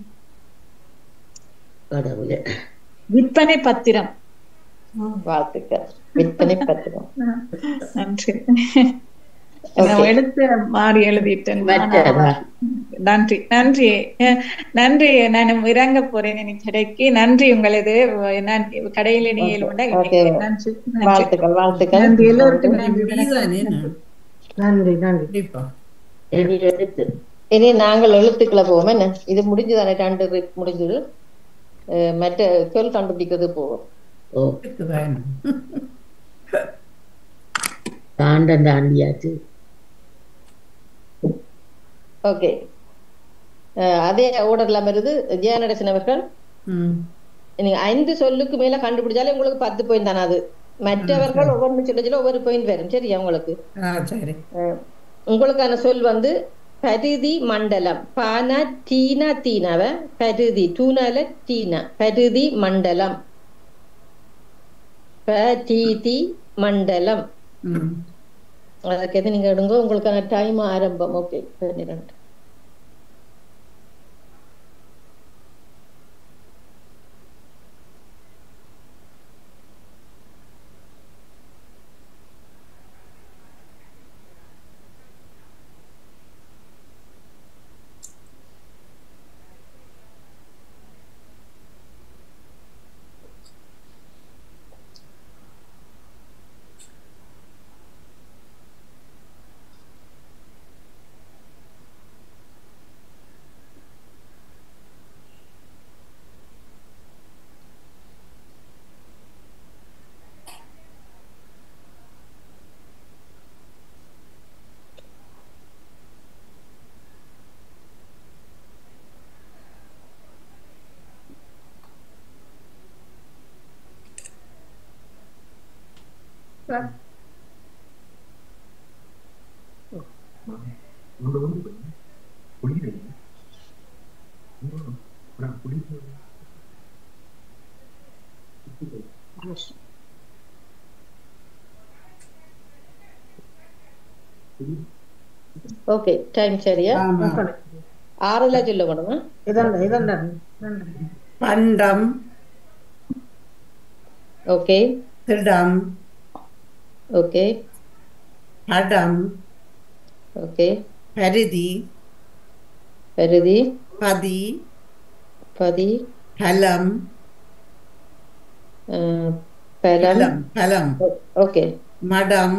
கடவுளே விற்பனை பத்திரம் வாழ்த்துக்கள் விற்பனை பத்திரம் நன்றி நான் எடுத்து மாறி எழுதிட்டேன் வச்சதா? நன்றி நன்றி அஹ், நன்றி நான் இறங்க போறேன் எனக்கு கடைக்கு நன்றி உங்களது நான் கடையில் இணையில் உண்ட ஓகே நன்றி வாழ்த்துக்கள் வாழ்த்துக்கள் நன்றி எல்லோருக்கும் நன்றி நீதானே என்ன? நன்றி நன்றி கண்டிப்பா இனி எடுத்து இனி நாங்கள் எழுத்துக்களை போவோம் என்ன இது முடிஞ்சுதானே ரெண்டு rip முடிஞ்சது அஹ் மற்ற சொல் கண்டுபிடிக்கிறது போவோம் ஓ இருக்குதான். தாண்டம் தாண்டியாச்சு ஓகே அதே ஓர்டர்ல வருது ஜெயநடசன் அவர்கள் ம். நீங்க ஐந்து சொல்லுக்கு மேல கண்டுபிடிச்சாலே உங்களுக்கு பத்து பாயிண்ட் தானே அது மற்றவர்கள் ஒவ்வொன்று சொல்ல சொல்ல ஒவ்வொரு பாயிண்ட் வரும் சரியா உங்களுக்கு ஆ சரி அஹ் உங்களுக்கான சொல் வந்து பருதி மண்டலம் பானா டீனா தீனாவ பருதி டூனால டீனா பருதி மண்டலம் பீதி மண்டலம் ம். அதுக்கு எது நீங்க எடுங்க உங்களுக்கான டைம் ஆரம்பம் ஓகே பன்னிரெண்டு ஓகே டைம் சரியா ஆமா. ஆறுல சொல்ல வேணுமா இதண்ட இதண்ட பண்டம் ஓகே திடம் ஓகே படம் ஓகே பரிதி பருதி பதி பதி பலம் அஹ், பலம் பலம் பலம் ஓகே மடம்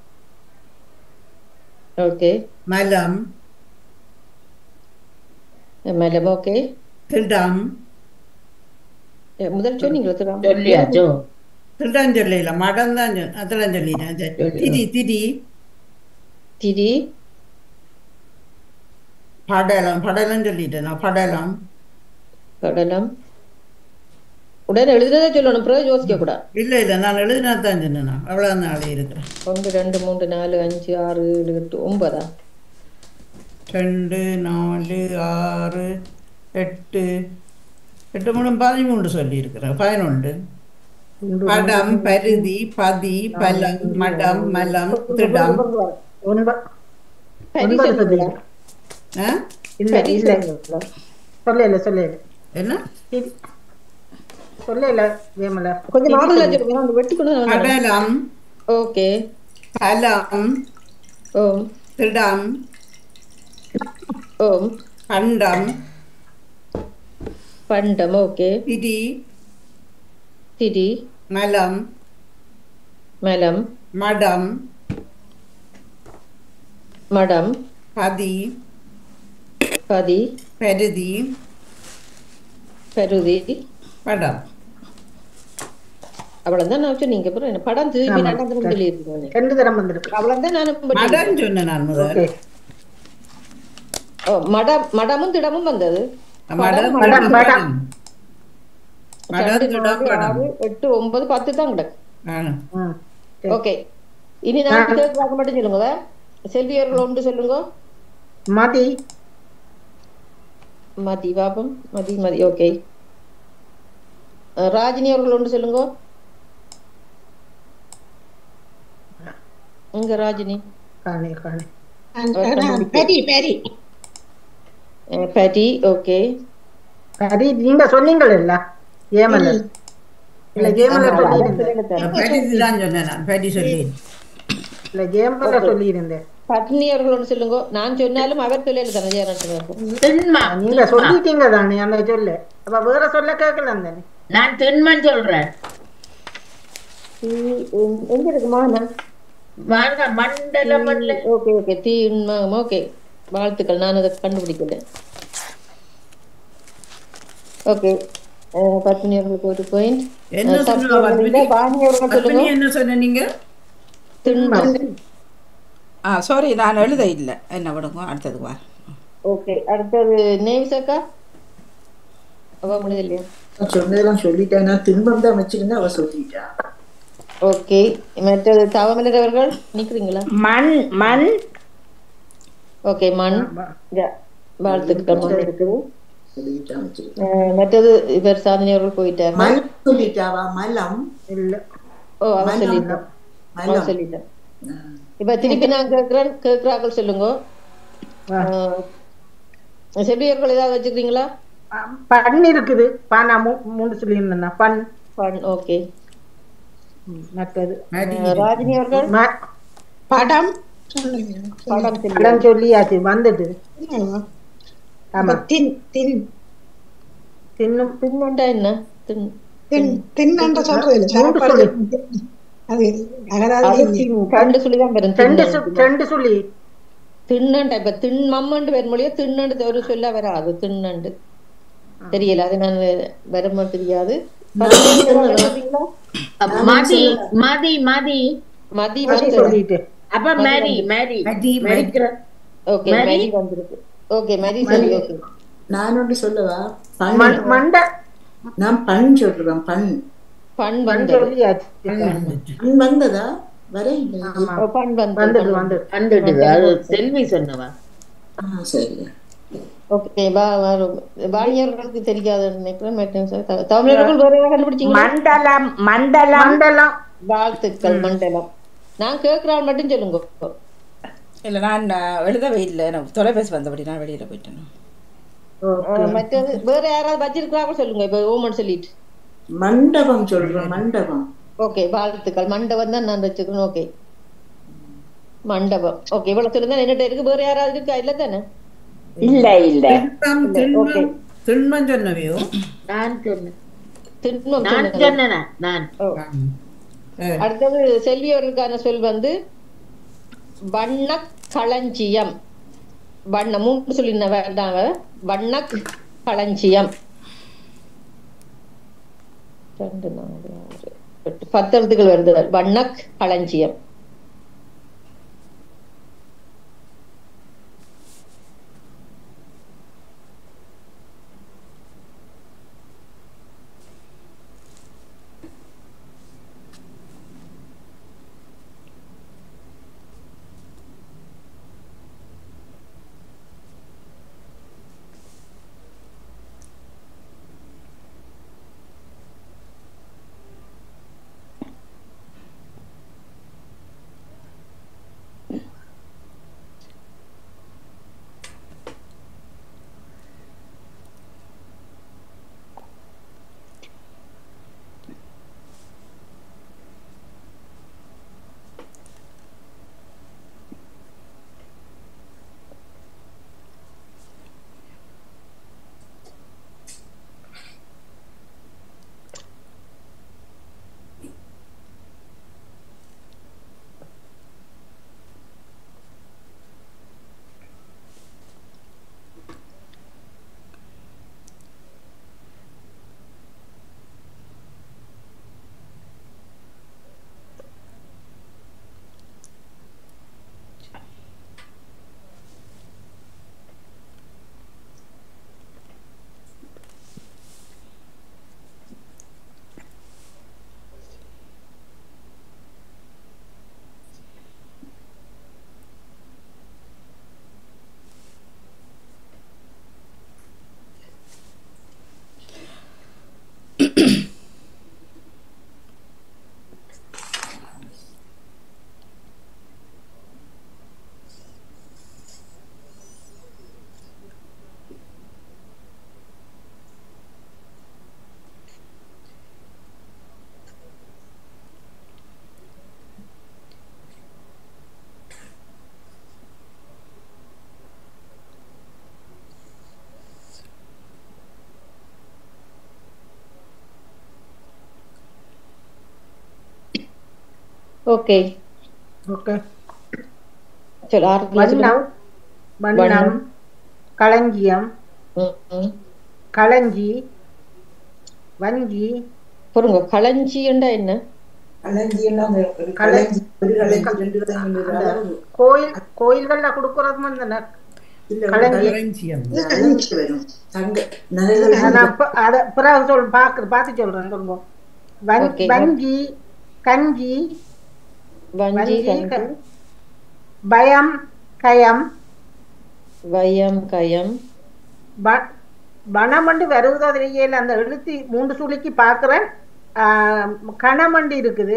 ஓகே மலம் மேடம் ஓகே திடம் முதல் சொன்னீங்களா திடம் சொல்லியாச்சோ திடம் சொல்லல மடம் தான் சொல்- அதெல்லாம் சொல்லிட்டேன் சரி. திதி திதி திதி படலம் படலம் சொல்லிட்டேன் நான் படலம் கடலம் உடனே எழுதுனதே சொல்லணும் பிறகு யோசிக்க கூடாது இல்ல இல்ல நான் எழுதினா தான் சொன்னேன் நான். அவ்வளவு நாளே இருக்கிறேன் ஒன்று ரெண்டு மூன்று நாலு அஞ்சு ஆறு ஏழு எட்டு ஒன்பதா ரெண்டு நாலு ஆறு எட்டு எட்டு மூணு பதிமூன்று சொல்லி இருக்கிறேன் பதினொன்று படம் பருதி பதி பலம் மடம் மலம் திடம் ஒன்பது பரி ஒன்பது சொன்னீங்களா? சொல்லுங்க ஆ? இல்ல பரி இல்ல சொன்னீங்களா? சொல்லல சொல்லல என்ன சொல்லல வேமல கொஞ்சம் மாறுதலா சொல்லுங்க அந்த வெட்டி கொண்டு வந்து படலம் ஓகே பலம் ஓம் திடம் ஓம் பண்டம் பண்டம் ஓகே திதி திதி மலம் மலம் மடம் மடம் பதி பதி பெருதி பெருதி படம் அவ்வளவுதான் நான் சொன்னீங்க அப்புறம் என்ன படம் திருப்பி ஆமா. நடந்து சொல்லியிருக்கேன் ரெண்டு தரம் வந்திருக்கு அவ்வளவுதான் நான் மடம் சொன்னேன் நான் முதல் ஓகே ஓ, மடம் மடமும் திடமும் வந்தது மடம் மடம், மடம். மடம், ரெண்டு, திடம், நாலு, மடம். ஆறு, எட்டு ஒன்பது பத்து தான் கிடக்கு ஆ. ம் ஓகே இனி நான் கேட்கறாங்க மட்டும் சொல்லுங்க செல்வி அவர்கள் ஒன்று சொல்லுங்க மதி மதி பாபம் மதி மதி ஓகே ராஜினி அவர்கள் ஒன்று சொல்லுங்க இங்க ராஜினி காணி காணி பெரி பெரி பேட்டி ஓகே சரி நீங்க சொன்னீங்களே இல்ல ஏமல இல்ல ஜேமல சொல்லியிருந்தேன் பெருதி தான் சொன்னேன் நான் பெரி சொல்லி இல்ல ஜேமல சொல்லியிருந்தேன் பட்னி அவர்கள் ஒன்று சொல்லுங்க நான் சொன்னாலும் அவர் தொழில் தானே ஜெயராஜன் திண்மா நீங்க சொல்லிட்டீங்க தானே அந்த சொல்ல அப்ப வேற சொல்ல கேட்கலாம் தானே நான் திண்மன் சொல்றேன் எங்க இருக்குமா நான் வாங்க மண்டல மண்டல ஓகே ஓகே தீ ஓகே வாழ்த்துக்கள் நான் அதை கண்டுபிடிக்கிறேன் ஓகே பத்மினி அவர்களுக்கு ஒரு பாயிண்ட் என்ன சொன்னா பத்மினி? வாணி அவர்கள் பத்மினி சொல்லுங்க என்ன சொன்ன நீங்க திண்மம் ஆ சாரி நான் எழுத இல்லை என்ன விடுங்க அடுத்தது வா ஓகே அடுத்தது நேம்ஸ் அக்கா அவ முடியுது இல்லையா சொன்னதெல்லாம் சொல்லிட்டேன் நான் தின்பம் தான் வச்சிருந்தேன் அவ சொல்லிட்டா ஓகே மற்றது தவமலர் அவர்கள் நிக்கிறீங்களா மண் மண் ஓகே மண் யா, வாழ்த்துக்கள் மண் இருக்குது சொல்லிட்டான் வச்சிருக்கேன் அஹ், மற்றது இவர் சாதனை அவர்கள் போயிட்டாரு மலம் சொல்லிட்டாவா மலம் இல்ல ஓ அவ மலம். சொல்லிட்டான் அவ மலம் சொல்லிட்டான் இப்ப திருப்பி நான் கேட்கிறேன் கேட்கிறார்கள் சொல்லுங்க அஹ், செவிலியர்கள் ஏதாவது வச்சுக்கிறீங்களா பண் இருக்குது பானா மூ- மூணு சொல்லியிருந்தேன் பண் பண் ஓகே ம், மற்றது ராஜினி அவர்கள் ம- படம் படம் சொல்லி படம் சொல்லியாச்சு வந்துட்டு ஆமா தின் தின் தின்னும் தின்னுண்டா என்ன தின் தின் தின்னு சொல்றது இல்ல மூன்று சாப்பாடு சொல்லி அது அகராதி அது தின் ரெண்டு சொல்லி தான் வரும் ரெண்டு சொ- ரெண்டு சொல்லி தின்னண்டா இப்ப தின் மம்மண்டு வரும் மொழியா தின்னண்டு ஒரு சொல்ல வராது தின்னண்டு தெரியல அது நான் வருமா தெரியாது மதி மதி மதி மதி மதி வந்து சொல்லிட்டு அப்ப மேரி மேரி மதி, மதி. மரிக்கிற ஓகே மதி? மதி வந்திருக்கு ஓகே மதி சொல்லி ஓகே நான் ஒன்று சொல்லவா பண் மண்- மண்ட நான் பண் சொல்றேன் பண் பண் பண் வந்தது சொல்லியாச்சு பண் வந்ததா வர இல்லை ஆமா ஓ, பண் வந்தது வந்துட்டு வந்து வந்துடுது அது செல்வி சொன்னவா ஆ சரி ஓகே பா வாணியர்களுக்கு தெரியாதுன்னு நினைக்கிறேன் மற்ற த- தமிழர்கள் வேற ஏதாவது கண்டுபிடிச்சீங்களா மண்டலம் மண்டலம் மண்டலம் வாழ்த்துக்கள் மண்டலம் நான் கேட்கிறாள் மட்டும் சொல்லுங்க இல்லை நான் அஹ், எழுதவே இல்லை எனக்கு தொலைபேசி வந்தபடி நான் வெளியில் போயிட்டேன் அஹ், மற்றது வேற யாராவது வச்சிருக்கிறாங்க சொல்லுங்க இப்ப ஓமன் சொல்லிட்டு மண்டபம் சொல்றேன் மண்டபம் ஓகே வாழ்த்துக்கள் மண்டபம் தான் நான் வச்சுக்கணும் ஓகே மண்டபம் ஓகே இவ்வளவு சொல்லுங்க என்னட்ட இருக்கு வேற யாராவது இருக்கா இல்ல தானே இல்ல இல்ல திண்மம், திண்மம், திண்மம் சொன்னவையோ நான் சொன்னேன் திண்மம் நான் சொல்லுங்க. சொன்னேனா நான் ஓ. சரி. அடுத்தது செல்வியவர்களுக்கான சொல் வந்து வண்ண களஞ்சியம் வண்ண மூன்று சொல்லின வேண்டாங்க வண்ண களஞ்சியம் ரெண்டு நாலு ஆறு எட்டு பத்து எழுத்துக்கள் வருது வண்ண களஞ்சியம் ஓகே ஓகே சரி ஆரம்பத்துல சொல்லுங்க. வண்ணம் வண்ணம் களஞ்சியம் களஞ்சி வஞ்சி பொறுங்க களஞ்சியண்டா என்ன களஞ்சியம்னா அந்த ஒரு களஞ்சி ஒரு களஞ்சி ரெண்டு களஞ்சி ஒரு அந்த அளவு கோயில் கோயில்கள்ல கொடுக்கறது அந்த இல்ல, களஞ்சி களஞ்சியம். களஞ்சி வரும் தங்க நகைகள் நான் அப்ப அத பிறகு சொல் பாக்கு பார்த்து சொல்றேன் சொல்லுங்க வஞ்- Okay. வஞ்சி கஞ்சி வஞ்சி வஞ்சி, கஞ்சி க- பயம் கயம் வயம் கயம் ப- பணமண்டு வருவதோ தெரியல அந்த எழுத்து மூன்று சுழிக்கு பார்க்கிறேன் ஆஹ், கணமண்டு இருக்குது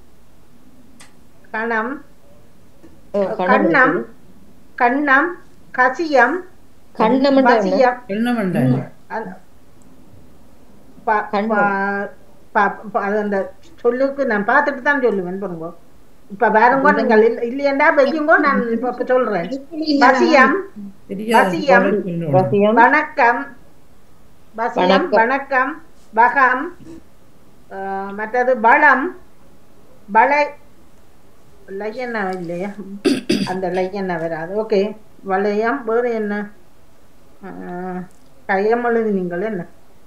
கணம் ஓ, கணம் கண்ணம் இருக்குது. கண்ணம் கசியம் கண்ணமண்டா என்ன? வசியம் எண்ணமண்டா அந்த ப- ப- ப- ப- அது அந்த சொல்லுக்கு நான் பார்த்துட்டு தான் சொல்லுவேன் பாருங்க இப்ப பாருங்க நீங்கள் இல்ல- இல்லையண்டா வைக்குங்கோ நான் இப்ப இப்ப சொல்றேன் வசியம் வசியம் வசியம் வணக்கம் வசியம் வணக்கம். வணக்கம் வகம் ஆஹ், மற்றது பலம் பலை லையண்ணா இல்லையா அந்த லையண்ணா வராது ஓகே வளையம் வேறு என்ன ஆஹ், கயம் எழுதுனீங்கள் என்ன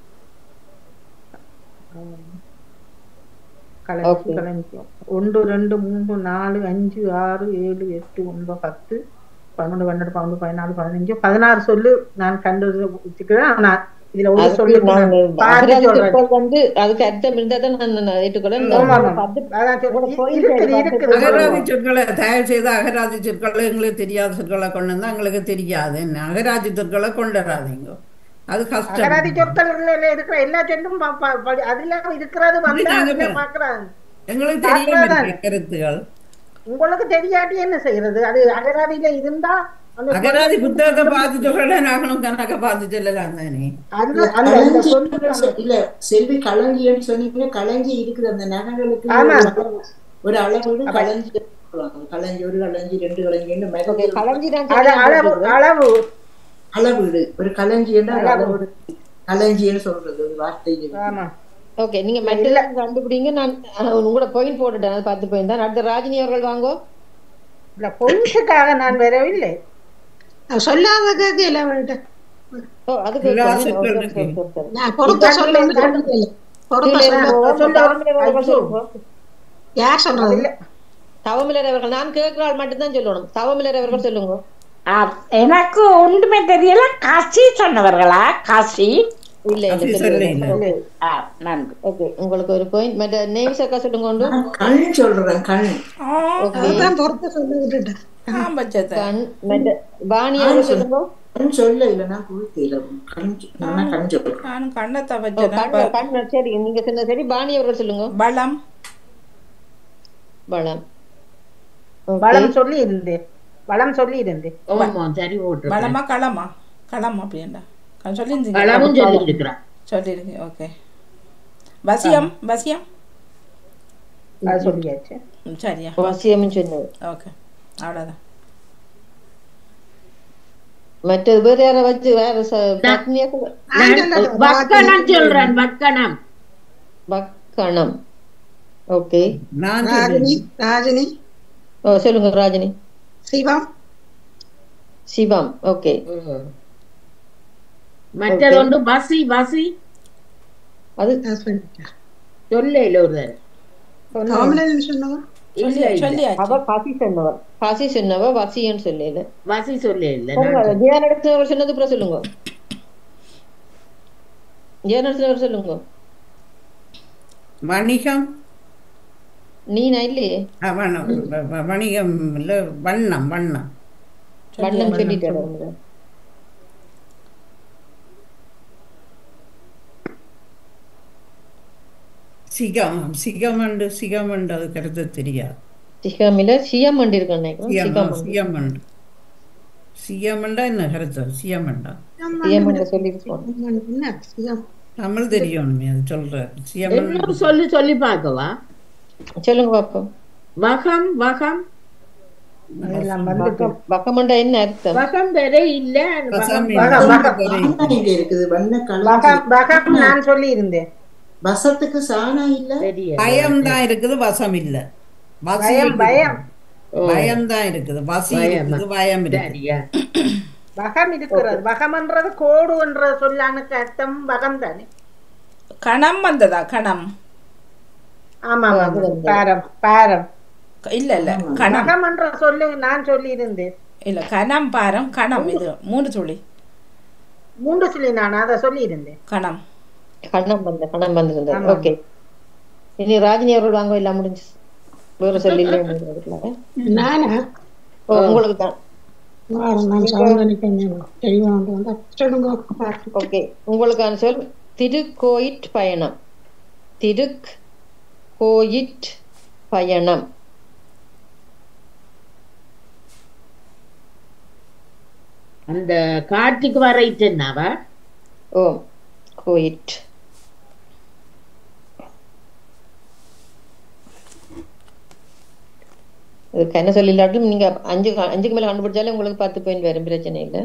கலைஞ்சி Okay. கலைஞ்சியம் ஒன்று ரெண்டு மூன்று நாலு அஞ்சு ஆறு ஏழு எட்டு ஒன்பது பத்து பன்னெண்டு பன்னெண்டு பன்னெண்டு பதினாலு பதினஞ்சு பதினாறு சொல்லு நான் கண்டு வச்சுக்கிறேன் ஆனா இதுல ஒரு அதுக்கு சொல்லு நான் பார்த்து அகராதி சொல்றேன் சொற்கள் வந்து அதுக்கு அர்த்தம் இருந்தா தான் நான் நான் ஏற்றுக்கொள்றேன். ஆமா, ஆமா. பத்து- அதான் சொல்~ உங்களோட point இருக்குது, சரி, இருக்குது. அகராதி சொற்களை தயவு செய்து அகராதி சொற்களை எங்களுக்கு தெரியாத சொற்களை கொண்டு வந்தா எங்களுக்கு தெரியாது என்ன அகராதி சொற்களை கொண்டு வராதீங்க அது கஷ்டம் அகராதி சொற்கள்ல இருக்கிற எல்லா சொல்லும் ப- ப- படி- அதுல இருக்கிறது வந்தா நாங்க அதுல பா- பாக்குறாங்க எங்களுக்கு தெரியும் பார்க்கறதா- இருக்கு கருத்துகள் உங்களுக்கு தெரியாட்டி என்ன செய்யறது அது அகராதியில இருந்தா அந்த அகராதி சொல்லு- புத்தகத்தை பார்த்து சொல்லல நாங்களும் கணக்க பார்த்து சொல்லலாம் தானே அந்த இல்ல, அந்த அந்த களஞ்சி சொல்லு இல்ல செல்வி களஞ்சியம்னு சொன்னீங்க களஞ்சி இருக்குது அந்த நகைகளுக்கு ஆமா. ஒரு அளவு- ஒரு அளவோடு அப்ப- களஞ்சி சொல்லுவாங்க. களஞ்சி ஒரு களஞ்சி ரெண்டு களஞ்சின்னு Okay, மெகத்தில் களஞ்சி தான் அது சரியா அளவு போட்டிருக்கு. அளவு அளவீடு ஒரு களஞ்சி என்று அளவு. அளவோடு களஞ்சின்னு சொல்றது ஒரு வார்த்தை இது. ஆமா ஓகே நீங்க மெட்டல கண்டுபிடிங்க நான் அஹ், உங்களோட பாயிண்ட் போட்டுட்டேன் அது பத்து பாயிண்ட் தான் அடுத்த ராஜினி அவர்கள் வாங்கோ இல்ல பொண்ணுக்காக நான் வரவில்லை சொல்லாத கேட்கல அவள்கிட்ட ஓ அதுக்கு எல்லா சரி, சொற்கள் சரி, இருக்கு. சரி, சரி. நான் பொறுத்த சொல்ல சொல்லுங்க பொறுத்த கீழே சொல்ல இருந்து சொல்ல- தவமிலர் அவர்கள் ஐயோ. சொல்லுங்க. யார் சொல்றது இல்ல தவமிலர் அவர்கள் நான் கேட்கிறாள் மட்டும்தான் சொல்லணும் தவமிலர் அவர்கள் சொல்லுங்க ஆ, எனக்கு ஒன்றுமே தெரியல காசி சொன்னவர்களா காசி இல்ல இல்ல அப்படி சொல்லல. சொல்லல. Okay. ஆ, நன்றி ஓகே உங்களுக்கு ஒரு பாயிண்ட் மற்ற நேம்ஸ் அக்கா சொல்லுங்க ஒன்று நான் கண் சொல்றேன் கண் ஓகே அதுதான் பொறுத்த சொல்ல விட்டுட்டேன் ஆம்பச்சத்தை கண் மற்ற வாணி அவர்கள் சொல்லுங்க கண் சொல்ல இல்லைன்னா குறித்து கண் நான் கண் சொல்றேன் நானும் கண்ணத்தை ஓ, வச்சேன் கண் கண் சரி நீங்க சொன்ன சரி வாணி அவர்கள் சொல்லுங்க பலம் பலம் Okay. வளம் சொல்லி இருந்தேன் வளம் சொல்லி இருந்தேன் ஆமா சரி ஓட்டு பலமா களமா களம் அப்படின்டா சொல்லியிருந்தீங்க களமும் சொல்லி இருக்கிறான் சொல்லியிருக்கீங்க ஓகே வசியம் வசியம் அது சொல்லியாச்சு ம், சரியா வசியம் சொன்னது ஓகே அவ்வளோதான் மற்றது வேற யார வச்சு வேற ச- பத்னியா சொல்ல- வக்கணம் சொல்றேன் வக்கணம் பக்கணம் ஓகே நான் ராஜினி சொல்றேன். ராஜினி ஓ சொல்லுங்க ராஜினி சிவம் சிவம் ஓகே மற்றது ஒன்று பசி பசி அது நான் சொல்லிட்டேன். சொல்ல இல்ல ஒரு தடவை. தமிழன் சொன்னவா இல்ல சொல்லி இல்ல சொல்லியாச்சு அவ பசி சொன்னவர் பசி சொன்னவ வசியன்னு சொல்லல பசி சொல்ல இல்ல நான் சொல்றேன். ஜெயநடத்தினவர் சொன்னது அப்புறம் சொல்லுங்க ஜெயநடத்தினவர் சொல்லுங்க வணிகம் நீ நான் இல்லையே ஆ, வண்ணம் வ- வ- வணிகம் இல்ல வண்ணம் வண்ணம் வண்ணம் சொல்லிட்டாரு சிகம் சிகமண்டு சிகமண்டு அது கருத்து தெரியாது சிகமில சியமண்டு இருக்கு நினைக்கிறேன் சியம் சிகமண்டு சியமண்டு சியமண்டா என்ன கருத்து சியமண்டா சியமண்டு சொல்லி என்ன சியம் தமிழ் தெரியணுமே அது சொல்ற சியமண்டு இன்னொரு சொல்லி சொல்லி பார்க்கவா சொல்லுங்க பாப்போம் வகம் வகம் அதெல்லாம் வந்துட்டு வகம் வகமண்டா என்ன அர்த்தம் வகம் வேற இல்ல வசம் வகம் வகம், வகம். சாணா இங்க இருக்குது வண்ண கலர் வகம் வகம் நான் சொல்லி இருந்தேன் வசத்துக்கு சாணா இல்ல தெரிய பயம் தான் இருக்குது வசம் இல்ல வசி பயம் இருக்குது. பயம் பயம் தான் இருக்குது வசி பயமா. இருக்குது பயம் இருக்குது சரியா வகம் இருக்கிறது வகம்ன்றது கோடு என்ற சொல்லானுக்கு அர்த்தம் வகம் தானே கணம் வந்ததா கணம் ஆமா ஓ, ஆமா அது வந்து. பாரம் பாரம் இல்ல இல்ல கணம் வகம் என்ற சொல்லு நான் சொல்லி இருந்தேன் இல்ல கணம் பாரம் கணம் இது மூணு துளி மூன்று சொல்லி நான் அதை சொல்லி இருந்தேன் கணம் கணம் வந்த கணம் வந்திருந்தது ஆமா. ஓகே இனி ராஜினி அவர்கள் வாங்க எல்லாம் முடிஞ்சு வேற சொல்லி நானா ஓ உங்களுக்கு தான் வாரம் நான் சவுந்தனிக்கு தெளிவா வந்து வந்தா சொல்லுங்க பார்த்து ஓகே உங்களுக்கான சொல் திருக்கோயிட் பயணம் திருக் கோயிட் பயணம் அந்த காட்டுக்கு வர என்னவா ஓ கோயிட் இதுக்கு என்ன சொல்லிலாட்டும் நீங்க அஞ்சு அஞ்சுக்கு மேல கண்டுபிடிச்சாலே உங்களுக்கு பத்து பாயிண்ட் வரும் பிரச்சனை இல்லை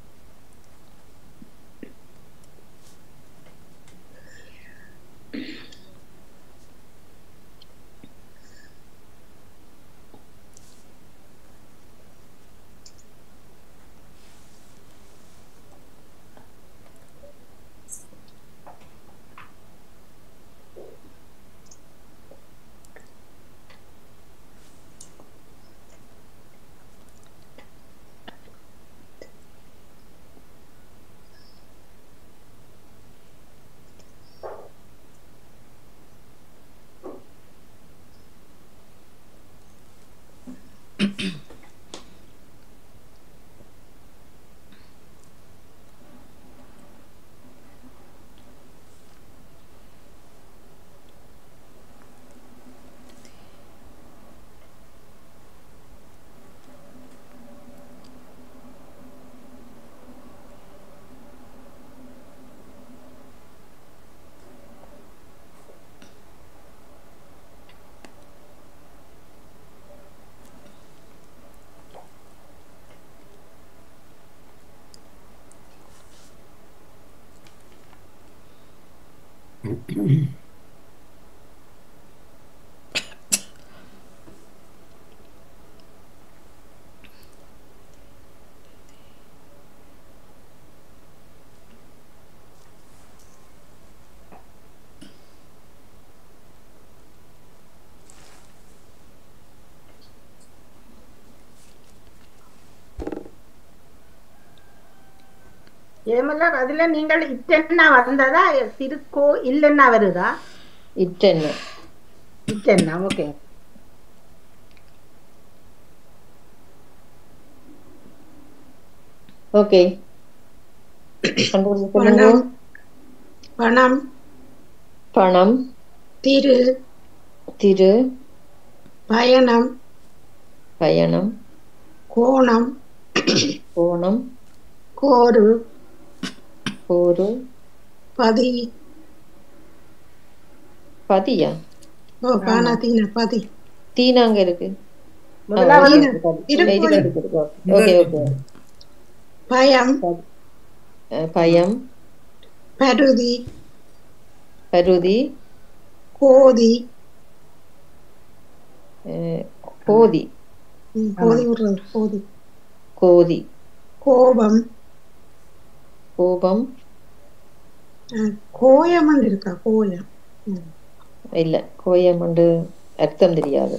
ஏமெல்லாம் அதுல நீங்கள் இட்டென்னா வந்ததா திருக்கோ இல்லைன்னா வருதா இட்டென்ன இட்டென்னா ஓகே ஓகே கண்டுபிடிச்சு சொல்லுங்க பணம் பணம் பணம் திரு திரு பயணம் பயணம் கோணம் கோணம் கோரு போரு பதி பதியா ஓ பானா தீன பதி தீனாங்க இருக்கு முதலாவது ஓகே ஓகே பயம் பயம் பருதி பருதி கோதி அஹ், கோதி ம், கோதி விடுறது கோதி கோதி கோபம் கோபம் அஹ், கோயமன் இருக்கா கோயம் ம். இல்ல கோயமண்டு அர்த்தம் தெரியாது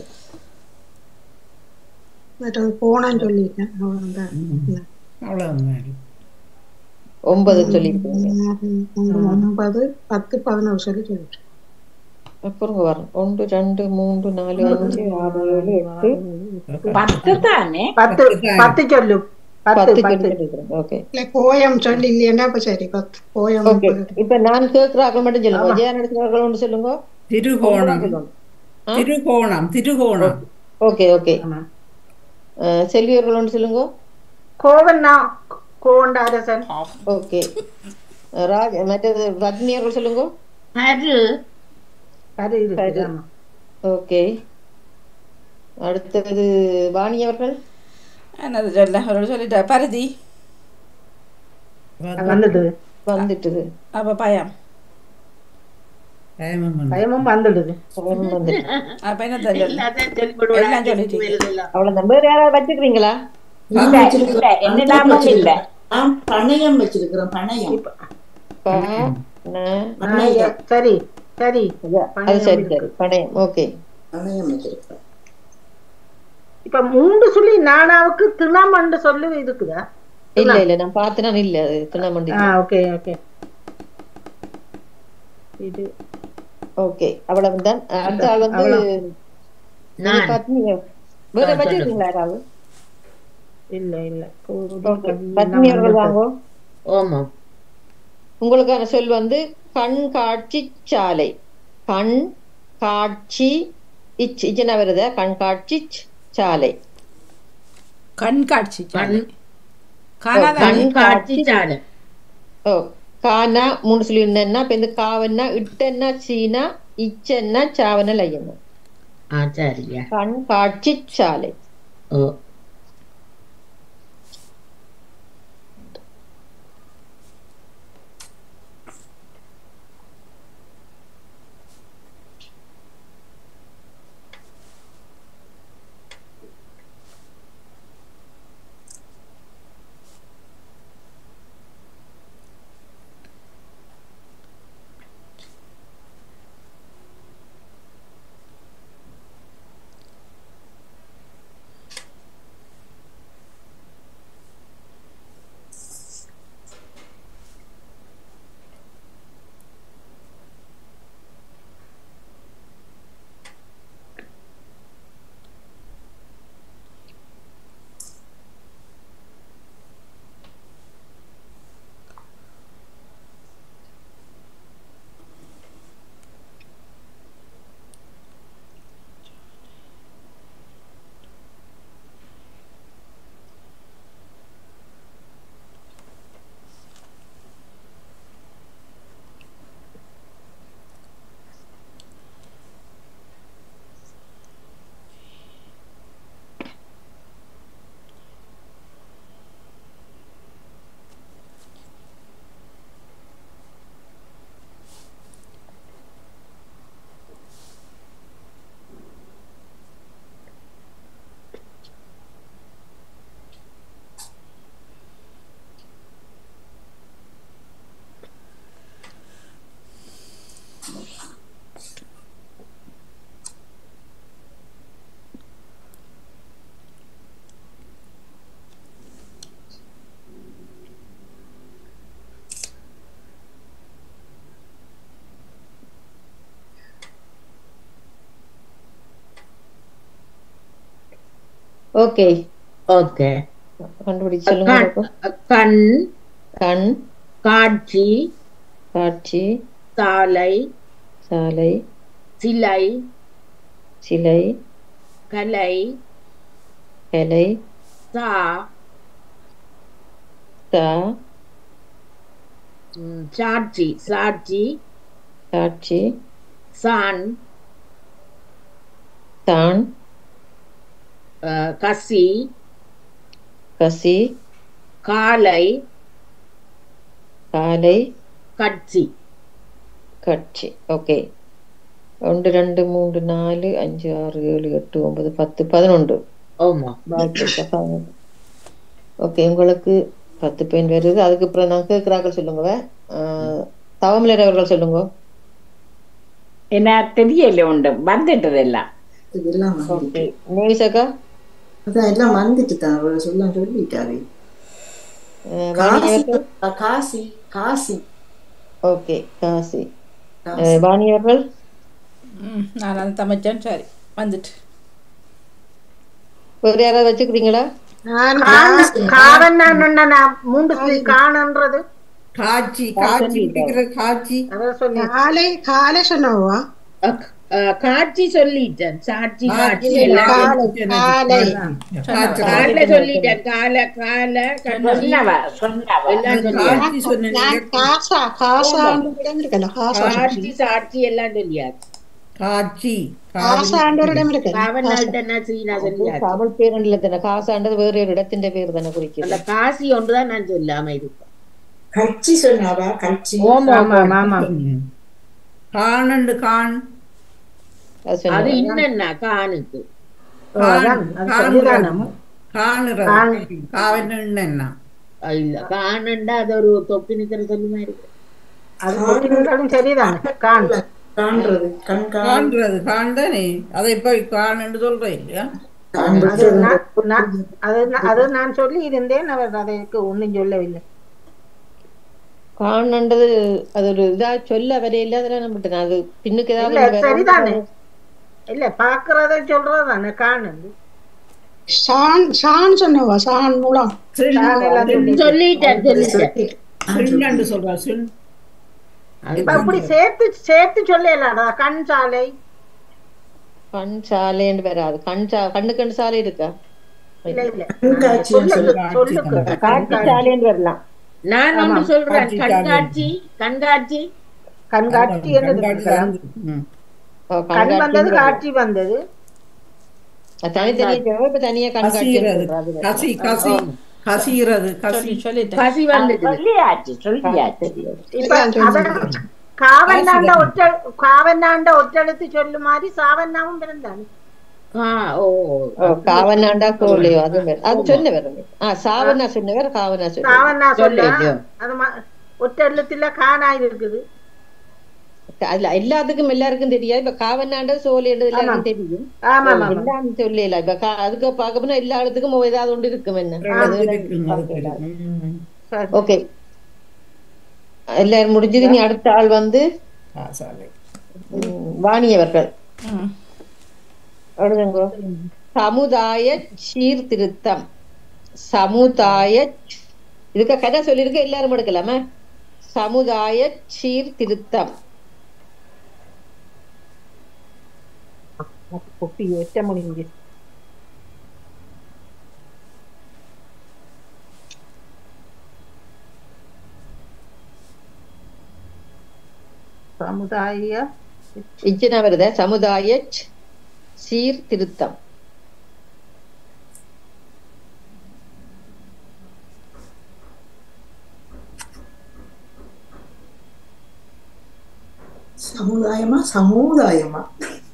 மற்றது கோணம் சொல்லிட்டேன் அவ்வளவுதான் ம். அவ்வளவுதான் ஒன்பது சொல்லியிருக்கீங்க ம், ஒன்பது பத்து பதினோரு சொல்லி சொல்லிட்டேன் அப்புறம் வரும் ஒன்று ரெண்டு மூன்று நாலு அஞ்சு ஆறு ஏழு எட்டு பத்து தானே பத்து பத்து சொல்லு பத்து பத்து பத்து சொல்லியிருக்கிறேன் ஓகே இல்ல கோயம் சொல்லி இல்லையா அப்ப சரி பத்து கோயம் ஓகே இப்ப நான் கேட்கிற ஆக்கள் மட்டும் சொல்லுங்க ஜெயா நடத்துறவர்கள் ஒன்று சொல்லுங்க திருகோணம் ஆ? திருகோணம் திருகோணம் ஓகே ஓகே செல்வி அவர்கள் ஒன்று சொல்லுங்க கோவன்னா கோண்ட அரசன் ஓகே ராஜ் மற்றது பத்னி அவர்கள் சொல்லுங்க பரு அது இருக்கு ஆமா. ஓகே அடுத்தது வாணி அவர்கள் என்னது சொல்ல அவரோட சொல்லிட்டா பருதி வந்துடுது வந்துட்டுது அப்ப பயம் பயமும் வந்துடுது பயமும் வந்துட்டு. அப்ப என்ன சொல்ல எல்லாத்தையும் சொல்லிவிடுவாங்க. எல்லாம் சொல்லிட்டீங்க அவ்வளவுதான் வேற யாராவது வச்சுக்கிறீங்களா இல்ல, இல்ல, என்னிடமும் இல்ல. நான் பணயம் வச்சிருக்கிறேன் பணயம் ப, ந, நாய- சரி சரி அது சரி சரி பணயம் ஓகே பணயம் வச்சிருக்கிறேன் இப்ப மூன்று சொல்லி நானாவுக்கு தினமண்டு சொல்லு இருக்குதா இல்ல இல்ல நான் பார்த்தேன்னா இல்ல அது திருவண்ணாமண்டி ஆ ஓகே ஓகே இது ஓகே அவ்வளவுதான் அடுத்த ஆள் வந்து அவ்வளவு. நீங்க பத்னி வேற ஆ, வச்சிருக்கீங்களா யாராவது இல்ல இல்ல ஓகே பத்னி அவர்கள் வாங்கோ ஆமா உங்களுக்கான சொல் வந்து கண்காட்சி சாலை கண் காட்சி இச் இச்சனா வருதா கண்காட்சி சாலை கண்காட்சி சாலை ஓ, காணாத கண்காட்சி சாலை ஓ கானா மூணு சொல்லி இருந்தேன்னா இப்ப இந்த காவன்னா இட்டன்னா சீனா இச்சன்னா சாவன லையன்னா ஆ சரியா கண் காட்சி சாலை ஓ ஓகே ஓகே கண்டுபிடிச்சு சொல்லுங்க பாப்போம். கண் கண் காட்சி காட்சி சாலை சாலை சிலை சிலை கலை கலை சா சா ம், சாட்சி சாட்சி காட்சி சான் தான் அஹ், கசி கசி காலை காலை கட்சி கட்சி ஓகே ஒன்று ரெண்டு மூன்று நாலு அஞ்சு ஆறு ஏழு எட்டு ஒன்பது பத்து பதினொன்று ஆமா ஓகே உங்களுக்கு பத்து பெண் வருது அதுக்கு அப்புறம் நான் கேட்கிறார்கள் சொல்லுங்க ஆஹ், தவமிலர் அவர்கள் சொல்லுங்க என்ன தெரியல உண்டு வந்துட்டதெல்லாம் இதெல்லாம் ஓகே நேவிசாக்கா அதான் எல்லாம் வந்துட்டு தான் அவர் சொல்ல சொல்லிட்டாரு அஹ், வாணி காசி அவர்கள் காசி காசி ஓகே காசி அஹ், வாணி அவர்கள் ம், நான் அந்த தமிச்சேன் சரி வந்துட்டு வேறு யாராவது வச்சுக்கிறீங்களா காவன்னா என்னன்னா மூன்று சொல்லி காணன்றது காட்சி காட்சி பிடிக்கிற காட்சி அதான் சொன்னேன் காலை காலை சொன்னவா அஹ், அஹ், காட்சி சொல்லிட்டேன் சாட்சி காட்சி காட்சி, எல்லாம் காலை, காலை. காலை காலை சொல்லிட்டேன் கால கால கட்சி சொன்னவ சொன்னவ எல்லாம் சொல்லியாச்சு காட்சி சொன்னீங்க நான் காசா காசாண்டு கூட இருக்கல காசா காட்சி சாட்சி எல்லாம் சொல்லியாச்சு காட்சி காசாண்டு ஒரு இடம் இருக்கு அவன் நாள்கிட்ட சீனா சொல்லியாச்சு தமிழ் பேருண்டுல தானே காசாண்டது வேற ஒரு இடத்தின் பேர் தானே அந்த குறிக்கிறது காசி ஒன்றுதான் நான் சொல்லாம இருப்பேன் கட்சி சொன்னாவா கட்சி ஆமா ஆமா ஆமா காணண்டு காண் அது அது சொன்னேன். இன்னென்ன காணுக்கு ஓ, அதான், அது சரிதானே. காணுறது காவன்னு என்ன அஹ் இல்ல காணுண்டா அது ஒரு தொப்பி நிக்கிற சொல்லுமா இருக்கு அது கொட்டினாலும் சரிதானே காண் காண்றது கண் காண்றது காண்தானே அதை போய் காணுன்னு சொல்றேன் இல்லையா அது நான் நான்- அது நான்- அது நான் சொல்லி இருந்தேன் அவர் அதற்கு ஒன்றும் சொல்லவில்லை காணன்றது அது ஒரு இதா சொல்ல வரையில அதெல்லாம் நம்ம அது பின்னுக்கு இல்ல ஏதாவது வேற- சரிதானே இல்ல பாக்குறத சொல்றதானே காணு சான் சான் சொன்னவா சான் மூலம் சொல்லிட்டேன் சொல்லிட்டேன் சின்னண்டு சொல்றா சின் இப்ப அப்படி சேர்த்து சேர்த்து சொல்லலாடா கண் சாலை கண் சாலைன்னு வராது கண் சா கண்ணு கண் சாலை இருக்கா இல்ல இல்ல கண்காட்சி சொல்லுக்கு சொல்லுக்கு காட்சி சாலைன்னு வரலாம் நான் ஆமா. ஒன்று சொல்றேன் காட்சி கண்காட்சி கண்காட்சி கண்காட்சி என்று இருக்கலாம். ஓ, கண் கண்காட்சி வந்தது காட்சி வந்தது அது தனித்தனியா சொல்றோம், இப்ப தனியா கண்காட்சி கசீறது கசி கசி கசீறது கசி சொல்லிட்டேன் பசி வந்தது சொல்லியாச்சு சொல்லியாச்சு இப்ப அத காவன்னாண்ட ஒற்ற காவன்னாண்ட ஒற்றெழுத்து சொல்லு மாதிரி சாவன்னாவும் பிறந்தானே ஆ ஓ ஓ, காவனாண்டா கோழியோ அது வேற. அது சொன்ன வரும் ஆ சாவனா சொன்ன வேற காவனா சொன்ன சாவன்னா சொல்ல சொல்லிட்டியோ. அது ம- ஒற்றெழுத்துல காணாய் இருக்குது அதுல எல்லாத்துக்கும் எல்லாருக்கும் தெரியாது இப்ப காவனாண்டது சோழின்றது எல்லாருக்கும் தெரியும் ஆமா ஆமா எல்லாம் சொல்லல இப்ப கா- அதுக்கு பார்க்க போனா எல்லா இடத்துக்கும் ஏதாவது ஒன்று இருக்கும் என்ன சரி. ஓகே எல்லாரும் முடிஞ்சது நீ அடுத்த ஆள் வந்து காசாலை ம், வாணி அவர்கள் ம். எழுதுங்கோ சமுதாய சீர்திருத்தம் சமுதாய இதுக்கு கதை சொல்லியிருக்க எல்லாரும் எடுக்கலாமா சமுதாய சீர்திருத்தம் கொப்பி ஒற்ற முடிஞ்சு சமுதாய இச்சனா வருத சமுதாய சீர்திருத்தம் சமுதாயமா சமுதாயமா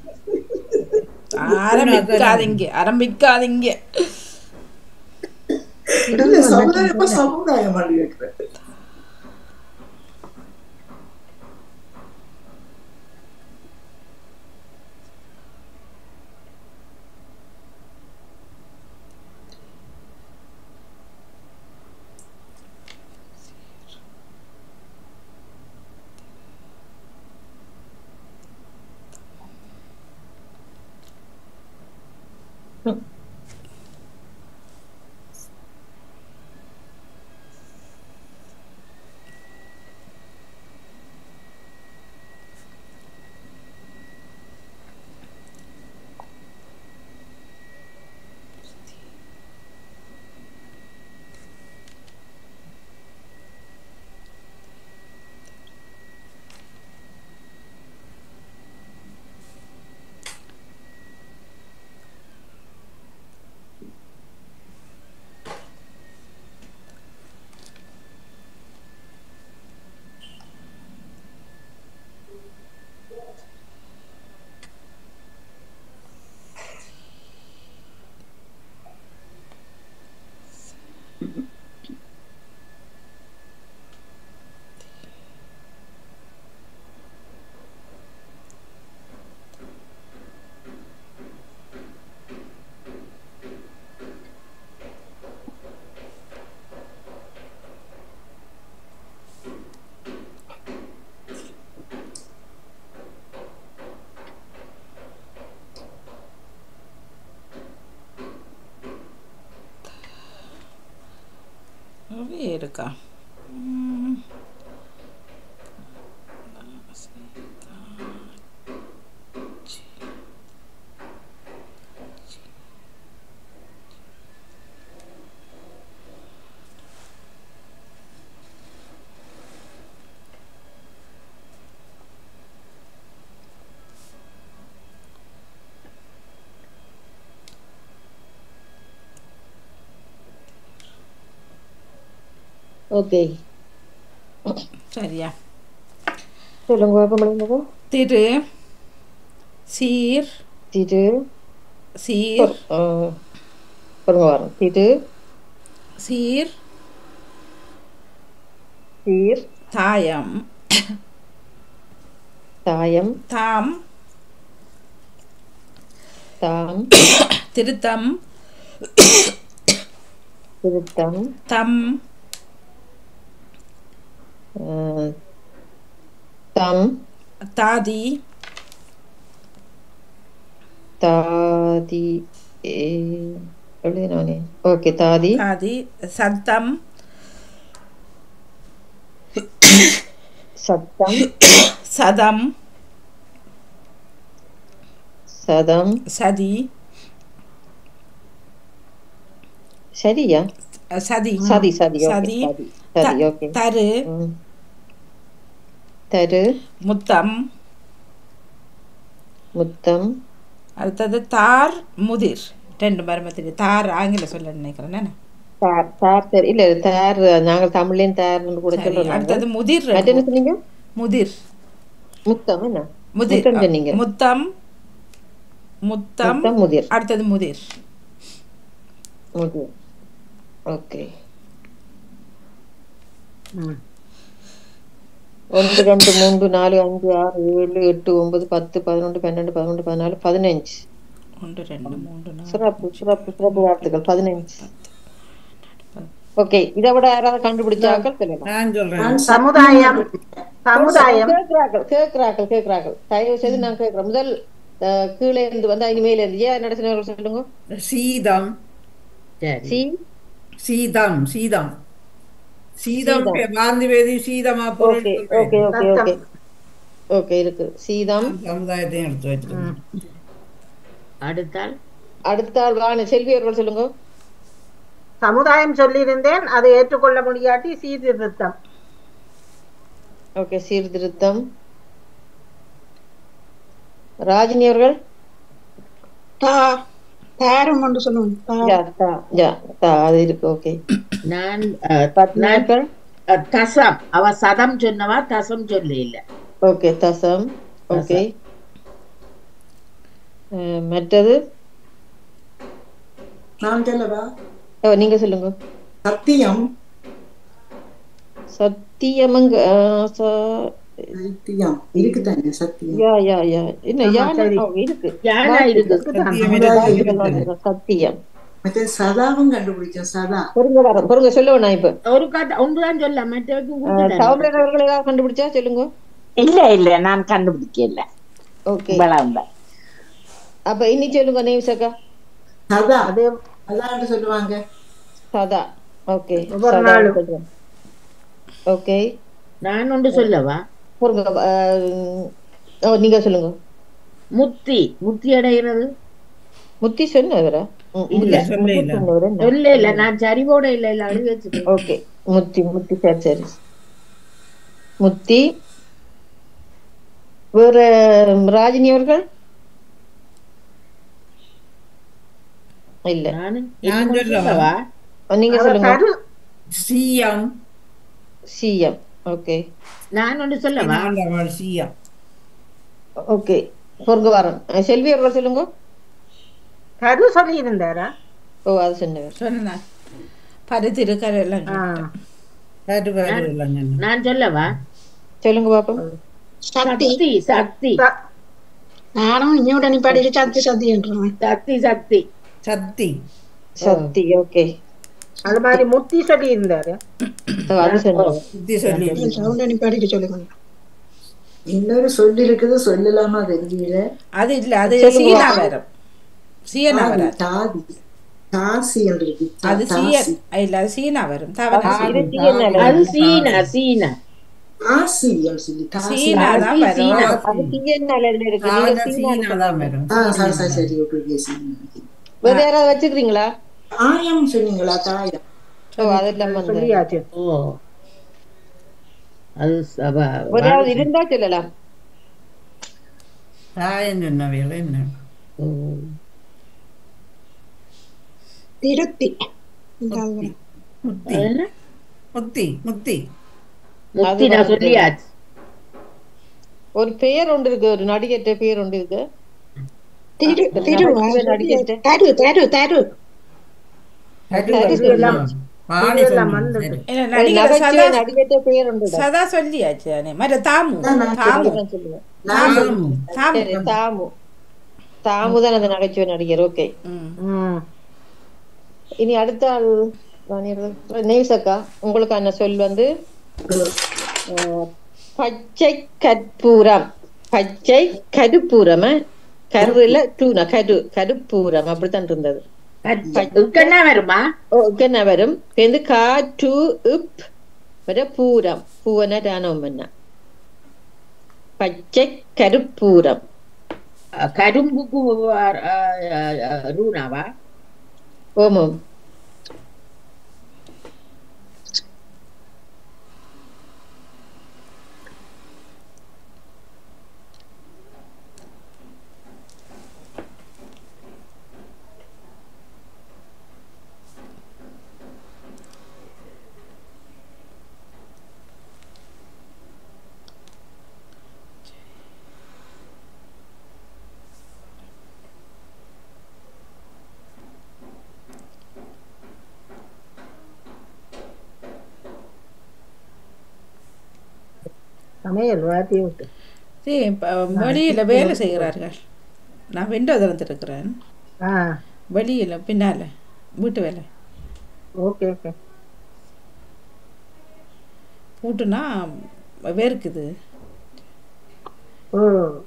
ஆரம்பிக்காதீங்க ஆரம்பிக்காதீங்க இல்ல சமுதாயமா சமுதாயமா கேக்குறேன் அப்படியே இருக்கா ம். ஓகே சரியா சொல்லுங்க பாப்போம் முடியுமா திரு சீர் திரு சீர் பாருங்க வரோம் திரு சீர் சீர் தாயம் தாயம் தாம் தாம் திருத்தம் திருத்தம் தம் அஹ், தம் தாதி தாதி ஏ, எழுதினானே ஓகே தாதி தாதி சத்தம் சத்தம் சதம் சதம் சதி சரியா சதி சதி சதி okay, சதி சதி சதி த- ஓகே தரு தரு முத்தம் முத்தம் அடுத்தது தார் முதிர் ரெண்டு மருமத்திரி தார் ஆங்கில சொல்ல நினைக்கிறேன் நானு. தார் தார் சரி இல்ல தார் நாங்க தமிழ்லயும் தார்னு கூட சரி, சொல்றோம் அடுத்தது நாங்க. முதிர் மற்ற என்ன சொன்னீங்க முதிர் முத்தம் என்ன முதிர் முத்தம் சொன்னீங்க முத்தம் முத்தம் முத்தம் முதிர் அடுத்தது முதிர் முதிர் ஓகே ஒன்று ரெண்டு மூன்று நாலு அஞ்சு ஆறு ஏழு எட்டு ஒன்பது பத்து பதினொன்று பன்னெண்டு பதினொன்று பதினாலு பதினஞ்சு ஒன்று ரெண்டு மூன்று நாலு சிறப்பு சிறப்பு சிறப்பு வாழ்த்துக்கள் பதினஞ்சு ஓகே இதை விட யாராவது கண்டுபிடிச்சாக்கள் சொல்லலாம் நான் சொல்றேன் சமுதாயம் சமுதாயம் கேட்கிறார்கள் கேட்கிறார்கள் கேட்கிறார்கள் தயவு செய்து நான் கேட்கிறேன் முதல் அஹ், கீழே இருந்து வந்து இனிமேல இருந்து ஏன் நடத்தினவர்கள் சொல்லுங்க சீதம் சி சீதம் சீதம் சீதம் சீதம். வாந்தி வேதி சீதமா பொருள் okay okay okay okay okay இருக்கு சீதம் சமுதாயத்தையும் எடுத்து வச்சிருக்கேன் அடுத்தால் அடுத்த ஆள் வாணி செல்வி அவர்கள் சொல்லுங்க சமுதாயம் சொல்லியிருந்தேன் அதை ஏற்றுக்கொள்ள முடியாட்டி சீர்திருத்தம் ஓகே சீர்திருத்தம் ராஜினி அவர்கள் தா தாரம் ஒன்று சொல்லுவோம் தா யா, தா, யா, தா, அது இருக்கு ஓகே நான் அஹ், நான் அஹ், தசம் அவ சதம் சொன்னவா தசம் சொல்ல இல்ல ஓகே தசம் ஓகே அஹ், மற்றது நான் சொல்லவா ஓ, நீங்க சொல்லுங்க சத்தியம் சத்தியமங்க அஹ், ச- சத்தியம் இருக்குதானே சத்தியம் யா யா யா என்ன ஆமா, யானை சரி. ஓ, இருக்கு யானை இருக்கு. வாழ்த்துக்கள். சத்தியம் மற்ற சதாவும் கண்டுபிடிச்சோம் சதா பொருங்க வர பொருங்க சொல்ல வேணாம் இப்ப ஒரு காட்ட ஒன்றுதான் சொல்ல மற்றவருக்கு சௌமியன் அவர்கள் ஏதாவது கண்டுபிடிச்சா சொல்லுங்க இல்ல இல்ல நான் கண்டுபிடிக்கல ஓகே இவ்வளவுதான் அப்ப இன்னி சொல்லுங்க நேவிசக்கா சதா அதான் சொல்லுவாங்க சதா ஓகே ஒவ்வொரு நாளும். ஓகே நான் ஒன்று சொல்லவா பொருங்க அஹ், ஓ, நீங்க சொல்லுங்க முத்தி முத்தி அடைகிறது முத்தி சொன்னவரா ம், இல்ல முத்தி சொன்னவரா என்ன? இல்ல இல்ல நான் சரிவோட இல்ல இல்ல அழுகி வச்சுக்கேன் ஓகே முத்தி முத்தி சரி சரி முத்தி வேற ராஜினி அவர்கள் இல்ல நானு நான் சொல்லவா நீங்க அவர் சொல்லுங்க தரு சிஎம் சிஎம் ஓகே நான் ஒன்று சொல்லவா சிஎம் ஓகே பொருங்க வரேன் செல்வி அவர்கள் சொல்லுங்க தரு சொல்லியிருந்தாரா ஓ அது சொன்னவர் சொன்னேன் பருத்திருக்கிற எல்லாம் வேறு வேறு இல்லைங்க நான் சொல்லவா சொல்லுங்க பாப்போம் சக்தி சக்தி சக்தி நானும் இன்னோட நீ படிச்சு சக்தி சக்தி என்றுவேன் சக்தி சக்தி சக்தி சக்தி ஓகே அது மாதிரி முத்தி சொல்லியிருந்தாரு அது சொன்னவர் புத்தி சொல்லி சவுண்ட நீ படிக்க சொல்லுங்க இன்னொரு சொல்லி இருக்குது சொல்லலாமா தெரியல அது இல்ல அது சொல்லுங்க. சீனா வரும் சீனா தாதி, வராது தாதி தாசி என்று இருக்கு தா- அது தாசி. சீயன் இல்ல அது சீனா வரும் தவறு இது சீனா அது சீனா சீனா தாசி என்று சொல்லி தாசி சீனா தான் வரும் சீனா. அது சீனால இருக்கு நீங்க ஆனா சீனா சீனா தான் வரும் ஆ சரி சரி சரி ஓகே ஓகே சீனா. வேற யாராவது வச்சுக்கிறீங்களா தாயம் சொன்னீங்களா தாயம் ஓ அதெல்லாம் வந்து சொல்லியாச்சு ஓ அது அவ ஒரு யாராவது இருந்தா சொல்லலாம் தாயம் சொன்னவையில் என்ன திருத்தி இந்த அது வரும். முத்தி என்ன முத்தி முத்தி முத்தி நான் சொல்லியாச்சு ஒரு பேர் ஒன்று இருக்கு ஒரு நடிகர்கிட்ட பேர் ஒன்று இருக்கு திரு திரு நடிகர்கிட்ட தரு தரு தரு பாணி சொல்லணும். சரி. இல்ல, நடிகர் நகைச்சுவை சதா- நடிகர்கிட்ட பேர் ஒன்று சதா சொல்லியாச்சு தானே மற்ற தாமு தாமு தாமு தாமு சரி, தாமு தாமு தான் அந்த நகைச்சுவை நடிகர் ஓகே இனி அடுத்த ஆள் நெய்சக்கா உங்களுக்கான சொல் வந்து அஹ், பச்சை கற்பூரம் பச்சை கருப்பூரம் கருல டூனா கரு கருப்பூரம் அப்படித்தான் இருந்தது என்ன வருமா ஓ என்ன வரும் இப்ப வந்து கா டு உப் வர பூரம் பூவன ராணவம் பண்ண பச்சை கருப்பூரம் கரும்புக்கு அஹ், அஹ், அஹ், ரூனாவா ஓமம் சமையல் வாட்டி விட்டு சரி இப்ப வெளியில வேலை செய்கிறார்கள் நான் விண்டோ திறந்துருக்கிறேன் ஆ வெளியில பின்னால வீட்டு வேலை ஓகே ஓகே பூட்டுனா வேர்க்குது ஓ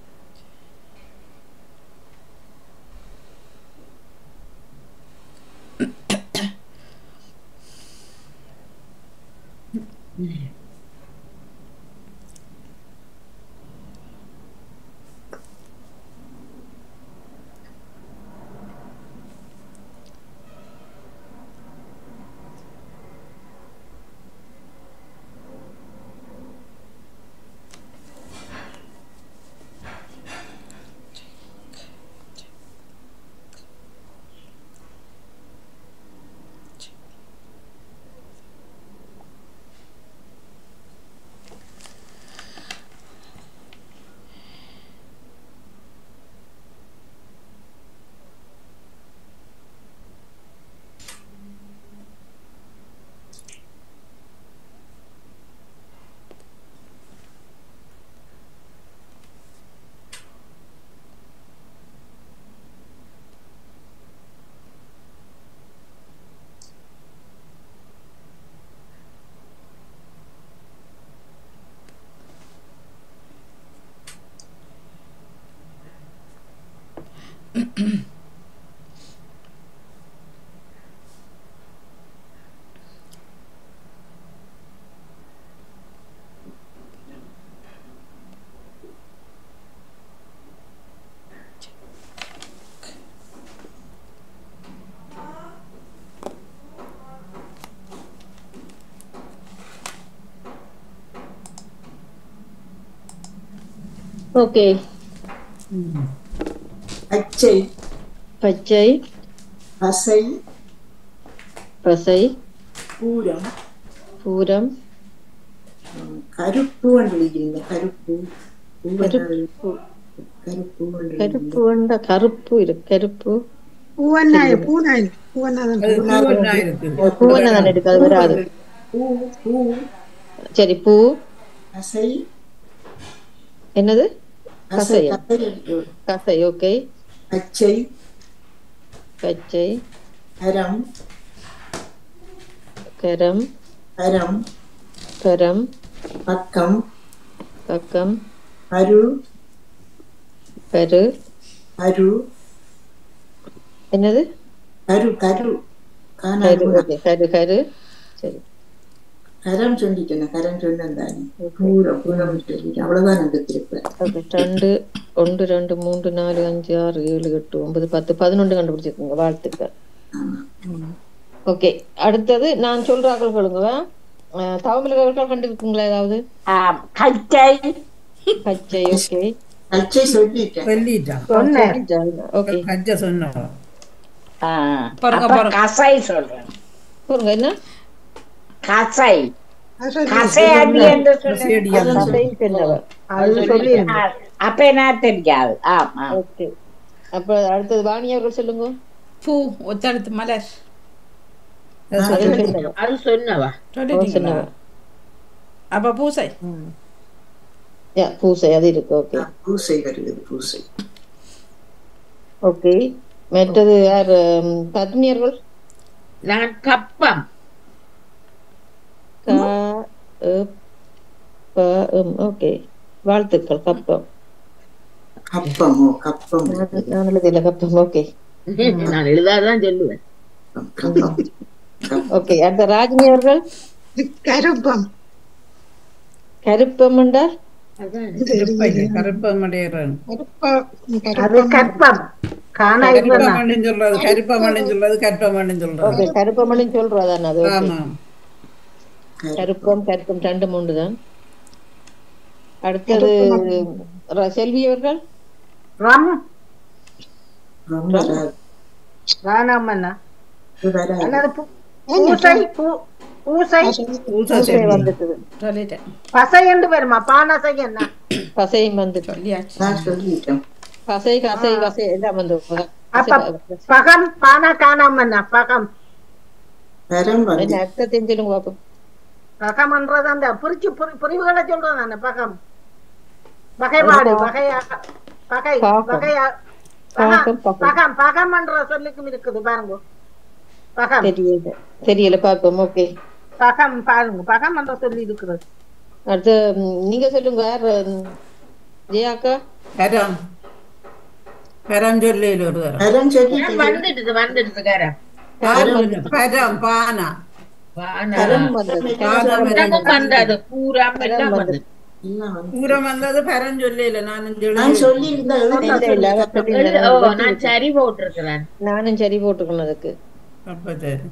ஓகே பச்சை பச்சை பசை பசை பூரம் பூரம் கருப்பு கண்டுபிடிக்கிறீங்க கருப்பு கருப்பு கருப்பு கருப்பு வேண்டா கருப்பு இருக்கு கருப்பு பூவன்னாய் பூனாய் பூவன்னாதான் அது பூவன்னா இருக்கு. பூவெண்ணெய் தானே இருக்கு அது வராது பூ பூ சரி பூ பசை என்னது பசை கசையா கசை இருக்கு. கசை ஓகே பச்சை பச்சை கரம் கரம் கரம் கரம் பக்கம் பக்கம் பரு பரு பரு என்னது கரு கரு கரு காணாது ஓகே கரு கரு சரி கரம் சொல்லிட்டேன் கரம் சொன்னேன் தானே பூரம் பூரம் சொல்லிட்டேன் அவ்வளவுதான் எனக்கு திருப்பேன் ஓகே ரெண்டு ஒன்று ரெண்டு மூன்று நாலு அஞ்சு ஆறு ஏழு எட்டு ஒன்பது பத்து பதினொன்று கண்டுபிடிச்சிருக்கீங்க வாழ்த்துக்கள் ஓகே அடுத்தது நான் சொல்றாக்கள் சொல்லுங்க தவமிழர்கள் கண்டிருக்கீங்களா ஏதாவது கச்சை பச்சை ஓகே பச்சை சொல்லிட்டேன் சொல்லிட்டான் ஓகே கச்சை சொன்னோம் பாருங்க, அப்புறம் பாருங்க. கசை சொல்றேன் பாருங்க என்ன கசை கசை அடி என்று சொன்னேன். அது சொல்லி அப்ப நான் தெரியாது ஆமா ஓகே அப்ப அடுத்தது வாணி அவர்கள் சொல்லுங்க பூ ஒத்தடுத்து மலர் அது சொன்னவா சொல்லிட்டீங்களா அப்ப பூசை யா, பூசை அது இருக்கு ஓகே பூசை வருகிறது பூசை ஓகே மற்றது யார் ம், பத்னியர்கள் நான் கப்பம் க அப், ப ம், ஓகே வாழ்த்துக்கள் கப்பம் கப்பமோ கப்பம் நான் நான் எழுதியில கப்பம் ஓகே நான் எழுதாதான் சொல்லுவேன் ஓகே அடுத்த ராஜினி அவர்கள் கருப்பம் கருப்பம் என்றால் கருப்பமடையறன் அது கற்பம் காணா கருப்பமணின்னு சொல்றது கருப்பமணின்னு சொல்றது கருப்பமணின்னு ஓகே சொல்றது கருப்பமணின்னு சொல்றதான் அது okay. ஆமா கருப்பம் கருப்பம் ரெண்டு மூன்று தான் அடுத்தது ர- செல்வி அவர்கள் ரம் ரொம்ப ராணாமண்ணா வராது என்னது பூ- பூசை பூ- பூசை பூசை வந்துட்டது சொல்லிட்டேன் பசை என்று வருமா பானசை என்ன பசையும் வந்து சொல்லியாச்சு நான் சொல்லிட்டேன் பசை கசை வசை எல்லாம் வந்து அப்ப பகம் பானா காணாமண்ணா பகம் வரம் வந்து என்ன அர்த்தத்தையும் சொல்லுங்க பாப்போம் பகம்ன்றது அந்த பிரிச்சு பிரி- பிரிவுகளை சொல்றது அந்த பகம் வகைப்பாடு வகையா வகை பாகம். வகையா பாகம், பகம். பகம் பகம்ன்ற சொல்லுக்கும் இருக்குது பாருங்க பகம் தெரியல தெரியல பாப்போம் ஓகே பகம் பாருங்க பகம் என்ற சொல்லி இருக்கிறது அடுத்து ம், நீங்க சொல்லுங்க யார் ம், ஜெயாக்கா கரம் கரம் சொல்லையில் ஒரு தரம் வரம் சொல்லி ஏன் வந்துடுது வந்துடுது கரம் கரம் பானா கரம் வந்தது பாதம் உடம்பும் வந்தது பூராம் எல்லாம் வந்தது எல்லாம் வந்து பூரம் வந்தது பரம் சொல்லையில நான் நான் சொல்லி இருந்தா இல்ல, இல்ல, அவர் சொல்லியிருந்தாரு. எழுத- ஓ நான் சரி போட்டிருக்கிறேன் நானும் சரி போட்டுக்கணும் அதுக்கு அப்ப சரி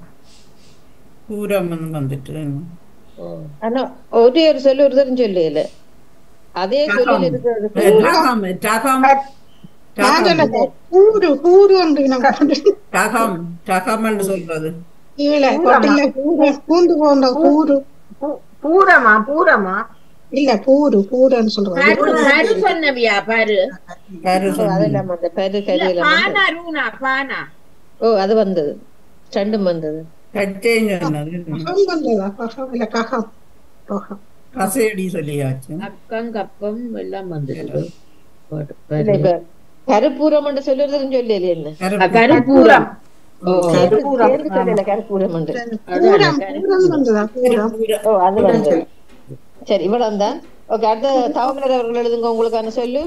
பூரம் வந்து வந்துட்டு ஆனா ஒரே ஒரு சொல்லு ஒரு தரம் சொல்லல அதே சொல்லி இருக்கிறது டகம் டகம் நான் சொல்லல கூடு கூடு ஒன்று நான் டகம் டகம் சொல்றது கீழே கொட்டில கூடு கூண்டு போன்ற கூடு பூ- பூரமா பூரமா இல்ல கூடு கூடுன்னு சொல்றது பாரு பாரு சொன்னவியா பாரு கரு ஓ, அதெல்லாம் அந்த பெரு கரு இல்ல, எல்லாம் பானா ரூனா பானா ஓ அது வந்தது ரெண்டும் வந்தது கச்சேன்னு சொன்னது ககம் வந்ததா ககம் இல்ல ககம் ககம் கசையடி சொல்லியாச்சு அக்கம் கப்பம் எல்லாம் வந்துடுது பாரு, இல்ல பாரு. இப்ப கருப்பூரம் என்று சொல்லுறதுன்னு சொல்லல என்ன அஹ், கருப்பூரம் ஓ, சேர்த்து சேர்த்து சொல்லல கருப்பூரம் என்று பூரம் பூரம் வந்ததா பூரம் ஓ அது வந்தது சரி இவ்வளவு தான் ஓகே அடுத்த தவமலர் அவர்கள் எழுதுங்க உங்களுக்கான சொல்லு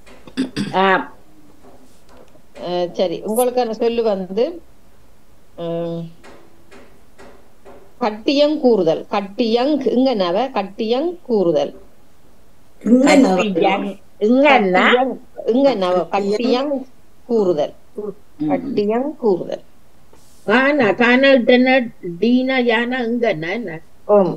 ஆ, அஹ், சரி உங்களுக்கான சொல்லு வந்து உம், கட்டியங் கூறுதல் கட்டியங் இங்க நவ கட்டியங் கூறுதல் கட்டியங். இங்கன்னா கட்டியங் இங்க நவ கட்டியங் கூறுதல் கட்டியங் கூறுதல் கானா கானா டீனா யானா இங்கன்னா என்ன ஓம்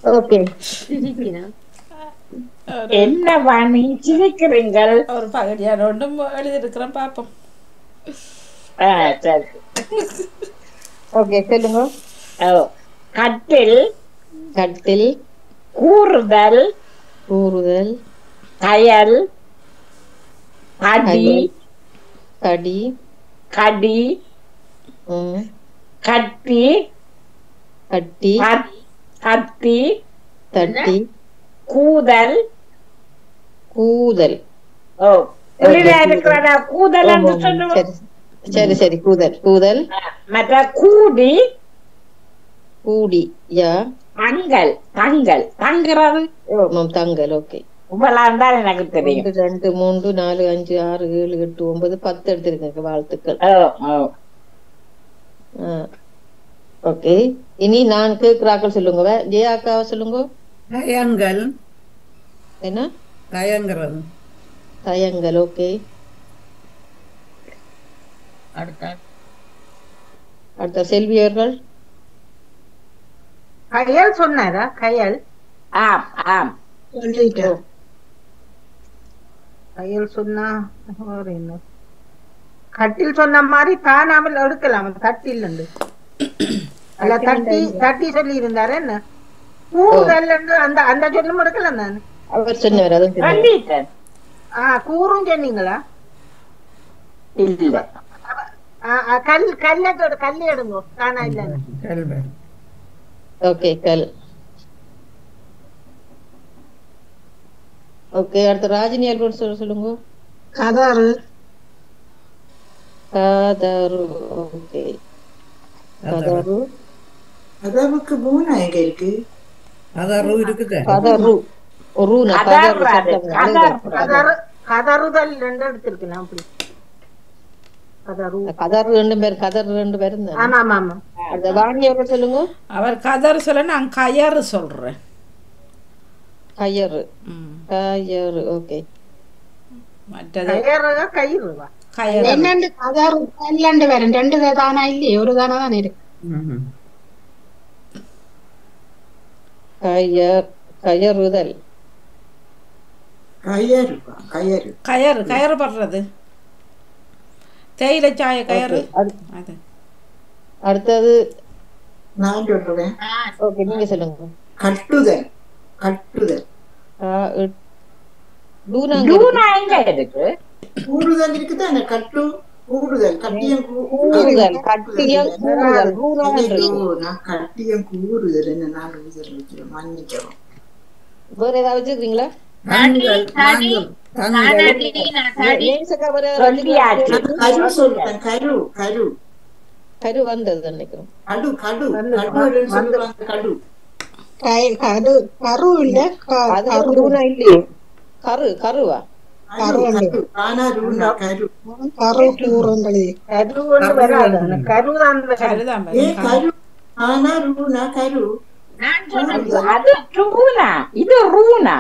ஓகே என்ன வாணி சிரிக்கிறீங்கள் ஒரு பகடியான ஒன்றும் எழுதியிருக்கிறேன் பார்ப்போம் ஆ, சரி ஓகே சொல்லுங்க ஓ, கட்டில் கட்டில் கூறுதல் கூறுதல் கயல் கடி கயல், கடி கடி ம், கட்டி கட்டி கத்- கத்தி தட்டி கூதல் கூதல் ஓ வெளியில இருக்கிறதா கூதல் என்று ஆமாம், சொல்லுவோம் சரி சரி சரி கூதல் கூதல் மற்ற கூடி கூடி யா தங்கல் தங்கல் தங்குறது ஆமாம் தங்கல் ஓகே இவ்வளவு தான் எனக்கு தெரியும் ஒன்று ரெண்டு மூன்று நாலு அஞ்சு ஆறு ஏழு எட்டு ஒன்பது பத்து எடுத்திருக்கேன் வாழ்த்துக்கள் ஓ ஓ ஓகே இனி நான் கேட்கிறாக்கள் சொல்லுங்க வே- ஜெயா அக்காவை சொல்லுங்க தயங்கல் என்ன தயங்குறது தயங்கல் ஓகே அடுத்த செல்வி அவர்கள் கையல் சொன்னாரா கையல் ஆம் ஆம் சொல்லிட்டேன் கையல் சொன்னா வேற என்ன கட்டில் சொன்ன மாதிரி காணாமல் எடுக்கலாம் கட்டில் உண்டு அல்ல தட்டி தட்டி சொல்லி இருந்தாரு என்ன கூறுதல் அந்த அந்த சொல்லும் எடுக்கலாம் நான் அவர் சொன்னவர் அதுவும் சொன்னவர். சொல்லிட்டேன் ஆ கூறும் சொன்னீங்களா இல்ல ஆ, ஆ, கல் கல்ல கல்லு எடுங்கோ காணா இல்லன்னு கல்வன் ஓகே கல் ஓகே அடுத்த ராஜினி அல்போன் சொல்ல சொல்லுங்க கதாறு கதரு ஓகே கதரு கதவுக்கு பூனா எங்க இருக்கு அதான் இருக்குது கதரு ரூனா கதரு கதறாது, சத்தம் அழுது. கதறு கதறுதல் ரெண்டு எடுத்திருக்கலாம் அப்படி கதறு கதர் ரெண்டு பேர் கதர் ரெண்டு பேரும் தானே. ஆமா ஆமா ஆமா அந்த வாணி அவர்கள் சொல்லுங்க அவர் கதர் சொல்ல நான் கயறு சொல்றேன் கயறு ம். கயறு ஓகே மற்றது கயிறு கயிறுவா கயறு என்னண்டு கதாறு கல்லாண்டு வரும் ரெண்டு தானா இல்லையே ஒரு தானா தான் இருக்கு ம்ஹும். கயர் கயறுதல் கயறு கயறு கயறு கயறு படுறது தேயிலை சாய கயறு அது அடுத்தது நான் சொல்றேன் ஓகே நீங்க சொல்லுங்க கட்டுதல் கட்டுதல் க- இ- டூனாங்க இருக்கு. லூனா எங்க இருக்கு கூடுதல் இருக்குதானே கட்டு கூடுதல் கட்டியம் கூ- கூறுதல் கட்டியம் கூறுதல் ரூனாங்க இருக்கு. ஐயோ, நான் கட்டியம் கூறுதல் என்ன நான் ஊதல் வைக்கிறேன் மன்னிக்கவும் வேற ஏதாவது வச்சிருக்கீங்களா தங்கள் தங்கள் தங்கள் நேசக்கா வேற ஏதாவது சொல்லியாச்சு வச்சிருக்கீங்களா? கரு சொல்றேன் கரு கரு கரு வந்தது நினைக்கிறோம் கடு கடு கடுன்னு சொல்லுவாங்க கடு கை- கரு கரு இல்ல க- அது கரு டூனா இல்லையே கரு கருவா கரு கரு ஆனா ரூனா கரு கரு கூறுன்றது கரு ஒன்று வராது கரு தான் கருதான் ஏ பாரு. கரு ஆனா ரூனா கரு அது ரூனா இது ரூனா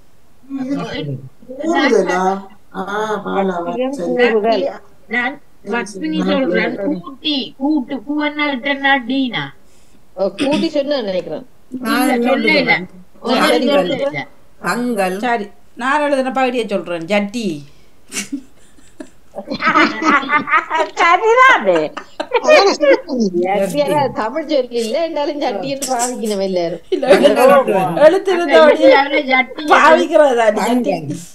கூறுதலா ஆ பாலாவா சரி கூறுதல் நான் பத்மினி சொல்றேன் கூட்டி கூட்டு கூவன்னா இட்டனா டீனா ஓ, கூட்டி சொன்னா நினைக்கிறேன் நான் இல்ல இன்னொன்று சொல்ல இல்ல சொல்றேன். ஒரு தங்கள் சொல்ல இல்ல தங்கள் சரி நான் எழுதின பகுதியை சொல்றேன் ஜட்டி சரிதானே சட்டியாரா தமிழ் சொல்லி இல்ல இருந்தாலும் சட்டி என்று பாவிக்கணும் எல்லாரும் இல்ல, எழுத்திருந்த அப்படியே அவளை ஜட்டி பாவிக்கிறதா ஜட்டி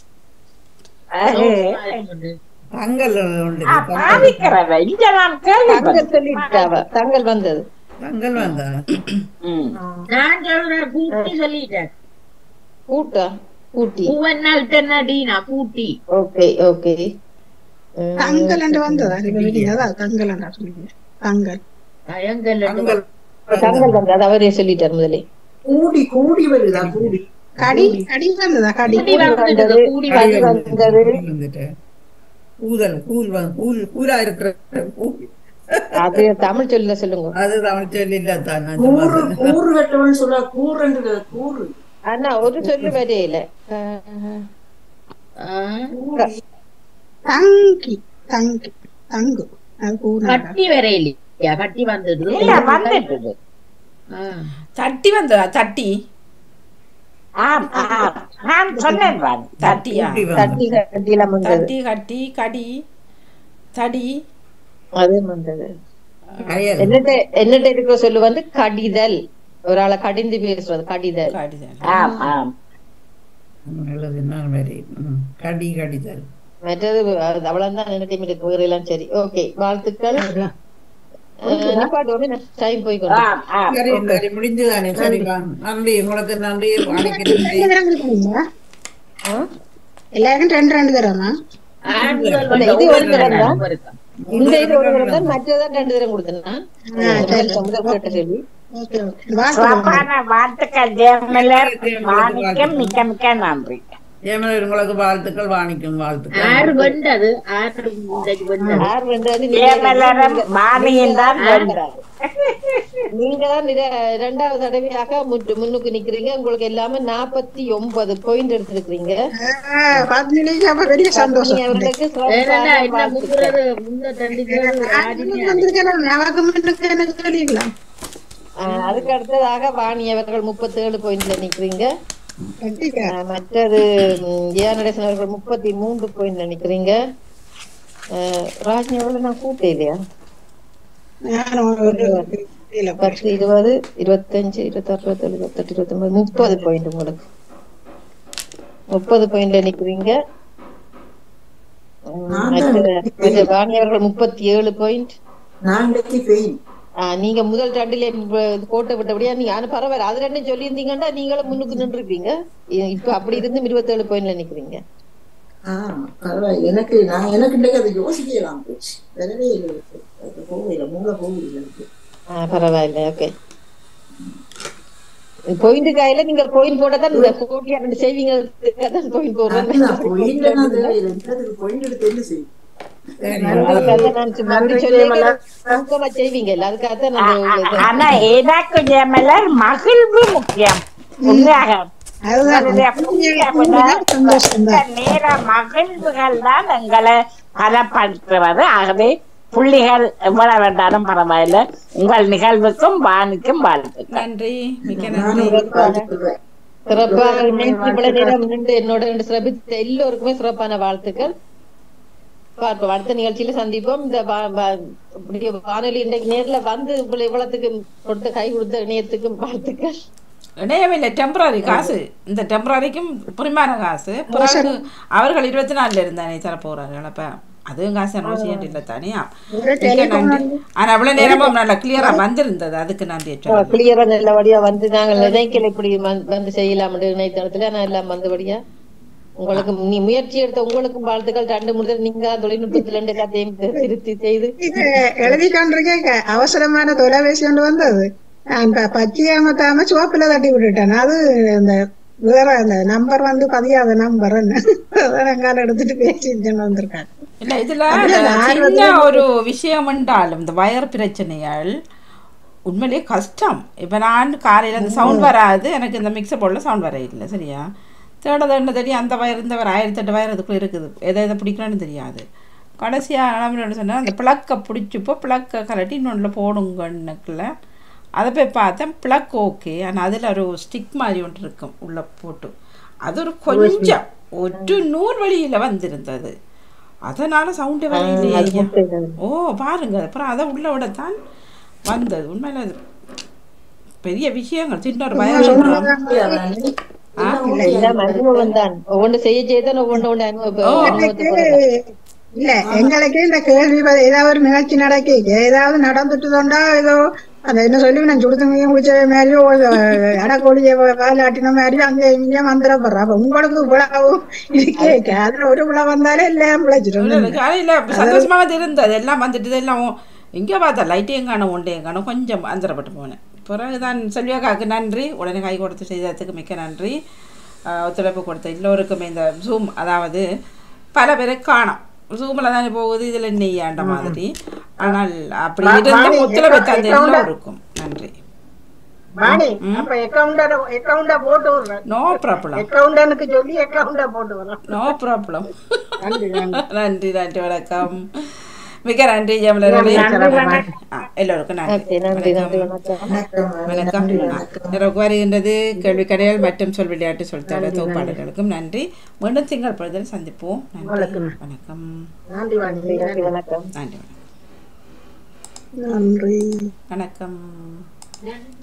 தங்கள் உண்டு பாவிக்கிறவ இங்க நான் கேள்விப்பட்டேன் தங்கள் சொல்லிட்டாவ தங்கள் வந்தது தங்கள் வந்தா ம். நான் சொல்றேன் கூட்டி சொல்லிட்டேன் கூட்டா கூட்டி கூவன்னா இட்டனா டீனா கூட்டி ஓகே ஓகே தங்கள் என்று வந்ததா இப்ப வெளியே அதான் தங்கள் என்று சொல்லுங்க தங்கள் பயங்கல் தங்கள் தங்கள் வந்தது அது அவரே சொல்லிட்டார் முதலே கூடி கூடி வருதா கூடி கடி கடி வந்ததா கடி கூடி வந்தது கூடி கடி வந்தது வந்தது வந்துட்டு கூதல் கூல் வந்து கூல் கூலா இருக்கிற கூல் அது தமிழ் சொல்ல சொல்லுங்க அது தமிழ் சொல்லி இல்ல தான் நான் கூறு சும்மா கூறு கட்டவன் சொல்ல கூறுன்றது கூறு ஆனா ஒரு சொல்லு வரையில தங்கி தங்கி தங்கு அது கூறுனா கட்டி வரையிலையா கட்டி வந்தது இல்ல வந்துட்டுது ஆ. சட்டி வந்ததா சட்டி ஆம் ஆம் நான் சொன்னேன் வாணி. தட்டியா தட்டி கட்டிலாம் வந்தது தட்டி கட்டி கடி தடி அது வந்தது கயல் என்னட்ட என்னட்ட இருக்கிற சொல்லு வந்து கடிதல் ஒரு ஆளை கடிந்து பேசுறது கடிதல் கடிதல் ஆம் ஆம் எழுதினா வரி ம். கடி கடிதல் மற்றது அது அவ்வளவுதான் என்னட்டையும் இருக்கு வேற எல்லாம் சரி ஓகே வாழ்த்துக்கள் அஹ், நிப்பாட்டுவோமே டைம் போய் கொண்டு ஆம் ஆம் சரி சரி முடிஞ்சுதானே சரிப்பா நன்றி உங்களுக்கு நன்றி வாணிக்கு நன்றி ரெண்டு தரம் கொடுக்குறீங்களா எல்லாருக்கும் ரெண்டு ரெண்டு தரமா ஆண்டுகள் இல்ல, வந்து இது ஒரு ஒவ்வொரு தரம் தான் ஒவ்வொரு இந்த இது ஒரு தரம் தான் மற்றதான் ரெண்டு தரம் கொடுத்தேன் முதல் முதல் கேட்ட கேள்வி ஓகே ஓகே வாழ்த்துக்கள் சிறப்பான வாழ்த்துக்கள் ஜெயமலர் வாணிக்கும் மிக்க மிக்க நன்றி ஏமலர் உங்களுக்கு வாழ்த்துக்கள் வாணிக்கும் வாழ்த்துக்கள் ஆறு வெண்டது ஆறு இன்றைக்கு வெண்டது யார் வென்றது ஜெயமலரும் வாணியும் தான் வென்றார் நீங்க தான் இத- இரண்டாவது தடவையாக முற்று- முன்னுக்கு நிக்கிறீங்க உங்களுக்கு எல்லாமே நாற்பத்தி ஒன்பது பாயிண்ட் எடுத்திருக்கீங்க பாத்தீங்கன்னா அப்ப பெரிய சந்தோஷம் நீ அவர்களுக்கு ஏன்னா சிறப்பான என்ன வாழ்த்துக்கள். முங்குறது முன்ன தண்டிக்கிறது ஆடினே வந்திருக்கேன் நமக்கு முன்னுக்கு எனக்கு தெரியலாம் ஆஹ் அதுக்கு அடுத்ததாக வாணி அவர்கள் முப்பத்தேழு பாயிண்ட்ல நிக்கிறீங்க கட்டிக்கா ஆஹ் மற்றது ம், ஜெயா நடேசன் அவர்கள் முப்பத்தி மூன்று பாயிண்ட்ல நிக்கிறீங்க ஆஹ் ராஜினி அவர்கள் நான் கூப்பிட்டேன் இல்லையா நான் ஒரு இல்ல பத்து இருபது இருபத்தஞ்சு இருபத்தாறு இருபத்தேழு இருபத்தெட்டு இருபத்தொன்பது முப்பது பாயிண்ட் உங்களுக்கு முப்பது பாயிண்ட்ல நிக்கிறீங்க உம், மற்ற மற்ற வாணி அவர்கள் முப்பத்தி ஏழு பாயிண்ட் நான் இன்றைக்கு ஃபெயில் நீங்க முதல் ரெண்டுல கோட்டை விட்டபடியா நீங்க ஆனா பரவாயில்ல அது ரெண்டும் சொல்லியிருந்தீங்கன்னா நீங்களும் முன்னுக்கு நின்றுருப்பீங்க இ- இப்ப அப்படி இருந்து இருபத்தேழு பாயிண்ட்ல நிக்கிறீங்க ஆ பரவாயில்ல எனக்கு நான் எனக்கு இன்றைக்கு அதை யோசிக்கலாம் போச்சு வரவே இல்லை அது போகல மூளை போகல எனக்கு ஆ, பரவாயில்ல ஓகே பாயிண்ட் காயில நீங்க பாயிண்ட் போட்டா தான் இந்த போட்டியா ரெண்டு செய்வீங்க தான் பாயிண்ட் போடுறேன் நான் போயிட்டு நான் தேவையில்லை அதுக்கு போயிட்டு எடுத்து என்ன செய்யும் அதுக்காக நான் சும்மா அப்படி சொல்லி ஊக்கமா செய்வீங்க இல்ல அதுக்காக தான் நான் உங்களுக்கு- ஆனா எனக்கு ஜெயமலர் மகிழ்வு முக்கியம் உண்மையாக அதுதான் உங்களுடைய புண்ணிய விட இந்த நேர மகிழ்வுகள் தான் எங்களை பலப்படுத்துவது ஆகவே புள்ளிகள் எவ்வளவு வேண்டாலும் பரவாயில்லை உங்கள் நிகழ்வுக்கும் வாணிக்கும் வாழ்த்துக்கள் நன்றி மிக்க நன்றி சிறப்பாக இணைந்து இவ்வளவு நேரம் நின்று என்னோட நின்று சிறப்பித்த எல்லோருக்குமே சிறப்பான வாழ்த்துக்கள் பார்ப்போம் அடுத்த நிகழ்ச்சியில சந்திப்போம் இந்த வா- வா- இப்படி வானொலி இன்றைக்கு நேர்ல வந்து இவ்வளவு இவ்வளவுக்கு கொடுத்த கை கொடுத்த இணையத்துக்கும் வாழ்த்துக்கள் இணையவில்லை டெம்பரரி காசு இந்த டெம்பரரிக்கும் புரிமான காசு பிறகு அவர்கள் இருபத்தி நாலுல இருந்தானே தர போறார்கள் அப்ப அதுவும் காசு அவசியம் இல்லை தனியா மிக்க நன்றி ஆனா அவ்வளவு நேரமும் நல்லா கிளியரா வந்திருந்தது அதுக்கு நன்றி சொல்லுங்க. கிளியரா நல்லபடியா வந்து நாங்கள் நினைக்கல இப்படி வந்து- வந்து செய்யலாம் இணையதளத்துல நான் எல்லாம் வந்தபடியா உங்களுக்கு நீ முயற்சி எடுத்த உங்களுக்கும் வாழ்த்துக்கள் ரெண்டு முதல் நீங்க தான் தொழில்நுட்பத்துல இருந்து எல்லாத்தையும் திருத்தி செய்து இது எழுதி கொண்டிருக்கேன் அவசரமான தொலைபேசி ஒன்று வந்தது நான் ப- பச்சையாம தாம சிவப்புல தட்டி விட்டுட்டேன் அது இந்த வேற அந்த நம்பர் வந்து பதியாத நம்பர் அதான் எடுத்துட்டு பேசிட்டு வந்திருக்கேன் இல்ல இதுல அதுல அந்த ஆர்வத்துல சின்ன ஒரு விஷயம் என்றாலும் இந்த வயர் பிரச்சனைகள் உண்மையிலேயே கஷ்டம் இப்ப நான் காலையில அந்த சவுண்ட் வராது எனக்கு இந்த மிக்சர் போர்டில் சவுண்ட் வர இல்லை சரியா தேட தேட தெரியும் அந்த வயர் இந்த வயர் ஆயிரத்தெட்டு வயர் அதுக்குள்ள இருக்குது எதை எதை பிடிக்கணும்னு தெரியாது கடைசியாக அளவில் சொன்னால் அந்த பிளக்கை பிடிச்சிப்போ பிளக்கை கலட்டி இன்னொன்றில் போடுங்கன்னுக்குள்ள அதை போய் பார்த்தேன் பிளக் ஓகே ஆனால் அதில் ஒரு ஸ்டிக் மாதிரி ஒன்று இருக்கும் உள்ளே போட்டு அது ஒரு கொஞ்சம் ஒரு நூறு வழியில் வந்திருந்தது அதனால சவுண்டே வரலையே ஓ பாருங்க அப்புறம் அதை உள்ள விடத்தான் வந்தது உண்மையில அது பெரிய விஷயங்கள் சின்ன ஒரு பயம் இல்ல இல்ல அனுபவம் தான் ஒவ்வொன்று செய்ய செய்ய தான் ஒவ்வொன்று ஒன்று அனுபவம் அனுபவத்தை பொறுத்து. இல்ல எங்களுக்கு இந்த கேள்வி ப- ஏதாவது ஒரு நிகழ்ச்சி நடக்க ஏதாவது நடந்துட்டுதோண்டா ஏதோ அந்த என்ன சொல்லி நான் சுடுதமையும் குடிச்ச மாதிரியோ அடக்கோழிய வாலாட்டின மாதிரியோ அங்க இங்கே வந்துடப்படுறோம் அப்ப உங்களுக்கு இவ்வளவு இது கேட்க அதுல ஒரு விழா வந்தாலே எல்லாம் பிழைச்சிடும் காலையில் சந்தோஷமாக இருந்தது எல்லாம் வந்துட்டு எல்லாம் எங்கே பார்த்தா லைட்டையும் காணும் ஒன்றையும் காணும் கொஞ்சம் அந்தரப்பட்டு போனேன் பிறகுதான் செல்வியாக்காவுக்கு நன்றி உடனே கை கொடுத்து செய்ததுக்கு மிக்க நன்றி ஆஹ் ஒத்துழைப்பு கொடுத்த எல்லோருக்குமே இந்த ஜூம் அதாவது பல பேரை காணும் ஜூமில் தானே போகுது இதில் நெய்யாண்ட மாதிரி ஆனால் அப்படி வா- இருந்தும் வாணி, ஒத்துழைப்பு தந்த account- எல்லோருக்கும் நன்றி வாணி அப்ப அக்கவுண்டர் அக்கவுண்டா போட்டு விடுறேன் நோ ப்ராப்ளம் அக்கவுண்டனுக்கு சொல்லி அக்கவுண்டா போட்டு விடுறேன் நோ ப்ராப்ளம் நன்றி நன்றி நன்றி நன்றி வணக்கம் மிக நன்றி ஜமலர்களே நன்றி, வணக்கம். ஆ, எல்லோருக்கும் நன்றி ஓகே நன்றி நன்றி வணக்கம். வணக்கம் வணக்கம் ஆ, நிறைவு வருகின்றது கேள்வி கடைகள் மற்றும் சொல் விளையாட்டு சொல்லித்தாட தொகுப்பாளர்களுக்கும் நன்றி மீண்டும் திங்கள் பொழுதில் சந்திப்போம் நன்றி வணக்கம். வணக்கம் நன்றி நன்றி நன்றி வணக்கம் நன்றி நன்றி வணக்கம்